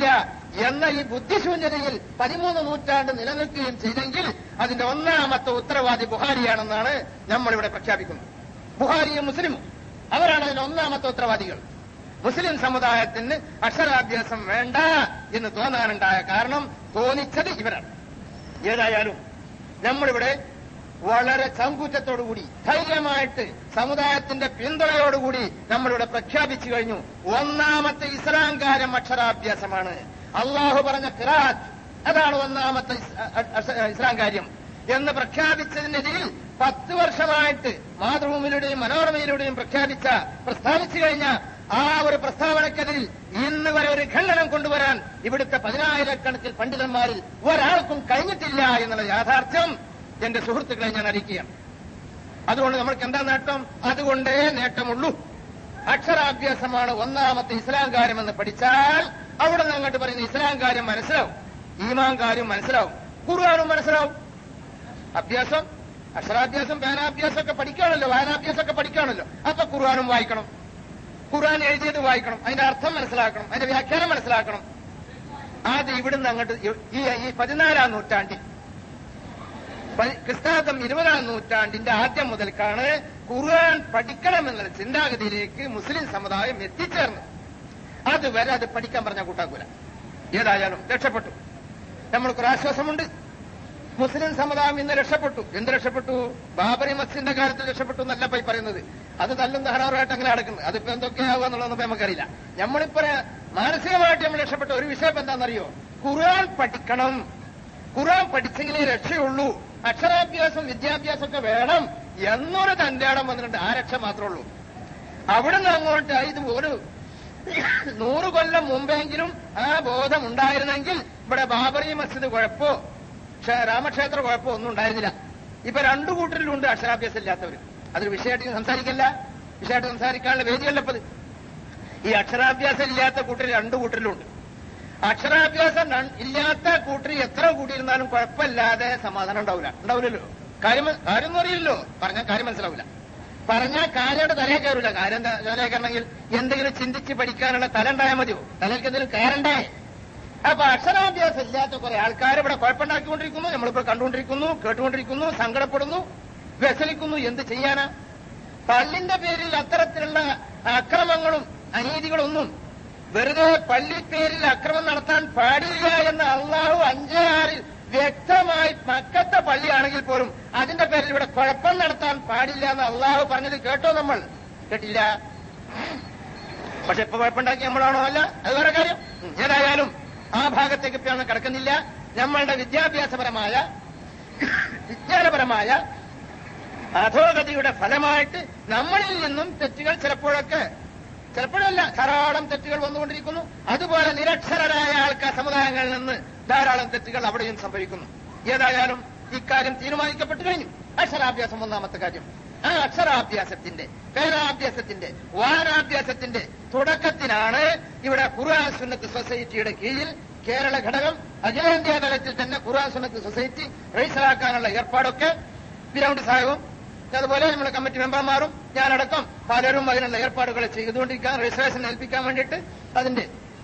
എന്ന ഈ ബുദ്ധിശൂന്യതയിൽ പതിമൂന്ന് നൂറ്റാണ്ട് നിലനിൽക്കുകയും ചെയ്തെങ്കിൽ അതിന്റെ ഒന്നാമത്തെ ഉത്തരവാദി ബുഹാരിയാണെന്നാണ് നമ്മളിവിടെ പ്രഖ്യാപിക്കുന്നത് ബുഹാരിയും മുസ്ലിമും അവരാണ് അതിന്റെ ഒന്നാമത്തെ ഉത്തരവാദികൾ മുസ്ലിം സമുദായത്തിന് അക്ഷരാഭ്യാസം വേണ്ട എന്ന് തോന്നാനുണ്ടായ കാരണം തോന്നിച്ചത് ഇവരാണ് ഏതായാലും നമ്മളിവിടെ വളരെ ചങ്കൂറ്റത്തോടുകൂടി ധൈര്യമായിട്ട് സമുദായത്തിന്റെ പിന്തുണയോടുകൂടി നമ്മളിവിടെ പ്രഖ്യാപിച്ചു കഴിഞ്ഞു ഒന്നാമത്തെ ഇസ്ലാം കാര്യം അക്ഷരാഭ്യാസമാണ് അള്ളാഹു പറഞ്ഞ ഖിറാത്ത് അതാണ് ഒന്നാമത്തെ ഇസ്- അ- അ- ഇസ്ലാം കാര്യം എന്ന് പ്രഖ്യാപിച്ചതിനെതിരിൽ പത്ത് വർഷമായിട്ട് മാതൃഭൂമിയിലൂടെയും മനോരമയിലൂടെയും പ്രഖ്യാപിച്ച പ്രസ്താവിച്ചു കഴിഞ്ഞ ആ ഒരു പ്രസ്താവനക്കെതിരിൽ ഇന്ന് വരെ ഒരു ഖണ്ഡനം കൊണ്ടുവരാൻ ഇവിടുത്തെ പതിനായിരക്കണക്കിൽ പണ്ഡിതന്മാരിൽ ഒരാൾക്കും കഴിഞ്ഞിട്ടില്ല എന്നുള്ള യാഥാർത്ഥ്യം എന്റെ സുഹൃത്തുക്കളെ ഞാൻ അറിയിക്കുകയാണ് അതുകൊണ്ട് നമ്മൾക്ക് എന്താ നേട്ടം അതുകൊണ്ടേ നേട്ടമുള്ളൂ അക്ഷരാഭ്യാസമാണ് ഒന്നാമത്തെ ഇസ്ലാം കാര്യമെന്ന് പഠിച്ചാൽ അവിടെ നിന്ന് അങ്ങോട്ട് പറയുന്ന ഇസ്ലാം കാര്യം മനസ്സിലാവും ഈമാൻ കാര്യം മനസ്സിലാവും ഖുർആാനും മനസ്സിലാവും അഭ്യാസം അക്ഷരാഭ്യാസം പേനാഭ്യാസം ഒക്കെ പഠിക്കുകയാണല്ലോ വായനാഭ്യാസം ഒക്കെ പഠിക്കുകയാണല്ലോ അപ്പൊ ഖുർആാനും വായിക്കണം ഖുർആൻ എഴുതിയത് വായിക്കണം അതിന്റെ അർത്ഥം മനസ്സിലാക്കണം അതിന്റെ വ്യാഖ്യാനം മനസ്സിലാക്കണം ആദ്യം ഇവിടുന്ന് അങ്ങോട്ട് ഈ ഈ പതിനാലാം നൂറ്റാണ്ടിൽ പ- ക്രിസ്താബ്ദം ഇരുപതാം നൂറ്റാണ്ടിന്റെ ആദ്യം മുതൽക്കാണ് ഖുർആൻ പഠിക്കണമെന്നുള്ള ചിന്താഗതിയിലേക്ക് മുസ്ലിം സമുദായം എത്തിച്ചേർന്നത് അതുവരെ അത് പഠിക്കാൻ പറഞ്ഞ കൂട്ടാക്കൂല ഏതായാലും രക്ഷപ്പെട്ടു നമ്മൾക്കൊരു ആശ്വാസമുണ്ട് മുസ്ലിം സമുദായം ഇന്ന് രക്ഷപ്പെട്ടു എന്ത് രക്ഷപ്പെട്ടു ബാബറി മസ്ജിദിന്റെ കാര്യത്തിൽ രക്ഷപ്പെട്ടു എന്നല്ല പോയി പറയുന്നത് അത് തല്ലും ദഹനമായിട്ട് അങ്ങനെ നടക്കുന്നത് അതിപ്പോ എന്തൊക്കെയാവുക എന്നുള്ളതൊന്നും നമുക്കറിയില്ല നമ്മളിപ്പോ മാനസികമായിട്ട് നമ്മൾ രക്ഷപ്പെട്ട ഒരു വിഷയം ഇപ്പൊ എന്താണെന്നറിയോ ഖുർആൻ പഠിക്കണം ഖുർആൻ പഠിച്ചെങ്കിലേ രക്ഷയുള്ളൂ അക്ഷരാഭ്യാസം വിദ്യാഭ്യാസം ഒക്കെ വേണം എന്നൊരു തന്റെ ഇടം വന്നിട്ടുണ്ട് ആ രക്ഷ മാത്രമേ ഉള്ളൂ അവിടുന്ന് അങ്ങോട്ട് ഇത് ഒരു നൂറ് കൊല്ലം മുമ്പെങ്കിലും ആ ബോധം ഉണ്ടായിരുന്നെങ്കിൽ ഇവിടെ ബാബറി മസ്ജിദ് കുഴപ്പോ ക്ഷേ- രാമക്ഷേത്ര കുഴപ്പമോ ഒന്നും ഉണ്ടായിരുന്നില്ല ഇപ്പൊ രണ്ടു കൂട്ടരിലുണ്ട് അക്ഷരാഭ്യാസം ഇല്ലാത്തവർ അതൊരു വിഷയമായിട്ട് സംസാരിക്കല്ല വിഷയമായിട്ട് സംസാരിക്കാനുള്ള വേദിയല്ലപ്പത് ഈ അക്ഷരാഭ്യാസം ഇല്ലാത്ത കൂട്ടർ രണ്ടു കൂട്ടരിലുണ്ട് അക്ഷരാഭ്യാസം ര- ഇല്ലാത്ത കൂട്ടർ എത്ര കൂടിയിരുന്നാലും കുഴപ്പമില്ലാതെ സമാധാനം ഉണ്ടാവില്ല ഉണ്ടാവില്ലല്ലോ കാര്യം കാര്യം ഒന്നും അറിയില്ലല്ലോ പറഞ്ഞാൽ കാര്യം മനസ്സിലാവില്ല പറഞ്ഞാൽ കാര്യയുടെ തലയെ കയറില്ല കാര്യം എന്താ തലയെ കയറണമെങ്കിൽ എന്തെങ്കിലും ചിന്തിച്ച് പഠിക്കാനുള്ള തല ഉണ്ടായാൽ മതിയോ തലയ്ക്ക് എന്തെങ്കിലും കയറണ്ടേ അപ്പൊ അക്ഷരാഭ്യാസം ഇല്ലാത്ത കുറെ ആൾക്കാർ ഇവിടെ കുഴപ്പമുണ്ടാക്കിക്കൊണ്ടിരിക്കുന്നു നമ്മളിപ്പോൾ കണ്ടുകൊണ്ടിരിക്കുന്നു കേട്ടുകൊണ്ടിരിക്കുന്നു സങ്കടപ്പെടുന്നു വ്യസനിക്കുന്നു എന്ത് ചെയ്യാനാ പള്ളിന്റെ പേരിൽ അത്തരത്തിലുള്ള അക്രമങ്ങളും അനീതികളൊന്നും വെറുതെ പള്ളി പേരിൽ അക്രമം നടത്താൻ പാടില്ല എന്ന് അള്ളാഹു അഞ്ചാറിൽ വ്യക്തമായി മക്കത്തെ പള്ളിയാണെങ്കിൽ പോലും അതിന്റെ പേരിൽ ഇവിടെ കുഴപ്പം നടത്താൻ പാടില്ല എന്ന് അള്ളാഹു പറഞ്ഞത് കേട്ടോ നമ്മൾ കേട്ടില്ല പക്ഷെ ഇപ്പൊ കുഴപ്പമുണ്ടാക്കി നമ്മളാണോ അല്ല അത് വേറെ കാര്യം ഉം. ഏതായാലും ആ ഭാഗത്തേക്ക് ഇപ്പൊ ഞാൻ കിടക്കുന്നില്ല നമ്മളുടെ വിദ്യാഭ്യാസപരമായ വിജ്ഞാനപരമായ അധോഗതിയുടെ ഫലമായിട്ട് നമ്മളിൽ നിന്നും തെറ്റുകൾ ചിലപ്പോഴൊക്കെ ചിലപ്പോഴല്ല ധാരാളം തെറ്റുകൾ വന്നുകൊണ്ടിരിക്കുന്നു അതുപോലെ നിരക്ഷരരായ ആൾക്കാർ സമുദായങ്ങളിൽ നിന്ന് ധാരാളം തെറ്റുകൾ അവിടെയും സംഭവിക്കുന്നു ഏതായാലും ഇക്കാര്യം തീരുമാനിക്കപ്പെട്ടു കഴിഞ്ഞു അക്ഷരാഭ്യാസം ഒന്നാമത്തെ കാര്യം ആ അക്ഷരാഭ്യാസത്തിന്റെ പേരാഭ്യാസത്തിന്റെ വായനാഭ്യാസത്തിന്റെ തുടക്കത്തിനാണ് ഇവിടെ ഖുർആൻ സുന്നത്ത് സൊസൈറ്റിയുടെ കീഴിൽ കേരള ഘടകം അഖിലേന്ത്യാ തലത്തിൽ തന്നെ ഖുർആൻ സുന്നത്ത് സൊസൈറ്റി രജിസ്റ്ററാക്കാനുള്ള ഏർപ്പാടൊക്കെ വിരൗണ്ട് സാഹിബും അതുപോലെ നമ്മുടെ കമ്മിറ്റി മെമ്പർമാരും ഞാനടക്കം പലരും അതിനുള്ള ഏർപ്പാടുകൾ ചെയ്തുകൊണ്ടിരിക്കാൻ രജിസ്ട്രേഷൻ ഏൽപ്പിക്കാൻ വേണ്ടിയിട്ട് അതിന്റെ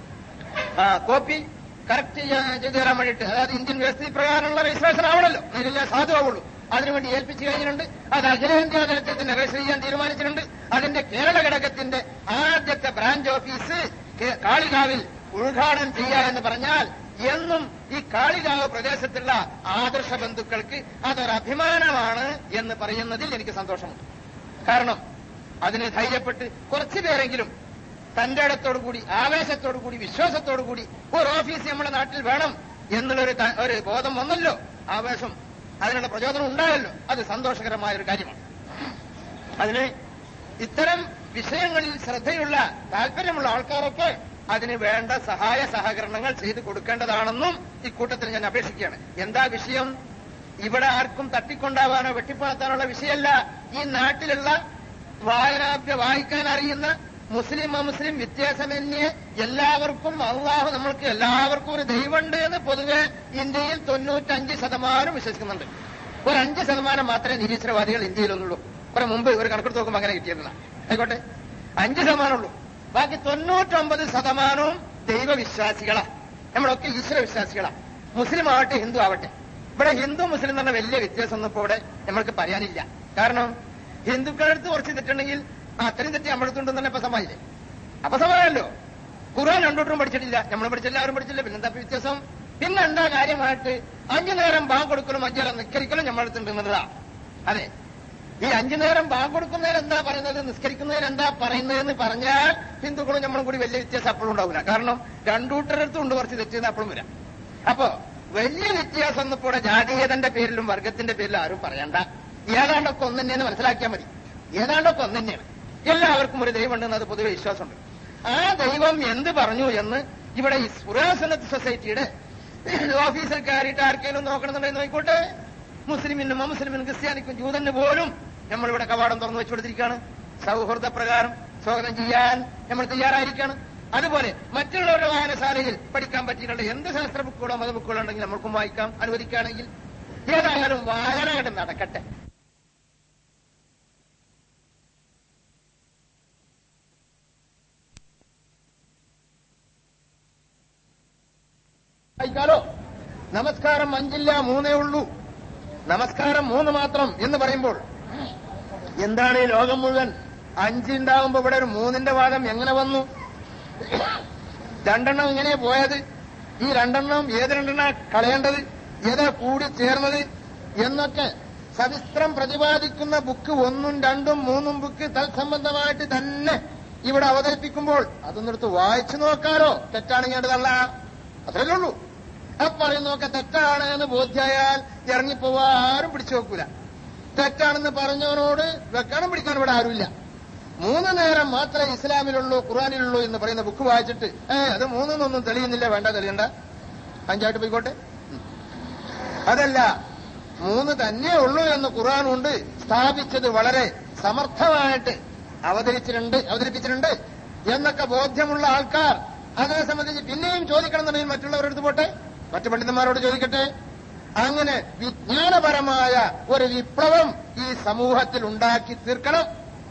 ആ, കോപ്പി കറക്റ്റ് ചെയ്തു തരാൻ വേണ്ടിയിട്ട് അതായത് ഇന്ത്യൻ വ്യവസ്ഥ പ്രകാരമുള്ള രജിസ്ട്രേഷൻ ആവണല്ലോ അതിലെല്ലാം സാധുവാവുള്ളൂ അതിനുവേണ്ടി ഏൽപ്പിച്ചു കഴിഞ്ഞിട്ടുണ്ട് അത് അഖിലേന്ത്യാ തലത്തിൽ തന്നെ രജിസ്റ്റർ ചെയ്യാൻ തീരുമാനിച്ചിട്ടുണ്ട് അതിന്റെ കേരള ഘടകത്തിന്റെ ആദ്യത്തെ ബ്രാഞ്ച് ഓഫീസ് കേ- കാളികാവിൽ ഉദ്ഘാടനം ചെയ്യുക എന്ന് പറഞ്ഞാൽ എന്നും ഈ കാളികാവ് പ്രദേശത്തുള്ള ആദർശ ബന്ധുക്കൾക്ക് അതൊരു അഭിമാനമാണ് എന്ന് പറയുന്നതിൽ എനിക്ക് സന്തോഷമുണ്ട് കാരണം അതിന് ധൈര്യപ്പെട്ട് കുറച്ചു പേരെങ്കിലും തന്റെ ഇടത്തോടുകൂടി ആവേശത്തോടുകൂടി വിശ്വാസത്തോടുകൂടി ഒരു ഓഫീസ് നമ്മുടെ നാട്ടിൽ വേണം എന്നുള്ളൊരു ത- ഒരു ബോധം വന്നല്ലോ ആവേശം അതിനുള്ള പ്രചോദനം ഉണ്ടായല്ലോ അത് സന്തോഷകരമായ ഒരു കാര്യമാണ് അതിന് ഇത്തരം വിഷയങ്ങളിൽ ശ്രദ്ധയുള്ള താല്പര്യമുള്ള ആൾക്കാരൊക്കെ അതിന് വേണ്ട സഹായ സഹകരണങ്ങൾ ചെയ്തു കൊടുക്കേണ്ടതാണെന്നും ഇക്കൂട്ടത്തിൽ ഞാൻ അപേക്ഷിക്കുകയാണ് എന്താ വിഷയം ഇവിടെ ആർക്കും തട്ടിക്കൊണ്ടാവാനോ വെട്ടിപ്പണത്താനുള്ള വിഷയമല്ല ഈ നാട്ടിലുള്ള വായനാഭ്യ വായിക്കാൻ അറിയുന്ന മുസ്ലിം അമുസ്ലിം വ്യത്യാസമന്യേ എല്ലാവർക്കും അള്ളാഹു നമ്മൾക്ക് എല്ലാവർക്കും ഒരു ദൈവമുണ്ട് എന്ന് പൊതുവെ ഇന്ത്യയിൽ തൊണ്ണൂറ്റഞ്ച് ശതമാനം വിശ്വസിക്കുന്നുണ്ട് ഒരു അഞ്ച് ശതമാനം മാത്രമേ നിരീശ്വരവാദികൾ ഇന്ത്യയിലൊന്നുള്ളൂ കുറെ മുമ്പ് ഒരു കണക്കെടുത്ത് നോക്കുമ്പോൾ അങ്ങനെ കിട്ടിയിരുന്നില്ല ആയിക്കോട്ടെ അഞ്ച് ശതമാനമുള്ളൂ ബാക്കി തൊണ്ണൂറ്റൊമ്പത് ശതമാനവും ദൈവവിശ്വാസികളാ നമ്മളൊക്കെ ഈശ്വര വിശ്വാസികളാണ് മുസ്ലിം ആവട്ടെ ഹിന്ദു ആവട്ടെ ഇവിടെ ഹിന്ദു മുസ്ലിം എന്ന് പറഞ്ഞ വലിയ വ്യത്യാസമൊന്നും ഇപ്പോൾ ഇവിടെ നമ്മൾക്ക് പറയാനില്ല കാരണം ഹിന്ദുക്കളുടെ അടുത്ത് കുറച്ച് തെറ്റുണ്ടെങ്കിൽ ആ, അത്രയും തെറ്റ് നമ്മളെടുത്തുണ്ടെന്ന് തന്നെ ഇപ്പൊ സമായില്ലേ അപ്പൊ സമായല്ലോ ഖുർആൻ രണ്ടോട്ടും പഠിച്ചിട്ടില്ല നമ്മൾ പഠിച്ചില്ല ആരും പഠിച്ചില്ല പിന്നെന്താ ഇപ്പൊ വ്യത്യാസം പിന്നെ എന്താ കാര്യമായിട്ട് അഞ്ചു നേരം ബാങ്ക് കൊടുക്കലും അഞ്ചു നേരം നിസ്കരിക്കലും നമ്മളെടുത്തുണ്ടെന്നതാ അതെ ഈ അഞ്ചു നേരം ബാങ്ക് കൊടുക്കുന്നതിന് എന്താ പറയുന്നത് നിസ്കരിക്കുന്നതിന് എന്താ പറയുന്നതെന്ന് പറഞ്ഞാൽ ഹിന്ദുക്കളും നമ്മളും കൂടി വലിയ വ്യത്യാസം അപ്പോഴും ഉണ്ടാവില്ല കാരണം രണ്ടൂട്ടരടുത്തും ഉണ്ട് കുറച്ച് തെറ്റുന്ന അപ്പോഴും വരാം അപ്പോ വലിയ വ്യത്യാസം ഒന്നും ഇപ്പോൾ ജാതീയതന്റെ പേരിലും വർഗത്തിന്റെ പേരിലും ആരും പറയണ്ട ഏതാണ്ടൊക്കെ ഒന്ന് തന്നെയെന്ന് മനസ്സിലാക്കിയാൽ മതി ഏതാണ്ടൊക്കെ ഒന്ന് തന്നെയാണ് എല്ലാവർക്കും ഒരു ദൈവം ഉണ്ടെന്ന് അത് പൊതുവെ വിശ്വാസമുണ്ട് ആ ദൈവം എന്ത് പറഞ്ഞു എന്ന് ഇവിടെ ഈ സുരാസനത്ത് സൊസൈറ്റിയുടെ ഓഫീസിൽ കയറിയിട്ട് ആർക്കെങ്കിലും നോക്കണമെന്നുണ്ടെങ്കിൽ നോക്കിക്കോട്ടെ മുസ്ലിമിനും അമുസ്ലിമിനും ക്രിസ്ത്യാനിക്കും ജൂതന് പോലും നമ്മളിവിടെ കവാടം തുറന്നു വെച്ചു കൊടുത്തിരിക്കുകയാണ് സൗഹൃദ പ്രകാരം സ്വാഗതം ചെയ്യാൻ നമ്മൾ തയ്യാറായിരിക്കുകയാണ് അതുപോലെ മറ്റുള്ളവരുടെ വായനശാലയിൽ പഠിക്കാൻ പറ്റിയിട്ടുള്ള എന്ത് ശാസ്ത്ര ബുക്കുകളോ മത ബുക്കുകളോ ഉണ്ടെങ്കിൽ നമ്മൾക്കും വായിക്കാം അനുവദിക്കുകയാണെങ്കിൽ ഏതായാലും വായന അങ്ങട് നടക്കട്ടെ വായിക്കാലോ നമസ്കാരം അഞ്ചില്ല മൂന്നേ ഉള്ളൂ നമസ്കാരം മൂന്ന് മാത്രം എന്ന് പറയുമ്പോൾ എന്താണ് ഈ ലോകം മുഴുവൻ അഞ്ചുണ്ടാകുമ്പോ ഇവിടെ ഒരു മൂന്നിന്റെ വാദം എങ്ങനെ വന്നു രണ്ടെണ്ണം ഇങ്ങനെ പോയത് ഈ രണ്ടെണ്ണം ഏത് രണ്ടെണ്ണ കളയേണ്ടത് ഏതാ കൂടി ചേർന്നത് എന്നൊക്കെ സവിസ്തരം പ്രതിപാദിക്കുന്ന ബുക്ക് ഒന്നും രണ്ടും മൂന്നും ബുക്ക് തത്സംബന്ധമായിട്ട് തന്നെ ഇവിടെ അവതരിപ്പിക്കുമ്പോൾ അതൊന്നെടുത്ത് വായിച്ചു നോക്കാലോ തെറ്റാണെങ്കിൽ അത് തള്ള അത്രയല്ലേ ഉള്ളൂ ആ പറയുന്നതൊക്കെ തെറ്റാണ് എന്ന് ബോധ്യായാൽ ഇറങ്ങിപ്പോവാ ആരും പിടിച്ചു വെക്കൂല തെറ്റാണെന്ന് പറഞ്ഞവനോട് വെക്കാനും പിടിക്കാനും ഇവിടെ ആരുമില്ല മൂന്ന് നേരം മാത്രമേ ഇസ്ലാമിലുള്ളൂ ഖുറാനിലുള്ളൂ എന്ന് പറയുന്ന ബുക്ക് വായിച്ചിട്ട് ഏ അത് മൂന്നൊന്നും തെളിയുന്നില്ല വേണ്ട തെളിയണ്ട അഞ്ചായിട്ട് പോയിക്കോട്ടെ ഉം. അതല്ല മൂന്ന് തന്നെ ഉള്ളൂ എന്ന് ഖുറാനുണ്ട് സ്ഥാപിച്ചത് വളരെ സമർത്ഥമായിട്ട് അവതരിച്ചിട്ടുണ്ട് അവതരിപ്പിച്ചിട്ടുണ്ട് എന്നൊക്കെ ബോധ്യമുള്ള ആൾക്കാർ അതിനെ സംബന്ധിച്ച് പിന്നെയും ചോദിക്കണം എന്നുണ്ടെങ്കിൽ മറ്റുള്ളവരുടെ അടുത്ത് പോട്ടെ മറ്റു പണ്ഡിതന്മാരോട് ചോദിക്കട്ടെ അങ്ങനെ വിജ്ഞാനപരമായ ഒരു വിപ്ലവം ഈ സമൂഹത്തിൽ ഉണ്ടാക്കി തീർക്കണം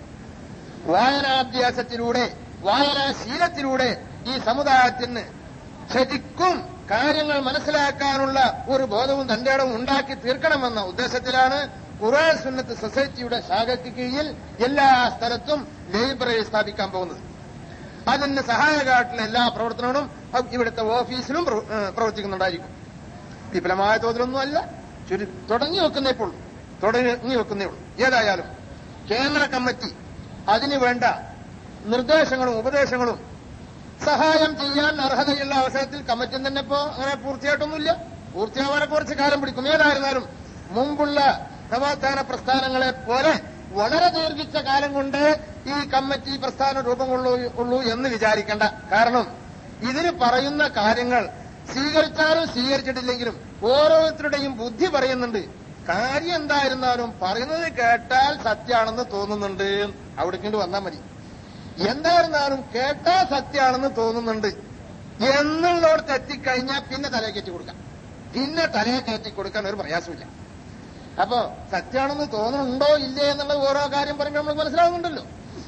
വായനാഭ്യാസത്തിലൂടെ വായനാശീലത്തിലൂടെ ഈ സമുദായത്തിന് ശരിക്കും കാര്യങ്ങൾ മനസ്സിലാക്കാനുള്ള ഒരു ബോധവും തന്റെ ഇടവും ഉണ്ടാക്കി തീർക്കണമെന്ന ഉദ്ദേശത്തിലാണ് ഖുറാൻ സുന്നത്ത് സൊസൈറ്റിയുടെ ശാഖയ്ക്ക് കീഴിൽ എല്ലാ സ്ഥലത്തും ലൈബ്രറി സ്ഥാപിക്കാൻ പോകുന്നത് അതിന് സഹായകമായിട്ടുള്ള എല്ലാ പ്രവർത്തനങ്ങളും ഇവിടുത്തെ ഓഫീസിലും പ്രവ- ഏഹ് പ്രവർത്തിക്കുന്നുണ്ടായിരിക്കും വിപുലമായ തോതിലൊന്നും അല്ല ചുരു തുടങ്ങി വെക്കുന്നേ ഇപ്പോൾ തുടങ്ങി വെക്കുന്നേ ഉള്ളൂ ഏതായാലും കേന്ദ്ര കമ്മിറ്റി അതിനു വേണ്ട നിർദ്ദേശങ്ങളും ഉപദേശങ്ങളും സഹായം ചെയ്യാൻ അർഹതയുള്ള അവസരത്തിൽ കമ്മിറ്റി തന്നെ ഇപ്പോ അങ്ങനെ പൂർത്തിയായിട്ടൊന്നുമില്ല പൂർത്തിയാവാനെ കുറച്ച് കാലം പിടിക്കും ഏതായിരുന്നാലും മുമ്പുള്ള നവോത്ഥാന പ്രസ്ഥാനങ്ങളെ പോലെ വളരെ ദീർഘിച്ച കാലം കൊണ്ട് ഈ കമ്മിറ്റി പ്രസ്ഥാനം രൂപം കൊള്ളൂ ഉള്ളൂ എന്ന് വിചാരിക്കേണ്ട കാരണം ഇതിന് പറയുന്ന കാര്യങ്ങൾ സ്വീകരിച്ചാലും സ്വീകരിച്ചിട്ടില്ലെങ്കിലും ഓരോരുത്തരുടെയും ബുദ്ധി പറയുന്നുണ്ട് കാര്യം എന്തായിരുന്നാലും പറയുന്നത് കേട്ടാൽ സത്യാണെന്ന് തോന്നുന്നുണ്ട് അവിടേക്കൊണ്ട് വന്നാൽ മതി എന്തായിരുന്നാലും കേട്ടാൽ സത്യാണെന്ന് തോന്നുന്നുണ്ട് എന്നുള്ളോടത്ത് എത്തിക്കഴിഞ്ഞാൽ പിന്നെ തലയെ കയറ്റി കൊടുക്കാം പിന്നെ തലയെ കയറ്റി കൊടുക്കാൻ ഒരു പ്രയാസമില്ല അപ്പോ സത്യാണെന്ന് തോന്നുന്നുണ്ടോ ഇല്ലേ എന്നുള്ള ഓരോ കാര്യം പറയുമ്പോൾ നമുക്ക് മനസ്സിലാവുന്നുണ്ടല്ലോ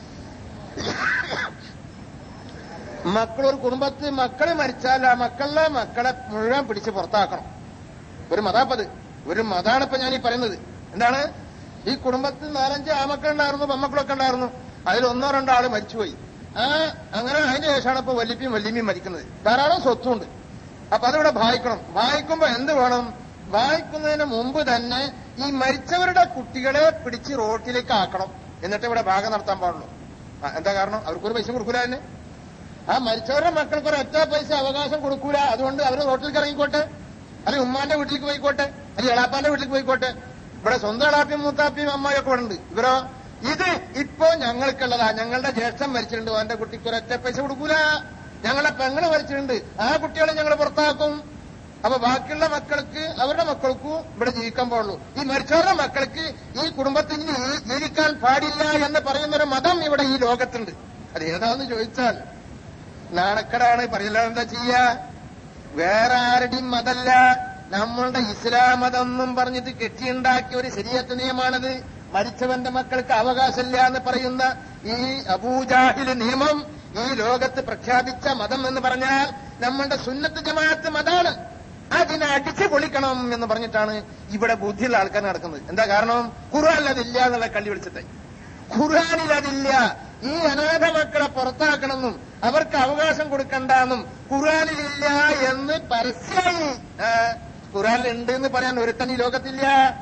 മക്കളൊരു കുടുംബത്തിൽ മക്കള് മരിച്ചാൽ ആ മക്കളെ മക്കളെ മുഴുവൻ പിടിച്ച് പുറത്താക്കണം ഒരു മതാപ്പത് ഒരു മതാണ് ഇപ്പൊ ഞാൻ ഈ പറയുന്നത് എന്താണ് ഈ കുടുംബത്തിൽ നാലഞ്ച് ആമക്കളുണ്ടായിരുന്നു പെമ്മക്കളൊക്കെ ഉണ്ടായിരുന്നു അതിൽ ഒന്നോ രണ്ടോ ആള് മരിച്ചുപോയി ആ അങ്ങനെ അതിന് ശേഷമാണ് ഇപ്പൊ വല്ലിപ്പിയും വല്യമ്മയും മരിക്കുന്നത് ധാരാളം സ്വത്തുണ്ട് അപ്പൊ അതിവിടെ വായിക്കണം വായിക്കുമ്പോ എന്ത് വേണം വായിക്കുന്നതിന് മുമ്പ് തന്നെ ഈ മരിച്ചവരുടെ കുട്ടികളെ പിടിച്ച് റോട്ടിലേക്ക് ആക്കണം എന്നിട്ട് ഇവിടെ ഭാഗം നടത്താൻ പാടുള്ളൂ ആ, എന്താ കാരണം അവർക്കൊരു പൈസ കൊടുക്കൂല തന്നെ ആ മരിച്ചവരുടെ മക്കൾക്ക് ഒരു ഒറ്റ പൈസ അവകാശം കൊടുക്കൂല അതുകൊണ്ട് അവർ റോട്ടിലേക്ക് ഇറങ്ങിക്കോട്ടെ അല്ലെങ്കിൽ ഉമ്മാന്റെ വീട്ടിലേക്ക് പോയിക്കോട്ടെ അല്ലെങ്കിൽ എളാപ്പാന്റെ വീട്ടിലേക്ക് പോയിക്കോട്ടെ ഇവിടെ സ്വന്തം എളാപ്പിയും മൂത്താപ്പിയും അമ്മായിയൊക്കെ ഇവിടെ ഉണ്ട് ഇവരോ ഇത് ഇപ്പോ ഞങ്ങൾക്കുള്ളതാ ഞങ്ങളുടെ ജ്യേഷ്ഠൻ മരിച്ചിട്ടുണ്ട് അവന്റെ കുട്ടിക്ക് ഒരൊറ്റ പൈസ കൊടുക്കൂല ഞങ്ങളുടെ പെങ്ങള് മരിച്ചിട്ടുണ്ട് ആ കുട്ടികളെ ഞങ്ങൾ പുറത്താക്കും അപ്പൊ ബാക്കിയുള്ള മക്കൾക്ക് അവരുടെ മക്കൾക്കും ഇവിടെ ജീവിക്കാൻ പാടുള്ളൂ ഈ മരിച്ചവരുടെ മക്കൾക്ക് ഈ കുടുംബത്തിൽ ഇനി ജീവിക്കാൻ പാടില്ല എന്ന് പറയുന്നൊരു മതം ഇവിടെ ഈ ലോകത്തുണ്ട് അത് ഏതാന്ന് ചോദിച്ചാൽ നാണക്കടാണ് പറയില്ല എന്താ ചെയ്യാ വേറെ ആരുടെയും മതല്ല നമ്മളുടെ ഇസ്ലാം മതം എന്നും പറഞ്ഞിട്ട് കെട്ടിയുണ്ടാക്കിയ ഒരു ശരീരത്ത് നിയമാണത് മരിച്ചവന്റെ മക്കൾക്ക് അവകാശമില്ല എന്ന് പറയുന്ന ഈ അബൂജാഹിൽ നിയമം ഈ ലോകത്ത് പ്രഖ്യാപിച്ച മതം എന്ന് പറഞ്ഞാൽ നമ്മളുടെ സുന്നത്ത് ജമാഅത്ത് മതാണ് അതിനെ അടിച്ചു പൊളിക്കണം എന്ന് പറഞ്ഞിട്ടാണ് ഇവിടെ ബുദ്ധിയുള്ള ആൾക്കാർ നടക്കുന്നത് എന്താ കാരണം ഖുർആനിൽ അതില്ല എന്നുള്ള കള്ളി വിളിച്ചിട്ട് ഖുർആനിൽ അതില്ല ഈ അനാഥ മക്കളെ പുറത്താക്കണമെന്നും അവർക്ക് അവകാശം കൊടുക്കണ്ടെന്നും ഖുർആനിലില്ല എന്ന് പരസ്യമായി ആ, ഖുർആനിൽ ഉണ്ട് എന്ന് പറയാൻ ഒരുത്തൻ ഈ ലോകത്തില്ല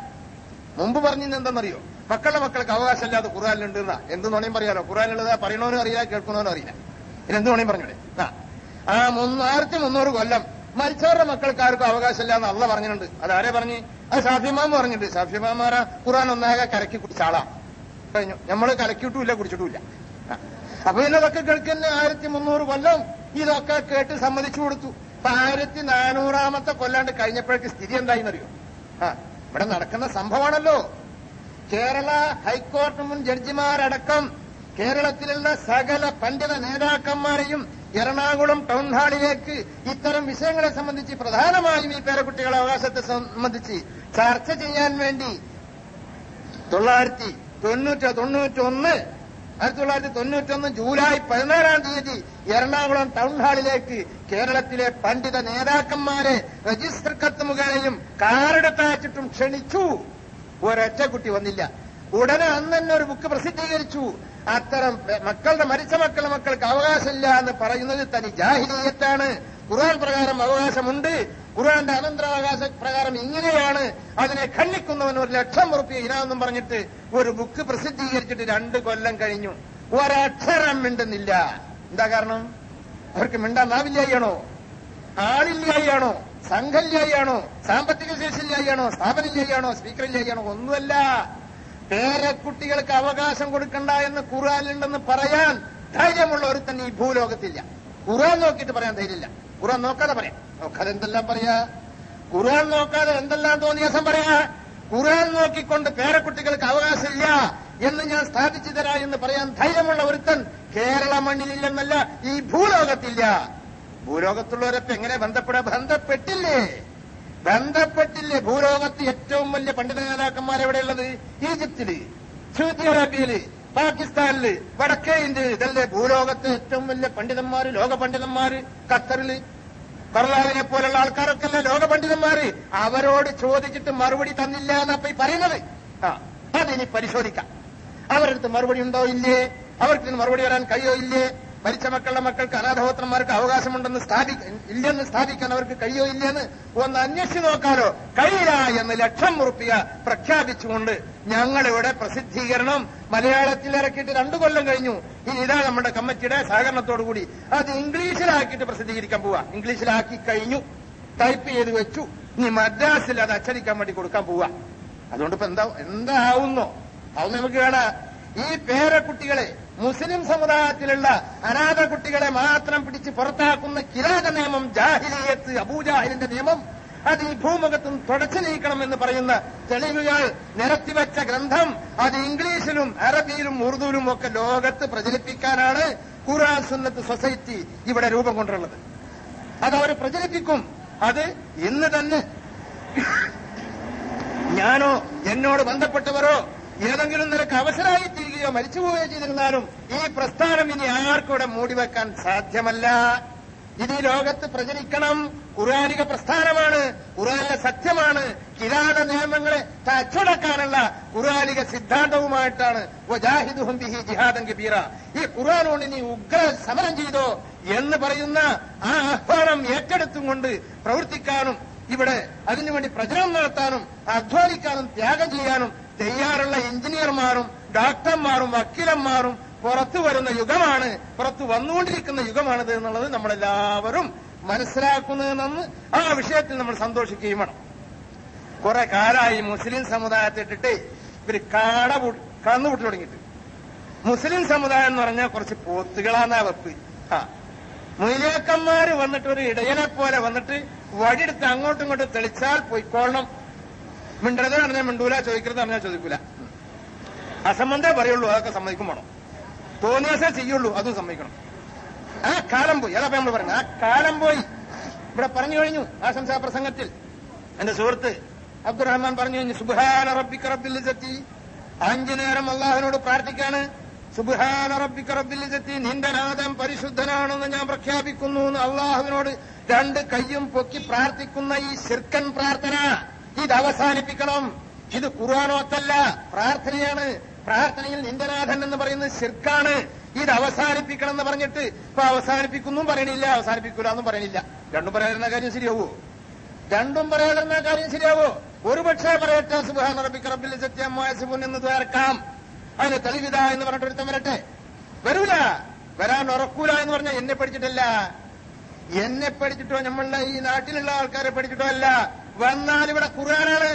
മുമ്പ് പറഞ്ഞത് എന്താണെന്നറിയോ മക്കളുടെ മക്കൾക്ക് അവകാശമില്ലാതെ ഖുർആനിലുണ്ട് എന്നാ എന്ത് നുണയും പറയാലോ ഖുർആനിലുള്ളത് പറയണവനും അറിയില്ല കേൾക്കുന്നവനും അറിയില്ല പിന്നെ എന്ത് നുണയും പറഞ്ഞൂടെ ആ ആ മൂന്നായിരത്തി മുന്നൂറ് കൊല്ലം മരിച്ചവരുടെ മക്കൾക്ക് ആർക്കും അവകാശമില്ല എന്ന് അള്ള പറഞ്ഞിട്ടുണ്ട് അതാരെ പറഞ്ഞ് അത് ഷാഫിമാമ പറഞ്ഞിട്ടുണ്ട് ഷാഫിമാമാരാ ഖുർആൻ ഒന്നാകെ കലക്കി കുടിച്ച ആളാ കഴിഞ്ഞു നമ്മൾ കലക്കിയിട്ടുമില്ല കുടിച്ചിട്ടുമില്ല ആ. അപ്പൊ പിന്നെ അതൊക്കെ കേൾക്കുന്ന ആയിരത്തി മുന്നൂറ് കൊല്ലം ഇതൊക്കെ കേട്ട് സമ്മതിച്ചു കൊടുത്തു അപ്പൊ ആയിരത്തി നാനൂറാമത്തെ കൊല്ലാണ്ട് കഴിഞ്ഞപ്പോഴേക്ക് സ്ഥിതി എന്തായിന്നറിയോ ആ ഇവിടെ നടക്കുന്ന സംഭവമാണല്ലോ കേരള ഹൈക്കോടതി മുൻ ജഡ്ജിമാരടക്കം കേരളത്തിലുള്ള സകല പണ്ഡിത നേതാക്കന്മാരെയും എറണാകുളം ടൗൺ ഹാളിലേക്ക് ഇത്തരം വിഷയങ്ങളെ സംബന്ധിച്ച് പ്രധാനമായും ഈ പേരക്കുട്ടികളുടെ അവകാശത്തെ സംബന്ധിച്ച് ചർച്ച ചെയ്യാൻ വേണ്ടി തൊള്ളായിരത്തി തൊണ്ണൂറ്റി തൊണ്ണൂറ്റി ഒന്ന് ആയിരത്തി തൊള്ളായിരത്തി തൊണ്ണൂറ്റി ഒന്ന് ജൂലൈ പതിനാറാം തീയതി എറണാകുളം ടൗൺ ഹാളിലേക്ക് കേരളത്തിലെ പണ്ഡിത നേതാക്കന്മാരെ രജിസ്റ്റർ കത്ത് മുഖേനയും കാറെടുത്തയച്ചിട്ടും ക്ഷണിച്ചു ഒരൊറ്റ കുട്ടി വന്നില്ല ഉടനെ അന്ന് തന്നെ ഒരു ബുക്ക് പ്രസിദ്ധീകരിച്ചു അത്തരം മക്കളുടെ മരിച്ച മക്കളുടെ മക്കൾക്ക് അവകാശമില്ല എന്ന് പറയുന്നത് തനി ജാഹിലീയത്താണ് ഖുർആൻ പ്രകാരം അവകാശമുണ്ട് ഖുർആന്റെ അനന്തരാവകാശ പ്രകാരം ഇങ്ങനെയാണ് അതിനെ ഖണ്ഡിക്കുന്നവൻ ഒരു ലക്ഷം ഉറുപ്പിയ ഇനാമെന്നും പറഞ്ഞിട്ട് ഒരു ബുക്ക് പ്രസിദ്ധീകരിച്ചിട്ട് രണ്ട് കൊല്ലം കഴിഞ്ഞു ഒരക്ഷരം മിണ്ടുന്നില്ല എന്താ കാരണം അവർക്ക് മിണ്ടാൻ നാവില്ലായാണോ ആളില്ലായാണോ സംഘമില്ലായാണോ സാമ്പത്തിക ശേഷിയില്ലായാണോ സ്ഥാപനമില്ലായാണോ സ്പീക്കറില്ലായാണോ ഒന്നുമല്ല പേരക്കുട്ടികൾക്ക് അവകാശം കൊടുക്കണ്ട എന്ന് ഖുർആാനിലുണ്ടെന്ന് പറയാൻ ധൈര്യമുള്ള ഒരു തന്നെ ഈ ഭൂലോകത്തില്ല ഖുർആൻ നോക്കിയിട്ട് പറയാൻ ധൈര്യമില്ല ഖുർആൻ നോക്കാതെ പറയാം നോക്കാതെ എന്തെല്ലാം പറയാ ഖുർആൻ നോക്കാതെ എന്തെല്ലാം തോന്നിയ ദിവസം പറയാ ഖുർആൻ നോക്കിക്കൊണ്ട് പേരക്കുട്ടികൾക്ക് അവകാശമില്ല എന്ന് ഞാൻ സ്ഥാപിച്ചു തരാ എന്ന് പറയാൻ ധൈര്യമുള്ള ഒരുത്തൻ കേരള മണ്ണിലില്ലെന്നല്ല ഈ ഭൂലോകത്തില്ല ഭൂലോകത്തുള്ളവരൊക്കെ എങ്ങനെ ബന്ധപ്പെടാ ബന്ധപ്പെട്ടില്ലേ ബന്ധപ്പെട്ടില്ലേ ഭൂലോകത്ത് ഏറ്റവും വലിയ പണ്ഡിത നേതാക്കന്മാർ എവിടെയുള്ളത് ഈജിപ്തില് സൗദി അറേബ്യയില് പാകിസ്ഥാനില് വടക്കേ ഇന്ത്യയിൽ ഇതല്ലേ ഭൂലോകത്തെ ഏറ്റവും വലിയ പണ്ഡിതന്മാര് ലോക പണ്ഡിതന്മാര് ഖത്തറില് കർലാവിനെ പോലുള്ള ആൾക്കാരൊക്കെ അല്ലേ ലോക പണ്ഡിതന്മാര് അവരോട് ചോദിച്ചിട്ട് മറുപടി തന്നില്ല എന്നപ്പ ഈ പറയുന്നത് ആ അതിനി പരിശോധിക്കാം അവരടുത്ത് മറുപടി ഉണ്ടോ ഇല്ലേ അവർക്ക് ഇതിന് മറുപടി വരാൻ കഴിയോ ഇല്ലേ മരിച്ച മക്കളുടെ മക്കൾക്ക് അനാഥോത്രന്മാർക്ക് അവകാശമുണ്ടെന്ന് സ്ഥാപി ഇല്ലെന്ന് സ്ഥാപിക്കാൻ അവർക്ക് കഴിയോ ഇല്ലെന്ന് ഒന്ന് അന്വേഷിച്ച് നോക്കാലോ കഴിയില്ല എന്ന് ലക്ഷം ഉറുപ്പിക പ്രഖ്യാപിച്ചുകൊണ്ട് ഞങ്ങളിവിടെ പ്രസിദ്ധീകരണം മലയാളത്തിൽ ഇറക്കിയിട്ട് രണ്ടു കൊല്ലം കഴിഞ്ഞു ഇനി ഇതാ നമ്മുടെ കമ്മിറ്റിയുടെ സഹകരണത്തോടുകൂടി അത് ഇംഗ്ലീഷിലാക്കിയിട്ട് പ്രസിദ്ധീകരിക്കാൻ പോവാ ഇംഗ്ലീഷിലാക്കി കഴിഞ്ഞു ടൈപ്പ് ചെയ്ത് വെച്ചു ഇനി മദ്രാസിൽ അത് അച്ചടിക്കാൻ വേണ്ടി കൊടുക്കാൻ പോവാ അതുകൊണ്ട് ഇപ്പൊ എന്താ എന്താവുന്നോ അത് നമുക്ക് കാണാം ഈ പേരക്കുട്ടികളെ മുസ്ലിം സമുദായത്തിലുള്ള അനാഥ കുട്ടികളെ മാത്രം പിടിച്ച് പുറത്താക്കുന്ന കിരാത നിയമം ജാഹിലിയത്ത് അബൂജാഹിലിന്റെ നിയമം അത് ഈ ഭൂമുഖത്തും തുടച്ചു നീക്കണമെന്ന് പറയുന്ന തെളിവുകൾ നിരത്തിവെച്ച ഗ്രന്ഥം അത് ഇംഗ്ലീഷിലും അറബിയിലും ഉറുദുവിലും ഒക്കെ ലോകത്ത് പ്രചരിപ്പിക്കാനാണ് ഖുറാൻ സുന്നത്ത് സൊസൈറ്റി ഇവിടെ രൂപം കൊണ്ടുള്ളത് അത് അവർ പ്രചരിപ്പിക്കും അത് ഇന്ന് തന്നെ ഞാനോ എന്നോട് ബന്ധപ്പെട്ടവരോ ഏതെങ്കിലും നിനക്ക് അവസരമായി തീരുകയോ മരിച്ചുപോവുകയോ ചെയ്തിരുന്നാലും ഈ പ്രസ്ഥാനം ഇനി ആർക്കും ഇവിടെ മൂടിവെക്കാൻ സാധ്യമല്ല ഇത് ഈ ലോകത്ത് പ്രചരിക്കണം ഖുറാനിക പ്രസ്ഥാനമാണ് ഖുറാനിലെ സത്യമാണ് കിരാത നിയമങ്ങളെ അച്ചടക്കാനുള്ള ഖുറാനിക സിദ്ധാന്തവുമായിട്ടാണ് വജാഹിദുഹും ബിഹി ജിഹാദൻ കബീറ ഈ ഖുറാനോട് ഇനി ഉഗ്ര സമരം ചെയ്തോ എന്ന് പറയുന്ന ആ ആഹ്വാനം ഏറ്റെടുത്തും കൊണ്ട് പ്രവർത്തിക്കാനും ഇവിടെ അതിനുവേണ്ടി പ്രചരണം നടത്താനും അധ്വാനിക്കാനും ത്യാഗം ചെയ്യാനും തയ്യാറുള്ള എഞ്ചിനീയർമാരും ഡോക്ടർമാരും വക്കീലന്മാരും പുറത്തു വരുന്ന യുഗമാണ് പുറത്തു വന്നുകൊണ്ടിരിക്കുന്ന യുഗമാണിത് എന്നുള്ളത് നമ്മളെല്ലാവരും മനസ്സിലാക്കുന്നതെന്ന് ആ വിഷയത്തിൽ നമ്മൾ സന്തോഷിക്കുകയും വേണം കുറെ കാലമായി മുസ്ലിം സമുദായത്തെ ഇട്ടിട്ട് ഇവര് കാട കന്നുപൂട്ടി തുടങ്ങിയിട്ട് മുസ്ലിം സമുദായം എന്ന് പറഞ്ഞാൽ കുറച്ച് പോത്തുകളാന്നാ വെപ്പ് ആ മുയിലേക്കന്മാര് വന്നിട്ട് ഒരു ഇടയനെ പോലെ വന്നിട്ട് വടിയെടുത്ത് അങ്ങോട്ടും ഇങ്ങോട്ടും തെളിച്ചാൽ പൊയ്ക്കോളണം മിണ്ടരുത് പറഞ്ഞാൽ മിണ്ടൂല ചോദിക്കരുത് പറഞ്ഞാൽ ചോദിക്കൂല അസംബന്ധേ പറയുള്ളൂ അതൊക്കെ സമ്മതിക്കും വേണം തോന്നിയാസേ ചെയ്യുള്ളൂ അതും സമ്മതിക്കണം ആ കാലം പോയി അതാ നമ്മൾ പറയുന്നത് ആ കാലം പോയി ഇവിടെ പറഞ്ഞു കഴിഞ്ഞു ആശംസാ പ്രസംഗത്തിൽ എന്റെ സുഹൃത്ത് അബ്ദുറഹ്മാൻ പറഞ്ഞു കഴിഞ്ഞു സുബാന റബ്ബിക്ക് റബ്ബിൽ ഇസ്സത്തി അഞ്ചു നേരം അള്ളാഹുവിനോട് പ്രാർത്ഥിക്കാണ് സുബ്ഹാന റബ്ബിക റബ്ബിൽ ഇസ്സത്തി നിന്റെ നാഥൻ പരിശുദ്ധനാണെന്ന് ഞാൻ പ്രഖ്യാപിക്കുന്നു എന്ന് അള്ളാഹുവിനോട് രണ്ട് കയ്യും പൊക്കി പ്രാർത്ഥിക്കുന്ന ഈ ശിർക്കൻ പ്രാർത്ഥന ഇത് അവസാനിപ്പിക്കണം ഇത് ഖുർആാനോത്തല്ല പ്രാർത്ഥനയാണ് പ്രാർത്ഥനയിൽ നിന്റെ നാഥൻ എന്ന് പറയുന്നത് ശിർക്കാണ് ഇത് അവസാനിപ്പിക്കണം എന്ന് പറഞ്ഞിട്ട് ഇപ്പൊ അവസാനിപ്പിക്കുന്നു പറയണില്ല അവസാനിപ്പിക്കൂല എന്നും പറയണില്ല രണ്ടും പറയാനുള്ള കാര്യം ശരിയാവോ രണ്ടും പറയാതിരുന്ന കാര്യം ശരിയാവോ ഒരുപക്ഷെ പറയട്ടെ സുബാൻ റബിക്ക് റബ്ബിൽ സത്യമായ സുബുൻ എന്ന് ദ്വാരക്കാം അതിന് തെളിവിത എന്ന് പറഞ്ഞിട്ട് ഒരുത്തം വരട്ടെ വരൂല വരാൻ ഉറക്കൂല എന്ന് പറഞ്ഞാൽ എന്നെ പഠിച്ചിട്ടല്ല എന്നെ പഠിച്ചിട്ടോ നമ്മളുടെ ഈ നാട്ടിലുള്ള ആൾക്കാരെ പഠിച്ചിട്ടോ അല്ല വന്നാൽ ഇവിടെ ഖുർആനാണ്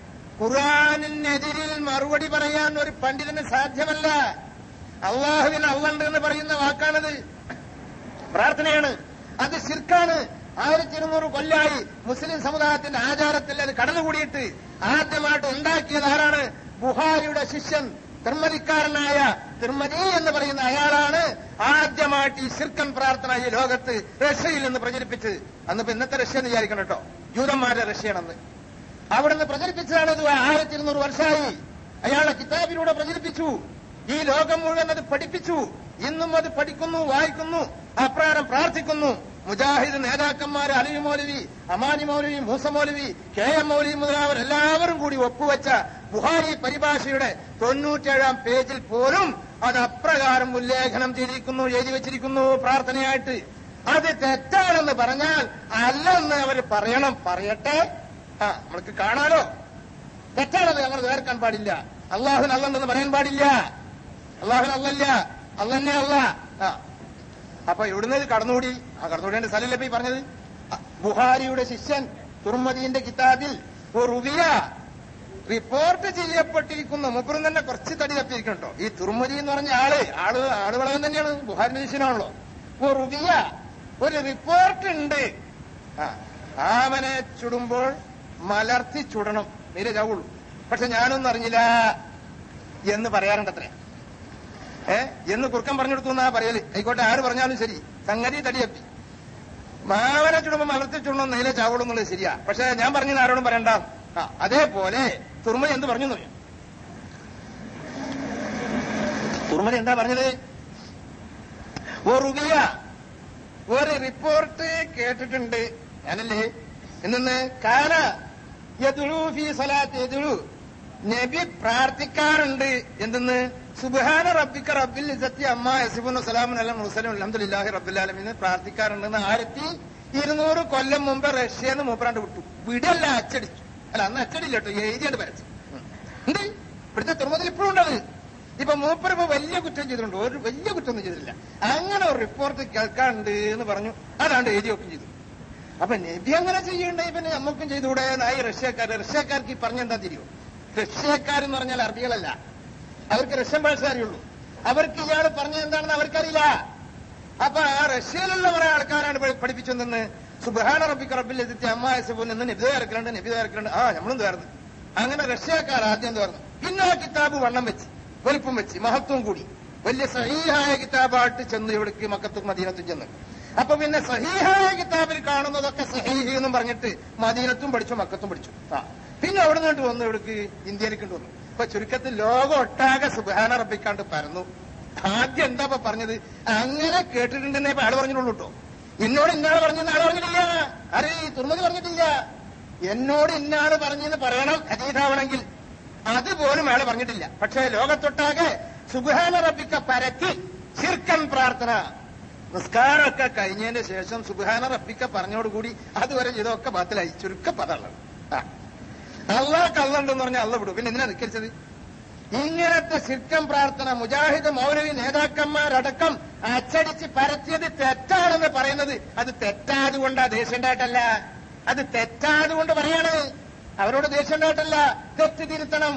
ഖുർആാനിനെതിരിൽ മറുപടി പറയാൻ ഒരു പണ്ഡിതന് സാധ്യമല്ല അള്ളാഹുവിന് അള്ളണ്ട് എന്ന് പറയുന്ന വാക്കാണത് പ്രാർത്ഥനയാണ് അത് ശിർക്കാണ് ആയിരത്തി ഇരുന്നൂറ് കൊല്ലായി മുസ്ലിം സമുദായത്തിന്റെ ആചാരത്തിൽ അത് കടന്നുകൂടിയിട്ട് ആദ്യമായിട്ട് ഉണ്ടാക്കിയത് ആരാണ് ബുഹാരിയുടെ ശിഷ്യൻ തിർമതിക്കാരനായ തിർമതി എന്ന് പറയുന്ന അയാളാണ് ആദ്യമായിട്ട് ഈ ശിർക്കൻ പ്രാർത്ഥന ഈ ലോകത്ത് റഷ്യയിൽ നിന്ന് പ്രചരിപ്പിച്ചത് അന്നിപ്പോ ഇന്നത്തെ റഷ്യ എന്ന് വിചാരിക്കണം കേട്ടോ ജൂതന്മാരുടെ റഷ്യയാണെന്ന് അവിടുന്ന് പ്രചരിപ്പിച്ചതാണ് ഇത് ആയിരത്തി ഇരുന്നൂറ് വർഷമായി അയാളെ കിതാബിലൂടെ പ്രചരിപ്പിച്ചു ഈ ലോകം മുഴുവൻ അത് പഠിപ്പിച്ചു ഇന്നും അത് പഠിക്കുന്നു വായിക്കുന്നു അപ്രകാരം പ്രാർത്ഥിക്കുന്നു മുജാഹിദ് നേതാക്കന്മാർ അലി മൗലവി അമാനി മൗലവി മൂസ മൗലവി കെ എം മൗലവി മുതലായവർ എല്ലാവരും കൂടി ഒപ്പുവെച്ച ബുഹാരി പരിഭാഷയുടെ തൊണ്ണൂറ്റേഴാം പേജിൽ പോലും അത് അപ്രകാരം ഉല്ലേഖനം ചെയ്തിരിക്കുന്നു എഴുതി വെച്ചിരിക്കുന്നു പ്രാർത്ഥനയായിട്ട് അത് തെറ്റാണെന്ന് പറഞ്ഞാൽ അല്ലെന്ന് അവർ പറയണം പറയട്ടെ ആ നമ്മൾക്ക് കാണാലോ തെറ്റാണത് ഞങ്ങൾ വേർക്കാൻ പാടില്ല അള്ളാഹുൻ അല്ലെന്ന് പറയാൻ പാടില്ല അള്ളാഹുൻ അല്ലല്ല അല്ലന്നെ അല്ല ആ അപ്പൊ ഇവിടുന്ന് ഇത് കടന്നുകൂടി ആ കടന്നുകൂടേണ്ട സ്ഥലമല്ലേ ഇപ്പൊ ഈ പറഞ്ഞത് ആ, ബുഹാരിയുടെ ശിഷ്യൻ തുർമദീന്റെ കിതാബിൽ ഒരു റുവിയ റിപ്പോർട്ട് ചെയ്യപ്പെട്ടിരിക്കുന്ന മുപ്പറും തന്നെ കുറച്ച് തടി തപ്പിയിരിക്കണോ ഈ തുർമതി എന്ന് പറഞ്ഞ ആള് ആള് ആള് വളവൻ തന്നെയാണ് ബുഹാരിന്റെ ശിഷ്യനാണല്ലോ ഒരു റുവിയ ഒരു റിപ്പോർട്ട് ഉണ്ട് ആ ആമനെ ചുടുമ്പോൾ മലർത്തി ചുടണം നീരെ ചാവുള്ളൂ പക്ഷെ ഞാനൊന്നും അറിഞ്ഞില്ല എന്ന് പറയാറുണ്ടത്രേ ഏ എന്ന് കുറുക്കൻ പറഞ്ഞു കൊടുത്തു എന്നാ പറയല് ആയിക്കോട്ടെ ആര് പറഞ്ഞാലും ശരി സംഗതി തടിയപ്പി മാവനെ ചുടുമ്പോ മലർത്തി ചുടണം നീലെ ചാവുള്ളൂ എന്നുള്ളത് ശരിയാ പക്ഷെ ഞാൻ പറഞ്ഞത് ആരോടും പറയണ്ട ആ അതേപോലെ തുർമതി എന്ത് പറഞ്ഞു എന്നറിയാം തുർമതി എന്താ പറഞ്ഞത് ഒറുവിയ ഒരു റിപ്പോർട്ട് കേട്ടിട്ടുണ്ട് ഞാനല്ലേ എന്നു കാന യദുളു ഫി സലാത്ത് യദുളു നബി പ്രാർത്ഥിക്കാറുണ്ട് എന്തെന്ന് സുബാന റബ്ബിക്ക റബ്ബിൽ ഇസത്തി അമ്മ യസിബുൻ സലാമുൻ അല്ല മുസ്ലിം അലഹമുല്ലാഹി റബ്ബുല്ലാലമിന്ന് പ്രാർത്ഥിക്കാറുണ്ടെന്ന് ആയിരത്തി ഇരുന്നൂറ് കൊല്ലം മുമ്പ് റഷ്യന്ന് മൂപ്പറാണ്ട് വിട്ടു വിടല്ല അച്ചടിച്ചു അല്ല അന്ന് അച്ചടില്ല കേട്ടോ എഴുതിയാണ്ട് പരച്ചു ഉണ്ട് ഇവിടുത്തെ തുറമുതൽ ഇപ്പോഴും ഉണ്ടത് ഇപ്പൊ മൂപ്പർ ഇപ്പൊ വലിയ കുറ്റം ചെയ്തിട്ടുണ്ട് ഒരു വലിയ കുറ്റമൊന്നും ചെയ്തിട്ടില്ല അങ്ങനെ ഒരു റിപ്പോർട്ട് കേൾക്കാനുണ്ട് എന്ന് പറഞ്ഞു അതാണ്ട് എഴുതി വെക്കും ചെയ്തു അപ്പൊ നബി അങ്ങനെ ചെയ്യണ്ടേ പിന്നെ നമുക്കും ചെയ്തുകൂടെ നായി റഷ്യക്കാർ റഷ്യക്കാർക്ക് ഈ പറഞ്ഞെന്താ തിരിയോ റഷ്യക്കാരെന്ന് പറഞ്ഞാൽ അറബികളല്ല അവർക്ക് റഷ്യൻ ഭാഷ അറിയുള്ളൂ അവർക്ക് ഇയാൾ പറഞ്ഞത് എന്താണെന്ന് അവർക്കറിയില്ല അപ്പൊ ആ റഷ്യയിലുള്ള കുറെ ആൾക്കാരാണ് പഠി- പഠിപ്പിച്ചെന്ന് സുബഹാന റബ്ബിക്ക് റബ്ബിൽ എത്തിച്ച അമ്മായ സുബുൻ എന്ന് നബിത ഇറക്കലുണ്ട് നബിത ഇറക്കലുണ്ട് ആ നമ്മളും തീർന്നു അങ്ങനെ റഷ്യക്കാർ ആദ്യം തീർന്നു പിന്നെ ആ കിതാബ് വണ്ണം വെച്ച് വലിപ്പം വെച്ച് മഹത്വം കൂടി വലിയ സഹീഹായ കിതാബായിട്ട് ചെന്ന് ഇവിടേക്ക് മക്കത്തും മദീനത്തും ചെന്ന് അപ്പൊ പിന്നെ സഹീഹായ കിതാബിൽ കാണുന്നതൊക്കെ സഹീഹി എന്നും പറഞ്ഞിട്ട് മദീനത്തും പഠിച്ചു മക്കത്തും പഠിച്ചു ആ പിന്നെ അവിടെ നിന്നിട്ട് വന്നു ഇവിടേക്ക് ഇന്ത്യയിലേക്ക് കൊണ്ട് വന്നു ഇപ്പൊ ചുരുക്കത്തിൽ ലോകം ഒട്ടാകെ സുബാന റബ്ബിക്കാണ്ട് പരന്നു ആദ്യം എന്താ ഇപ്പൊ പറഞ്ഞത് അങ്ങനെ കേട്ടിട്ടുണ്ടെന്നേ ഇപ്പൊ ആള് പറഞ്ഞിട്ടുള്ളൂ കേട്ടോ എന്നോട് ഇന്നാള് പറഞ്ഞെന്ന് ആള് പറഞ്ഞിട്ടില്ല അരെ ഈ തുറമുഖ പറഞ്ഞിട്ടില്ല എന്നോട് ഇന്നാള് പറഞ്ഞെന്ന് പറയണം അതീതാവണമെങ്കിൽ അതുപോലും അയാൾ പറഞ്ഞിട്ടില്ല പക്ഷേ ലോകത്തൊട്ടാകെ സുബാന റബ്ബിക്ക പരത്തി ശിർക്കൻ പ്രാർത്ഥന നിസ്കാരമൊക്കെ കഴിഞ്ഞതിന് ശേഷം സുബാന റബ്ബിക്ക പറഞ്ഞോടുകൂടി അതുവരെ ഇതൊക്കെ ബാത്തിലായി ചുരുക്ക പദമുള്ളത് ആ അള്ളാഹ് കള്ളുണ്ടെന്ന് പറഞ്ഞാൽ അള്ള വിടും പിന്നെ എന്തിനാ നിൽക്കരിച്ചത് ഇങ്ങനത്തെ ശിർക്കം പ്രാർത്ഥന മുജാഹിദ് മൗലവി നേതാക്കന്മാരടക്കം അച്ചടിച്ച് പരത്തിയത് തെറ്റാണെന്ന് പറയുന്നത് അത് തെറ്റാതുകൊണ്ടാ ദേഷ്യം ഉണ്ടായിട്ടല്ല അത് തെറ്റാതുകൊണ്ട് പറയാണ് അവരോട് ദേഷ്യം ഉണ്ടായിട്ടല്ല തെറ്റ് തിരുത്തണം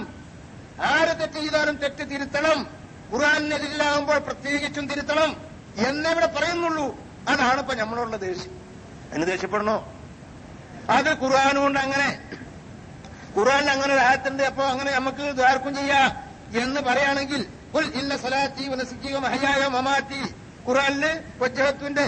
ആര് തെറ്റ് ചെയ്താലും തെറ്റ് തിരുത്തണം ഖുറാനെതിരിലാകുമ്പോൾ പ്രത്യേകിച്ചും തിരുത്തണം എന്നിവിടെ പറയുന്നുള്ളൂ അതാണ് ഇപ്പൊ നമ്മളോടുള്ള ദേഷ്യം അതിന് ദേഷ്യപ്പെടണോ അത് ഖുർആൻ കൊണ്ട് അങ്ങനെ ഖുർആനിൽ അങ്ങനെ ഒരു ആയത്തുണ്ട് അപ്പോ അങ്ങനെ നമുക്ക് ദ്വാർക്കും ചെയ്യാം എന്ന് പറയുകയാണെങ്കിൽ ഉൽ ഇന്ന സലാത്തി വനസിക്കുക മഹയായ മമാത്തി ഖുർആനില് വജ്ജഹത്തിന്റെ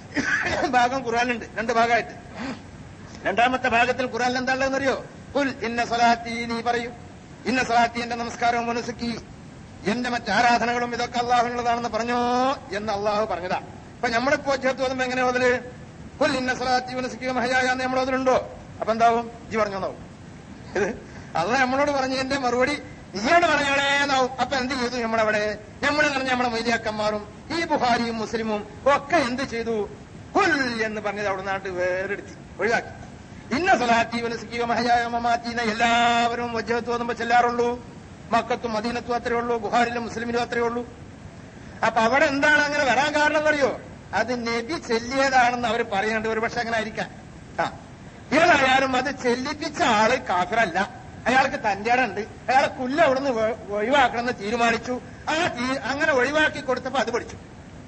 ഭാഗം ഖുർആനിലുണ്ട് രണ്ട് ഭാഗമായിട്ട് രണ്ടാമത്തെ ഭാഗത്തിൽ ഖുർആനിൽ എന്താ ഉള്ളതെന്നറിയോ ഉൽ ഇന്ന സലാത്തി നീ പറയൂ ഇന്ന സലാത്തി എന്റെ നമസ്കാരവും മനസ്സുക്കി എന്റെ മറ്റാരാധനകളും ഇതൊക്കെ അള്ളാഹുനുള്ളതാണെന്ന് പറഞ്ഞോ എന്ന് അള്ളാഹു പറഞ്ഞതാ അപ്പൊ നമ്മളിപ്പോ ചേർത്ത് വന്നുമ്പോ എങ്ങനെ ഓതല് കൊൽ ഇന്ന സലാത്തി മനസ്സുക്കി മഹയായ എന്ന് നമ്മൾ ഓതലുണ്ടോ അപ്പൊ എന്താവും ജി പറഞ്ഞോന്നാവും ഇത് അല്ല നമ്മളോട് പറഞ്ഞതിന്റെ മറുപടി ഇയാട് പറഞ്ഞോളേ എന്നാവും അപ്പൊ എന്ത് ചെയ്തു നമ്മളവിടെ നമ്മൾ പറഞ്ഞ നമ്മുടെ മൈലിയാക്കന്മാരും ഈ ബുഹാരിയും മുസ്ലിമും ഒക്കെ എന്ത് ചെയ്തു കുൽ എന്ന് പറഞ്ഞത് അവിടെ നാട്ട് വേറെടുത്തി ഒഴിവാക്കി ഇന്ന സലാത്തി വനസിക്കുക മഹയായ മമാറ്റീന എല്ലാവരും വജ്ജഹത്ത് വന്നുമ്പോ ചെല്ലാറുള്ളൂ മക്കത്തും മദീനത്തും അത്രേ ഉള്ളൂ ബുഹാരിലും മുസ്ലിമിലും അത്രേ ഉള്ളൂ അപ്പൊ അവിടെ എന്താണ് അങ്ങനെ വരാൻ കാരണം എന്നറിയോ അത് നബി ചെല്ലിയതാണെന്ന് അവർ പറയുന്നുണ്ട് ഒരു പക്ഷെ അങ്ങനെ ആയിരിക്കാം ആ ഏതായാലും അത് ചെല്ലിപ്പിച്ച ആള് കാഫിറല്ല അയാൾക്ക് തന്റെ ഉണ്ട് അയാളെ കുല്ല അവിടുന്ന് ഒ- ഒഴിവാക്കണമെന്ന് തീരുമാനിച്ചു ആ തീ- അങ്ങനെ ഒഴിവാക്കി കൊടുത്തപ്പോ അത് പഠിച്ചു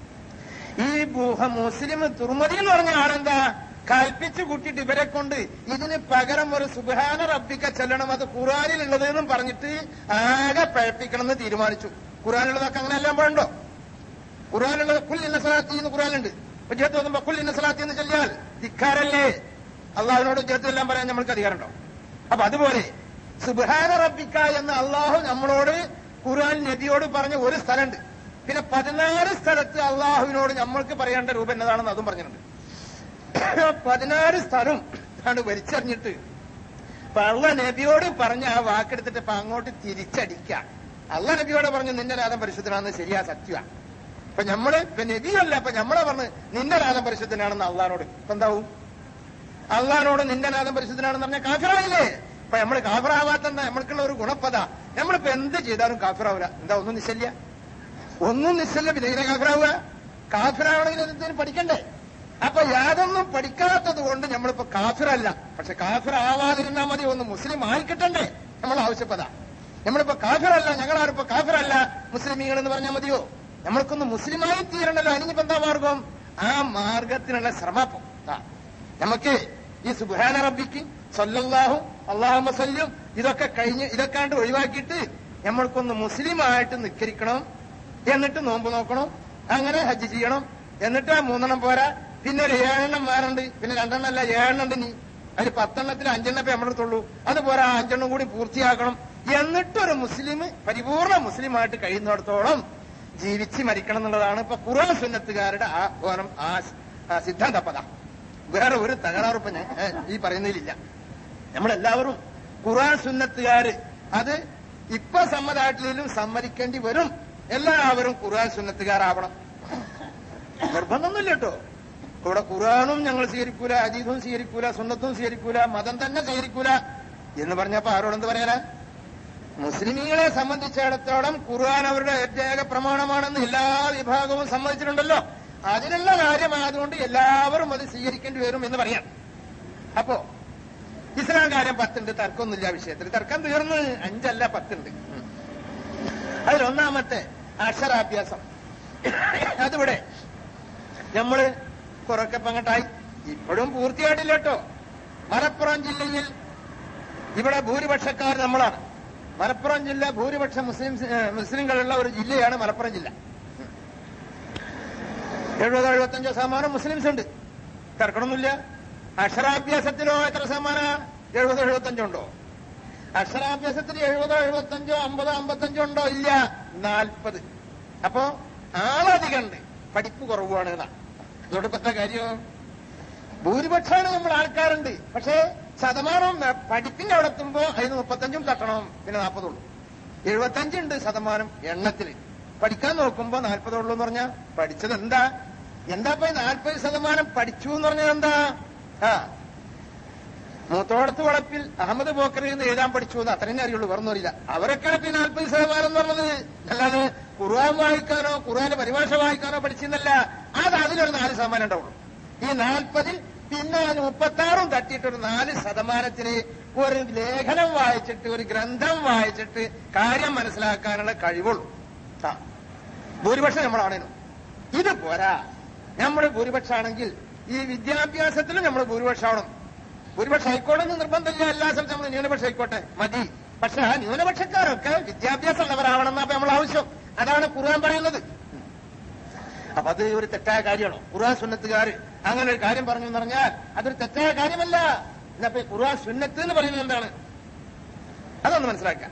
ഈ ബുഹ മുസ്ലിം തുർമതി എന്ന് പറഞ്ഞ ആളെന്താ കൽപ്പിച്ചു കൂട്ടിയിട്ട് ഇവരെ കൊണ്ട് ഇതിന് പകരം ഒരു സുബാന റബ്ബിക്ക ചെല്ലണം അത് ഖുറാനിലുള്ളത് എന്നും പറഞ്ഞിട്ട് ആകെ പഴപ്പിക്കണം എന്ന് തീരുമാനിച്ചു ഖുറാനുള്ളതൊക്കെ അങ്ങനെ എല്ലാം പോകണ്ടോ ഖുറാനുള്ളത് കുൽ ഇന്ന സലാത്തി എന്ന് ഖുറാനുണ്ട് ചേർത്ത് നോക്കുമ്പോ കുൽ ഇന്ന സലാത്തി എന്ന് ചൊല്ലിയാൽ ധിക്കാരല്ലേ അള്ളാഹുവിനോട് ചേർത്ത് എല്ലാം പറയാൻ നമ്മൾക്ക് അധികാരമുണ്ടോ അപ്പൊ അതുപോലെ സുബാന റബ്ബിക്ക എന്ന് അള്ളാഹു നമ്മളോട് ഖുർആൻ നബിയോട് പറഞ്ഞ ഒരു സ്ഥലമുണ്ട് പിന്നെ പതിനാറ് സ്ഥലത്ത് അള്ളാഹുവിനോട് നമ്മൾക്ക് പറയേണ്ട രൂപം എന്നതാണെന്ന് അതും പറഞ്ഞിട്ടുണ്ട് പതിനാറ് സ്ഥലം ആണ് വലിച്ചെറിഞ്ഞിട്ട് അപ്പൊ അള്ള നബിയോട് പറഞ്ഞ ആ വാക്കെടുത്തിട്ട് ഇപ്പൊ അങ്ങോട്ട് തിരിച്ചടിക്ക അള്ള നബിയോട് പറഞ്ഞു നിന്റെ രാധം പരിശുദ്ധനാണെന്ന് ശരിയാ സത്യ അപ്പൊ നമ്മള് ഇപ്പൊ നബിയല്ല അപ്പൊ നമ്മളെ പറഞ്ഞ് നിന്റെ രാധം പരിശുദ്ധനാണെന്ന് അള്ളഹാനോട് ഇപ്പൊ എന്താവും അള്ളഹാനോട് നിന്റെ നാഥം പരിശുദ്ധനാണെന്ന് പറഞ്ഞാൽ കാഫിറായില്ലേ അപ്പൊ നമ്മൾ കാഫിറാവാത്തെന്താ നമ്മൾക്കുള്ള ഒരു ഗുണപ്പത നമ്മളിപ്പോ എന്ത് ചെയ്താലും കാഫിറാവില്ല എന്താ ഒന്നും നിശല്യ ഒന്നും നിശല്യ പിന്നെ ഇങ്ങനെ കാഫിറാവുക കാഫിറാവണമെങ്കിൽ എന്തെങ്കിലും പഠിക്കണ്ടേ അപ്പൊ യാതൊന്നും പഠിക്കാത്തത് കൊണ്ട് നമ്മളിപ്പോ കാഫിറല്ല പക്ഷെ കാഫിറാവാതിരുന്നാൽ മതി ഒന്ന് മുസ്ലിം ആയിക്കിട്ടണ്ടേ നമ്മൾ ആവശ്യപ്പെടാ നമ്മളിപ്പോ കാഫിറല്ല ഞങ്ങളാരിപ്പോ കാഫിറല്ല മുസ്ലിമീങ്ങൾ എന്ന് പറഞ്ഞാൽ മതിയോ നമ്മൾക്കൊന്ന് മുസ്ലിമായി തീരണല്ലോ അതിനിപ്പോ എന്താ മാർഗം ആ മാർഗത്തിനുള്ള ശ്രമം ആ നമുക്ക് ഈ സുബാന റബ്ബിക്ക് സല്ലല്ലാഹു അള്ളാഹു മസല്ലും ഇതൊക്കെ കഴിഞ്ഞ് ഇതൊക്കെ കണ്ട് ഒഴിവാക്കിയിട്ട് നമ്മൾക്കൊന്ന് മുസ്ലിമായിട്ട് നിക്കരിക്കണം എന്നിട്ട് നോമ്പ് നോക്കണം അങ്ങനെ ഹജ്ജ് ചെയ്യണം എന്നിട്ട് ആ മൂന്നെണ്ണം പോരാ പിന്നെ ഒരു ഏഴെണ്ണം വേറുണ്ട് പിന്നെ രണ്ടെണ്ണം അല്ല ഏഴെണ്ണം ഉണ്ട് നീ അതിൽ പത്തെണ്ണത്തിൽ അഞ്ചെണ്ണം ഇപ്പൊ നമ്മളെടുത്തുള്ളൂ അത് പോരാ ആ അഞ്ചെണ്ണം കൂടി പൂർത്തിയാക്കണം എന്നിട്ടൊരു മുസ്ലിം പരിപൂർണ മുസ്ലിമായിട്ട് കഴിയുന്നിടത്തോളം ജീവിച്ച് മരിക്കണം എന്നുള്ളതാണ് ഇപ്പൊ ഖുർആൻ സുന്നത്തുകാരുടെ ആ ഓരം ആ ആ സിദ്ധാന്ത പദ വേറെ ഒരു തകരാറുപ്പ ഞാൻ ഏ, ഈ പറയുന്നതിലില്ല നമ്മളെല്ലാവരും ഖുർആൻ സുന്നത്തുകാര് അത് ഇപ്പൊ സമ്മതായിട്ടിലും സമ്മതിക്കേണ്ടി വരും എല്ലാവരും ഖുർആൻ സുന്നത്തുകാരാവണം നിർബന്ധമൊന്നുമില്ല കേട്ടോ ഇവിടെ ഖുർആാനും ഞങ്ങൾ സ്വീകരിക്കൂല അജീതും സ്വീകരിക്കൂല സുന്നത്തും സ്വീകരിക്കൂല മതം തന്നെ സ്വീകരിക്കൂല എന്ന് പറഞ്ഞപ്പോ ആരോടെന്ത് പറയാനാ മുസ്ലിമീങ്ങളെ സംബന്ധിച്ചിടത്തോളം ഖുർആൻ അവരുടെ ഏക പ്രമാണമാണെന്ന് എല്ലാ വിഭാഗവും സമ്മതിച്ചിട്ടുണ്ടല്ലോ അതിനുള്ള കാര്യമായതുകൊണ്ട് എല്ലാവരും അത് സ്വീകരിക്കേണ്ടി വരും എന്ന് പറയാം അപ്പോ ഇസ്ലാം കാര്യം പത്തുണ്ട് തർക്കമൊന്നുമില്ല ആ വിഷയത്തിൽ തർക്കം തീർന്ന് അഞ്ചല്ല പത്തുണ്ട് ഉം. അതിലൊന്നാമത്തെ അക്ഷരാഭ്യാസം അതിവിടെ നമ്മള് കുറൊക്കെ പങ്ങട്ടായി ഇപ്പോഴും പൂർത്തിയായിട്ടില്ല കേട്ടോ മലപ്പുറം ജില്ലയിൽ ഇവിടെ ഭൂരിപക്ഷക്കാർ നമ്മളാണ് മലപ്പുറം ജില്ല ഭൂരിപക്ഷം മുസ്ലിം മുസ്ലിങ്ങളുള്ള ഒരു ജില്ലയാണ് മലപ്പുറം ജില്ല എഴുപതോ എഴുപത്തഞ്ചോ ശതമാനം മുസ്ലിംസ് ഉണ്ട് തർക്കണമൊന്നുമില്ല അക്ഷരാഭ്യാസത്തിലോ എത്ര ശതമാനം എഴുപതോ എഴുപത്തഞ്ചോ ഉണ്ടോ അക്ഷരാഭ്യാസത്തിൽ എഴുപതോ എഴുപത്തഞ്ചോ അമ്പതോ അമ്പത്തഞ്ചോ ഉണ്ടോ ഇല്ല നാൽപ്പത് അപ്പോ ആളധികം ഉണ്ട് പഠിപ്പ് കുറവാണ് എന്നാ ഇതോട് പറ്റ കാര്യം ഭൂരിപക്ഷമാണ് നമ്മൾ ആൾക്കാരുണ്ട് പക്ഷേ ശതമാനം ഏ, പഠിപ്പിന്റെ അവിടെ എത്തുമ്പോ അതിന് മുപ്പത്തഞ്ചും തട്ടണം പിന്നെ നാൽപ്പതുള്ളൂ എഴുപത്തഞ്ചുണ്ട് ശതമാനം എണ്ണത്തില് പഠിക്കാൻ നോക്കുമ്പോ നാൽപ്പതുള്ളൂ എന്ന് പറഞ്ഞാൽ പഠിച്ചത് എന്താ എന്താ ഇപ്പൊ നാൽപ്പത് ശതമാനം പഠിച്ചു എന്ന് പറഞ്ഞത് എന്താ ആ മൂത്തോടത്ത് വളപ്പിൽ അഹമ്മദ് ബോക്കറിൽ നിന്ന് എഴുതാൻ പഠിച്ചു എന്ന് അത്രയും അറിയുള്ളൂ വേറൊന്നും അറിയില്ല അവരൊക്കെ പിന്നെ നാൽപ്പത് ശതമാനം എന്ന് പറഞ്ഞത് അല്ലാതെ ഖുർആൻ വായിക്കാനോ ഖുർആന്റെ പരിഭാഷ വായിക്കാനോ പഠിച്ചെന്നല്ല അത് അതിലൊരു നാല് ശതമാനം ഉണ്ടാവുള്ളൂ ഈ നാൽപ്പതിൽ പിന്നെ അതിന് മുപ്പത്താറും തട്ടിയിട്ട് ഒരു നാല് ശതമാനത്തിന് ഒരു ലേഖനം വായിച്ചിട്ട് ഒരു ഗ്രന്ഥം വായിച്ചിട്ട് കാര്യം മനസ്സിലാക്കാനുള്ള കഴിവുള്ളൂ ആ ഭൂരിപക്ഷം നമ്മളാണേനും ഇത് പോരാ നമ്മൾ ഭൂരിപക്ഷമാണെങ്കിൽ ഈ വിദ്യാഭ്യാസത്തിലും നമ്മൾ ഭൂരിപക്ഷമാവണം ഭൂരിപക്ഷം ആയിക്കോട്ടെ നിർബന്ധമില്ല എല്ലാ സ്ഥലത്തും നമ്മൾ ന്യൂനപക്ഷം ആയിക്കോട്ടെ മതി പക്ഷെ ആ ന്യൂനപക്ഷക്കാരൊക്കെ വിദ്യാഭ്യാസം ഉള്ളവരാവണം എന്നാ നമ്മൾ ആവശ്യം അതാണ് ഖുർആൻ പറയുന്നത് അപ്പൊ അത് ഒരു തെറ്റായ കാര്യമാണോ ഖുർആൻ സുന്നത്തുകാർ അങ്ങനെ ഒരു കാര്യം പറഞ്ഞു എന്ന് പറഞ്ഞാൽ അതൊരു തെറ്റായ കാര്യമല്ല എന്നപ്പോ ഖുർആൻ സുന്നത്ത് എന്ന് പറയുന്നത് എന്താണ് അതൊന്ന് മനസ്സിലാക്കാം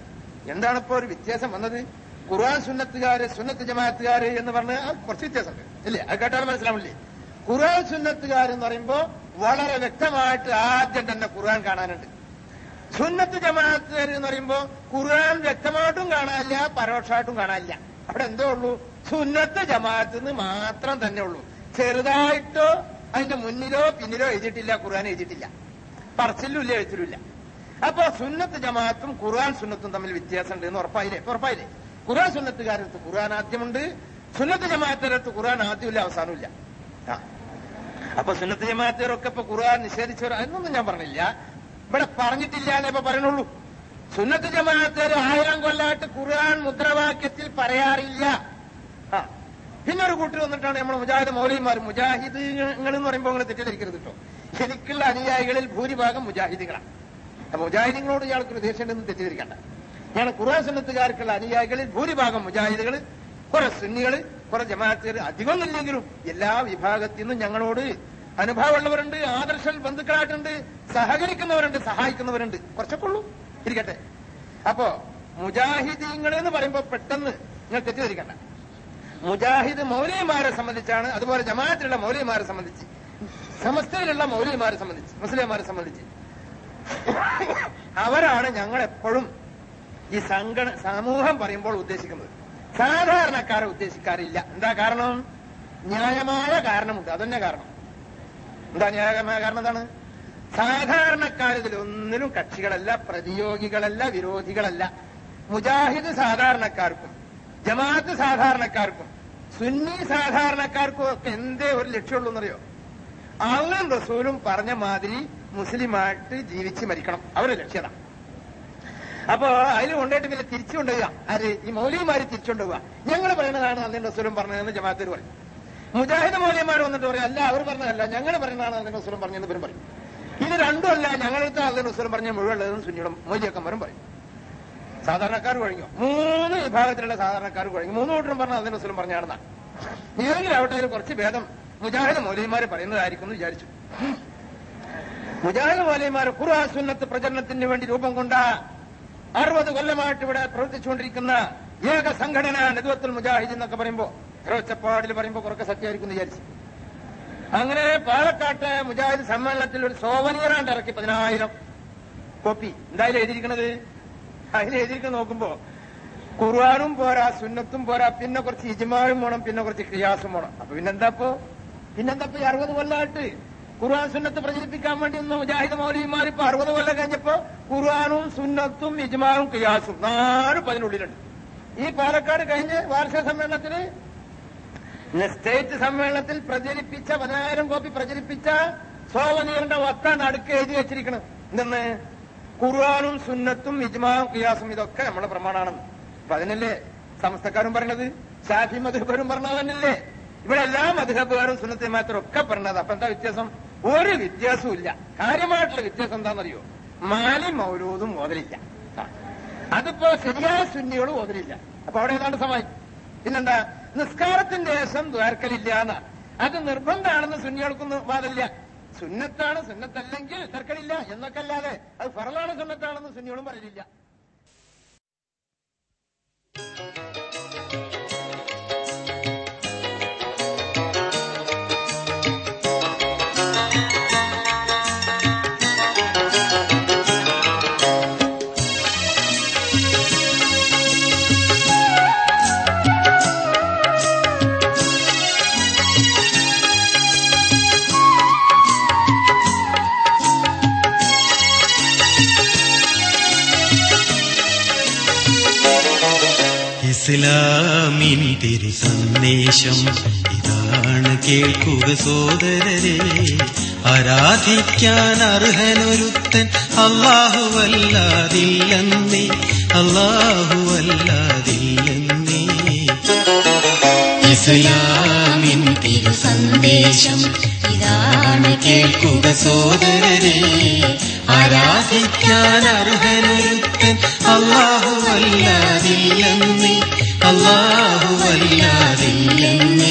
എന്താണ് ഇപ്പോ ഒരു വ്യത്യാസം വന്നത് ഖുർആൻ സുന്നത്തുകാര് സുന്നത്ത് ജമാഅത്തുകാര് എന്ന് പറഞ്ഞ കുറച്ച് വ്യത്യാസമുണ്ട് ഇല്ലേ അത് കേട്ടാൽ മനസ്സിലാവില്ലേ ഖുർആൻ സുന്നത്തുകാർ എന്ന് പറയുമ്പോ വളരെ വ്യക്തമായിട്ട് ആദ്യം തന്നെ ഖുർആൻ കാണാനുണ്ട് സുന്നത്ത് ജമാഅത്തുകാർ എന്ന് പറയുമ്പോ ഖുർആൻ വ്യക്തമായിട്ടും കാണാനില്ല പരോക്ഷമായിട്ടും കാണാനില്ല അവിടെ എന്തോ ഉള്ളൂ സുന്നത്ത് ജമാഅത്ത് എന്ന് മാത്രം തന്നെ ഉള്ളൂ ചെറുതായിട്ടോ അതിന്റെ മുന്നിലോ പിന്നിലോ എഴുതിയിട്ടില്ല ഖുർആൻ എഴുതിയിട്ടില്ല പറച്ചിലും ഇല്ല എഴുത്തിലുമില്ല അപ്പൊ സുന്നത്ത് ജമാഅത്തും ഖുർആൻ സുന്നത്തും തമ്മിൽ വ്യത്യാസമുണ്ട് എന്ന് ഉറപ്പായില്ലേ ഇപ്പൊ ഉറപ്പായില്ലേ ഖുർആൻ സുന്നത്തുകാരത്ത് ഖുർആൻ ആദ്യമുണ്ട് സുന്നത്ത് ജമാഅത്തിനടുത്ത് ഖുർആൻ ആദ്യമില്ല അവസാനമില്ല ആ അപ്പൊ സുന്നത്ത് ജമാഅത്തുകാരൊക്കെ ഇപ്പൊ ഖുർആൻ നിഷേധിച്ചവർ എന്നൊന്നും ഞാൻ പറഞ്ഞില്ല ഇവിടെ പറഞ്ഞിട്ടില്ല എന്നേ ഇപ്പൊ പറയണുള്ളൂ സുന്നത്ത് ജമാഅത്തുകാർ ആയിരം കൊല്ലായിട്ട് ഖുർആൻ മുദ്രാവാക്യത്തിൽ പറയാറില്ല ആ പിന്നെ ഒരു കൂട്ടർ വന്നിട്ടാണ് നമ്മൾ മുജാഹിദ് മൗലവിമാർ മുജാഹിദുകൾ എന്ന് പറയുമ്പോൾ നിങ്ങൾ തെറ്റിദ്ധരിക്കരുത് കേട്ടോ എനിക്കുള്ള അനുയായികളിൽ ഭൂരിഭാഗം മുജാഹിദുകളാണ് അപ്പൊ മുജാഹിദുകളോട് ഇയാൾക്ക് ദേഷ്യമുണ്ടെന്ന് തെറ്റിദ്ധരിക്കണ്ട ഞാൻ ഖുർആൻ സുന്നത്തുകാർക്കുള്ള അനുയായികളിൽ ഭൂരിഭാഗം മുജാഹിദുകൾ കുറെ സുന്നികള് കുറെ ജമാഅത്തുകാർ അധികമൊന്നുമില്ലെങ്കിലും എല്ലാ വിഭാഗത്തിൽ നിന്നും ഞങ്ങളോട് അനുഭവമുള്ളവരുണ്ട് ആദർശ ബന്ധുക്കളായിട്ടുണ്ട് സഹകരിക്കുന്നവരുണ്ട് സഹായിക്കുന്നവരുണ്ട് കുറച്ചൊക്കെ ഉള്ളൂ ഇരിക്കട്ടെ അപ്പോ മുജാഹിദീങ്ങൾ എന്ന് പറയുമ്പോൾ പെട്ടെന്ന് നിങ്ങൾ തെറ്റിദ്ധരിക്കണ്ട മുജാഹിദ് മൗലിയമാരെ സംബന്ധിച്ചാണ് അതുപോലെ ജമാഅത്തിലുള്ള മൗലിയമാരെ സംബന്ധിച്ച് സമസ്തയിലുള്ള മൗലിയമാരെ സംബന്ധിച്ച് മുസ്ലിംമാരെ സംബന്ധിച്ച് അവരാണ് ഞങ്ങൾ എപ്പോഴും ഈ സംഘടന സമൂഹം പറയുമ്പോൾ ഉദ്ദേശിക്കുന്നത് സാധാരണക്കാരെ ഉദ്ദേശിക്കാറില്ല എന്താ കാരണം ന്യായമായ കാരണമുണ്ട് അതന്നെ കാരണം എന്താ ന്യായമായ കാരണം എന്താണ് സാധാരണക്കാരിതിൽ ഒന്നിനും കക്ഷികളല്ല പ്രതിയോഗികളല്ല വിരോധികളല്ല മുജാഹിദ് സാധാരണക്കാർക്കും ജമാഅത്ത് സാധാരണക്കാർക്കും സുന്നി സാധാരണക്കാർക്കും ഒക്കെ എന്തേ ഒരു ലക്ഷ്യമുള്ളൂ എന്നറിയോ അള്ളും റസൂലും പറഞ്ഞ മാതിരി മുസ്ലിമായിട്ട് ജീവിച്ച് മരിക്കണം അവരുടെ ലക്ഷ്യത അപ്പോ അതിൽ കൊണ്ടുപോയിട്ട് പിന്നെ തിരിച്ചു കൊണ്ടുപോവുക ആര് ഈ മൗലിമാര് തിരിച്ചു കൊണ്ടുപോവുക ഞങ്ങൾ പറയുന്നതാണ് അന്നിന്റെ റസൂലും പറഞ്ഞതെന്ന് ജമാഅത്തിൽ പറയും മുജാഹിദ് മൗലിയമാർ വന്നിട്ട് പറയും അല്ല അവർ പറഞ്ഞതല്ല ഞങ്ങൾ പറയുന്നതാണ് അന്നിന്റെ റസൂലും പറഞ്ഞതെന്ന് ഇവരും പറയും ഇത് രണ്ടും അല്ല ഞങ്ങളടുത്ത് അന്നിന്റെ റസൂലും പറഞ്ഞ മുഴുവനുള്ളതെന്ന് സുന്നിയുടെ മൊയ്യക്കന്മാരും പറയും സാധാരണക്കാർ കഴിഞ്ഞു മൂന്ന് വിഭാഗത്തിലുള്ള സാധാരണക്കാർ കഴിഞ്ഞു മൂന്ന് കൂട്ടരും പറഞ്ഞ അതിന്റെ റസൂലും പറഞ്ഞാണെന്നാണ് ഏതെങ്കിലും ആവട്ടെ അതിൽ കുറച്ച് ഭേദം മുജാഹിദ് മൗലിമാര് പറയുന്നതായിരിക്കും എന്ന് വിചാരിച്ചു മുജാഹിദ് മൗലിമാർ ഖുർആൻ സുന്നത്ത് പ്രചരണത്തിന് വേണ്ടി രൂപം കൊണ്ട അറുപത് കൊല്ലമായിട്ട് ഇവിടെ പ്രവർത്തിച്ചുകൊണ്ടിരിക്കുന്ന ഏക സംഘടന നെതുവത്തുൽ മുജാഹിദ് എന്നൊക്കെ പറയുമ്പോ ഒച്ചപ്പാടിൽ പറയുമ്പോ കുറക്കെ സത്യമായിരിക്കും എന്ന് വിചാരിച്ചു അങ്ങനെ പാലക്കാട്ട് മുജാഹിദ് സമ്മേളനത്തിൽ ഒരു സോവനീറാണ്ട് ഇറക്കി പതിനായിരം കോപ്പി എന്തായാലും എഴുതിയിരിക്കുന്നത് അതിൽ എഴുതിയിരിക്കുന്ന നോക്കുമ്പോ ഖുർആാനും പോരാ സുന്നത്തും പോരാ പിന്നെ കുറച്ച് ഇജ്മാഴും വേണം പിന്നെ കുറച്ച് ക്രിയാസും വേണം അപ്പൊ പിന്നെന്താപ്പോ പിന്നെന്താപ്പോ ഈ അറുപത് കൊല്ലമായിട്ട് ഖുർആൻ സുന്നത്ത് പ്രചരിപ്പിക്കാൻ വേണ്ടി ഒന്ന് മുജാഹിദ് മൗലിമാർ ഇപ്പൊ അറുപത് കൊല്ലം കഴിഞ്ഞപ്പോ ഖുർആാനും സുന്നത്തും ഇജ്മാവും ക്രിയാസും നാല് പതിനുള്ളിലുണ്ട് ഈ പാലക്കാട് കഴിഞ്ഞ് വാർഷിക സമ്മേളനത്തിന് സ്റ്റേറ്റ് സമ്മേളനത്തിൽ പ്രചരിപ്പിച്ച പതിനായിരം കോപ്പി പ്രചരിപ്പിച്ച സോവനീറിന്റെ വത്താണ് അടുക്ക് എഴുതി വെച്ചിരിക്കുന്നത് എന്തെന്ന് ഖുർആാനും സുന്നത്തും ഇജ്മാവും കിയാസും ഇതൊക്കെ നമ്മുടെ പ്രമാണാണെന്ന് അപ്പൊ അതിനല്ലേ സമസ്തക്കാരും പറഞ്ഞത് ഷാഫി മധുബരും പറഞ്ഞത് തന്നെയല്ലേ ഇവിടെ എല്ലാ മധുഹബുകാരും സുന്നത്തെ മാത്രം ഒക്കെ പറഞ്ഞത് അപ്പൊ എന്താ വ്യത്യാസം ഒരു വ്യത്യാസവും ഇല്ല കാര്യമായിട്ടുള്ള വ്യത്യാസം എന്താണെന്നറിയോ മാലി മൗലൂദും ഓതലില്ല ആ. അതിപ്പോ ശരിയായ സുന്നികളും ഓതലില്ല അപ്പൊ അവിടെ ഏതാണ്ട് സമായി പിന്നെന്താ നിസ്കാരത്തിന്റെ ശേഷം ദ്വാർക്കലില്ല എന്നാ അത് നിർബന്ധമാണെന്ന് സുന്നികൾക്കൊന്നും വാദമില്ല സുന്നത്താണ് സുന്നത്തല്ലെങ്കിൽ തർക്കമില്ല എന്നൊക്കെ അല്ലാതെ അത് ഫറലാണ് സുന്നത്താണെന്ന് സുന്നികളും പറയില്ല ഇസ്ലാമിൻ തിരു സന്ദേശം ഇതാണ് കേൾക്കുക സോദരരെ ആരാധിക്കാൻ അർഹനൊരുത്തൻ അല്ലാഹുവല്ലാതില്ലെന്നേ അല്ലാഹുവല്ലാതില്ലെന്നേ ഇസ്ലാമിൻ തിരു സന്ദേശം ഇതാണ് കേൾക്കുക സോദരരെ ആരാധിക്കാൻ അർഹനൊരുത്തൻ അല്ലാഹുവല്ലാതില്ലെന്നേ അല്ലാഹുവല്ലാതില്ലെന്നേ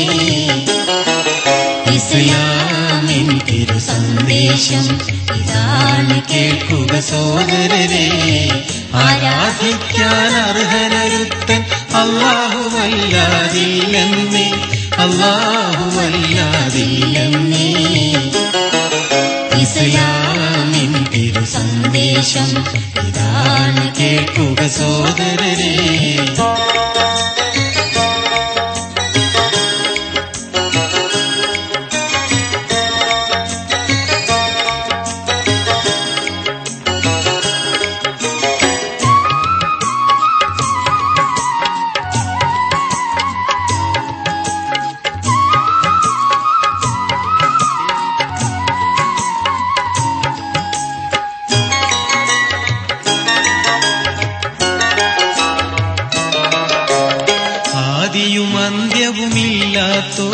ഇസ്ലാമിൻ തിരു സന്ദേശം ഇതാണ് കേൾക്കുക സോദരരെ ആരാധിക്കാൻ അർഹനൊരുത്തൻ അല്ലാഹുവല്ലാതില്ലെന്നേ അല്ലാഹുവല്ലാതില്ലെന്നേ ഇസ്ലാമിൻ തിരു സന്ദേശം ഇതാണ് കേൾക്കുക സോദരരേ ആദിയും അന്ത്യവുമില്ലാത്തോ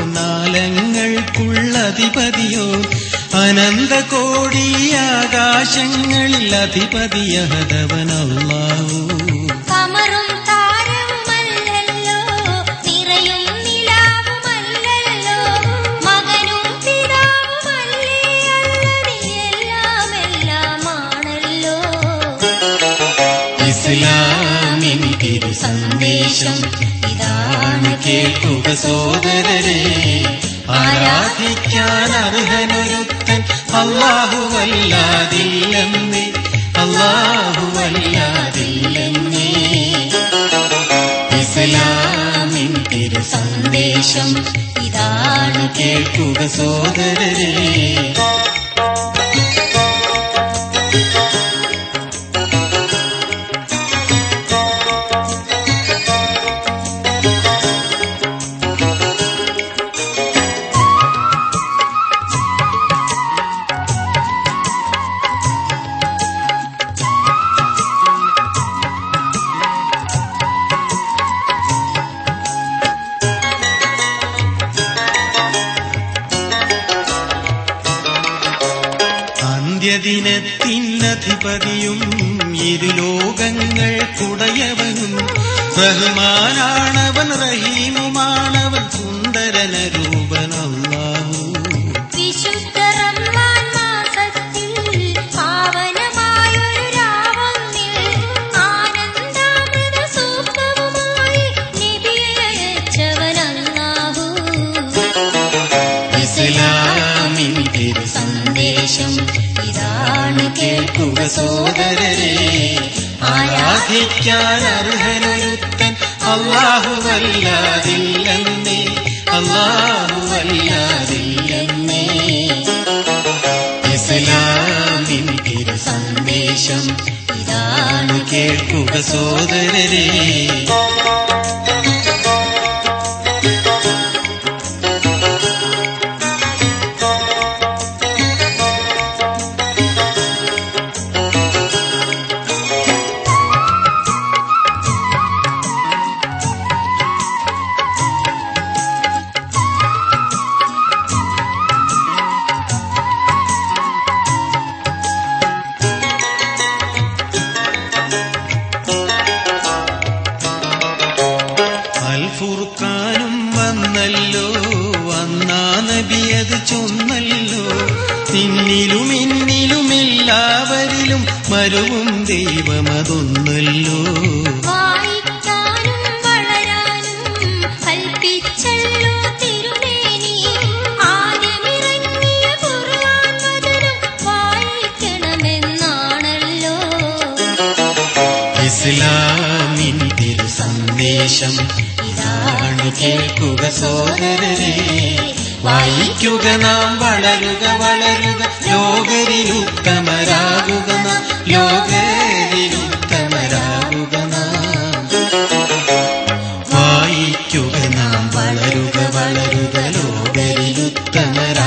നാലങ്ങൾക്കുള്ളധിപതിയോ അനന്ത കോടി ആകാശങ്ങളിൽ അധിപതിയഹതവനല്ലാവൂ കമറും താരവുമല്ലല്ലോ നിറയും നിലാവുമല്ലല്ലോ മകനും പിതാവുമല്ലേ അല്ലതിയെല്ലാം എല്ലാമാണല്ലോ ഇസ്ലാമിൻ തിരു സന്ദേശം ഇതാണ് കേൾക്കുക സോദരരെ ആരാധിക്കാൻ അർഹനൊരുത്തൻ അല്ലാഹുവല്ലാതില്ലെന്നേ അല്ലാഹുവല്ലാതില്ലെന്നേ ഇസ്ലാമിൻ തിരു സന്ദേശം ഇതാണ് കേൾക്കുക സോദരരെ അന്ത്യദിനത്തിനധിപതിയും ഇരുലോകങ്ങൾ കുടയവനും റഹ്മാനാണവൻ റഹീമുമാണവൻ സുന്ദരനരൂപനല്ലാഹു വിശുദ്ധ റമളാൻ മാസത്തിൽ പാവനമായൊരു രാവൊന്നിൽ ആനന്ദാമൃത സൂക്തവുമായി നബിയെ അയച്ചവനല്ലാഹു ഇസ്ലാമിൻ തിരു സന്ദേശം ഇതാണ് കേൾക്കുക സോദരരെ ആരാധിക്കാൻ അർഹനൊരുത്തൻ അല്ലാഹുവല്ലാതില്ലെന്നേ അല്ലാഹുവല്ലാതില്ലെന്നേ ഇസ്ലാമിൻ തിരു സന്ദേശം ഇതാണ് കേൾക്കുക സോദരരെ അൽഫുർഖാനും വന്നല്ലോ വന്നാ നബിയത് ചൊന്നല്ലോ നിന്നിലും ഇന്നിലും എല്ലാവരിലും മരുവും ദൈവമതൊന്നല്ലോ വായിക്കാനും വളരാനും കൽപ്പിച്ചല്ലോ തിരുമേനി ആദ്യമിറങ്ങിയ ഖുർആൻ വചനം വായിക്കണമെന്നാണല്ലോ ഇസ്ലാമിൻ തിരു സന്ദേശം ഇതാണ് കേൾക്കുക സോദരരെ വായിക്കുക നാം വളരുക വളരുക ലോകരിലുത്തമരാകുക നാം ലോകരിലുത്തമരാകുക നാം വായിക്കുക നാം വളരുക വളരുക ലോകരിലുത്തമരാകുക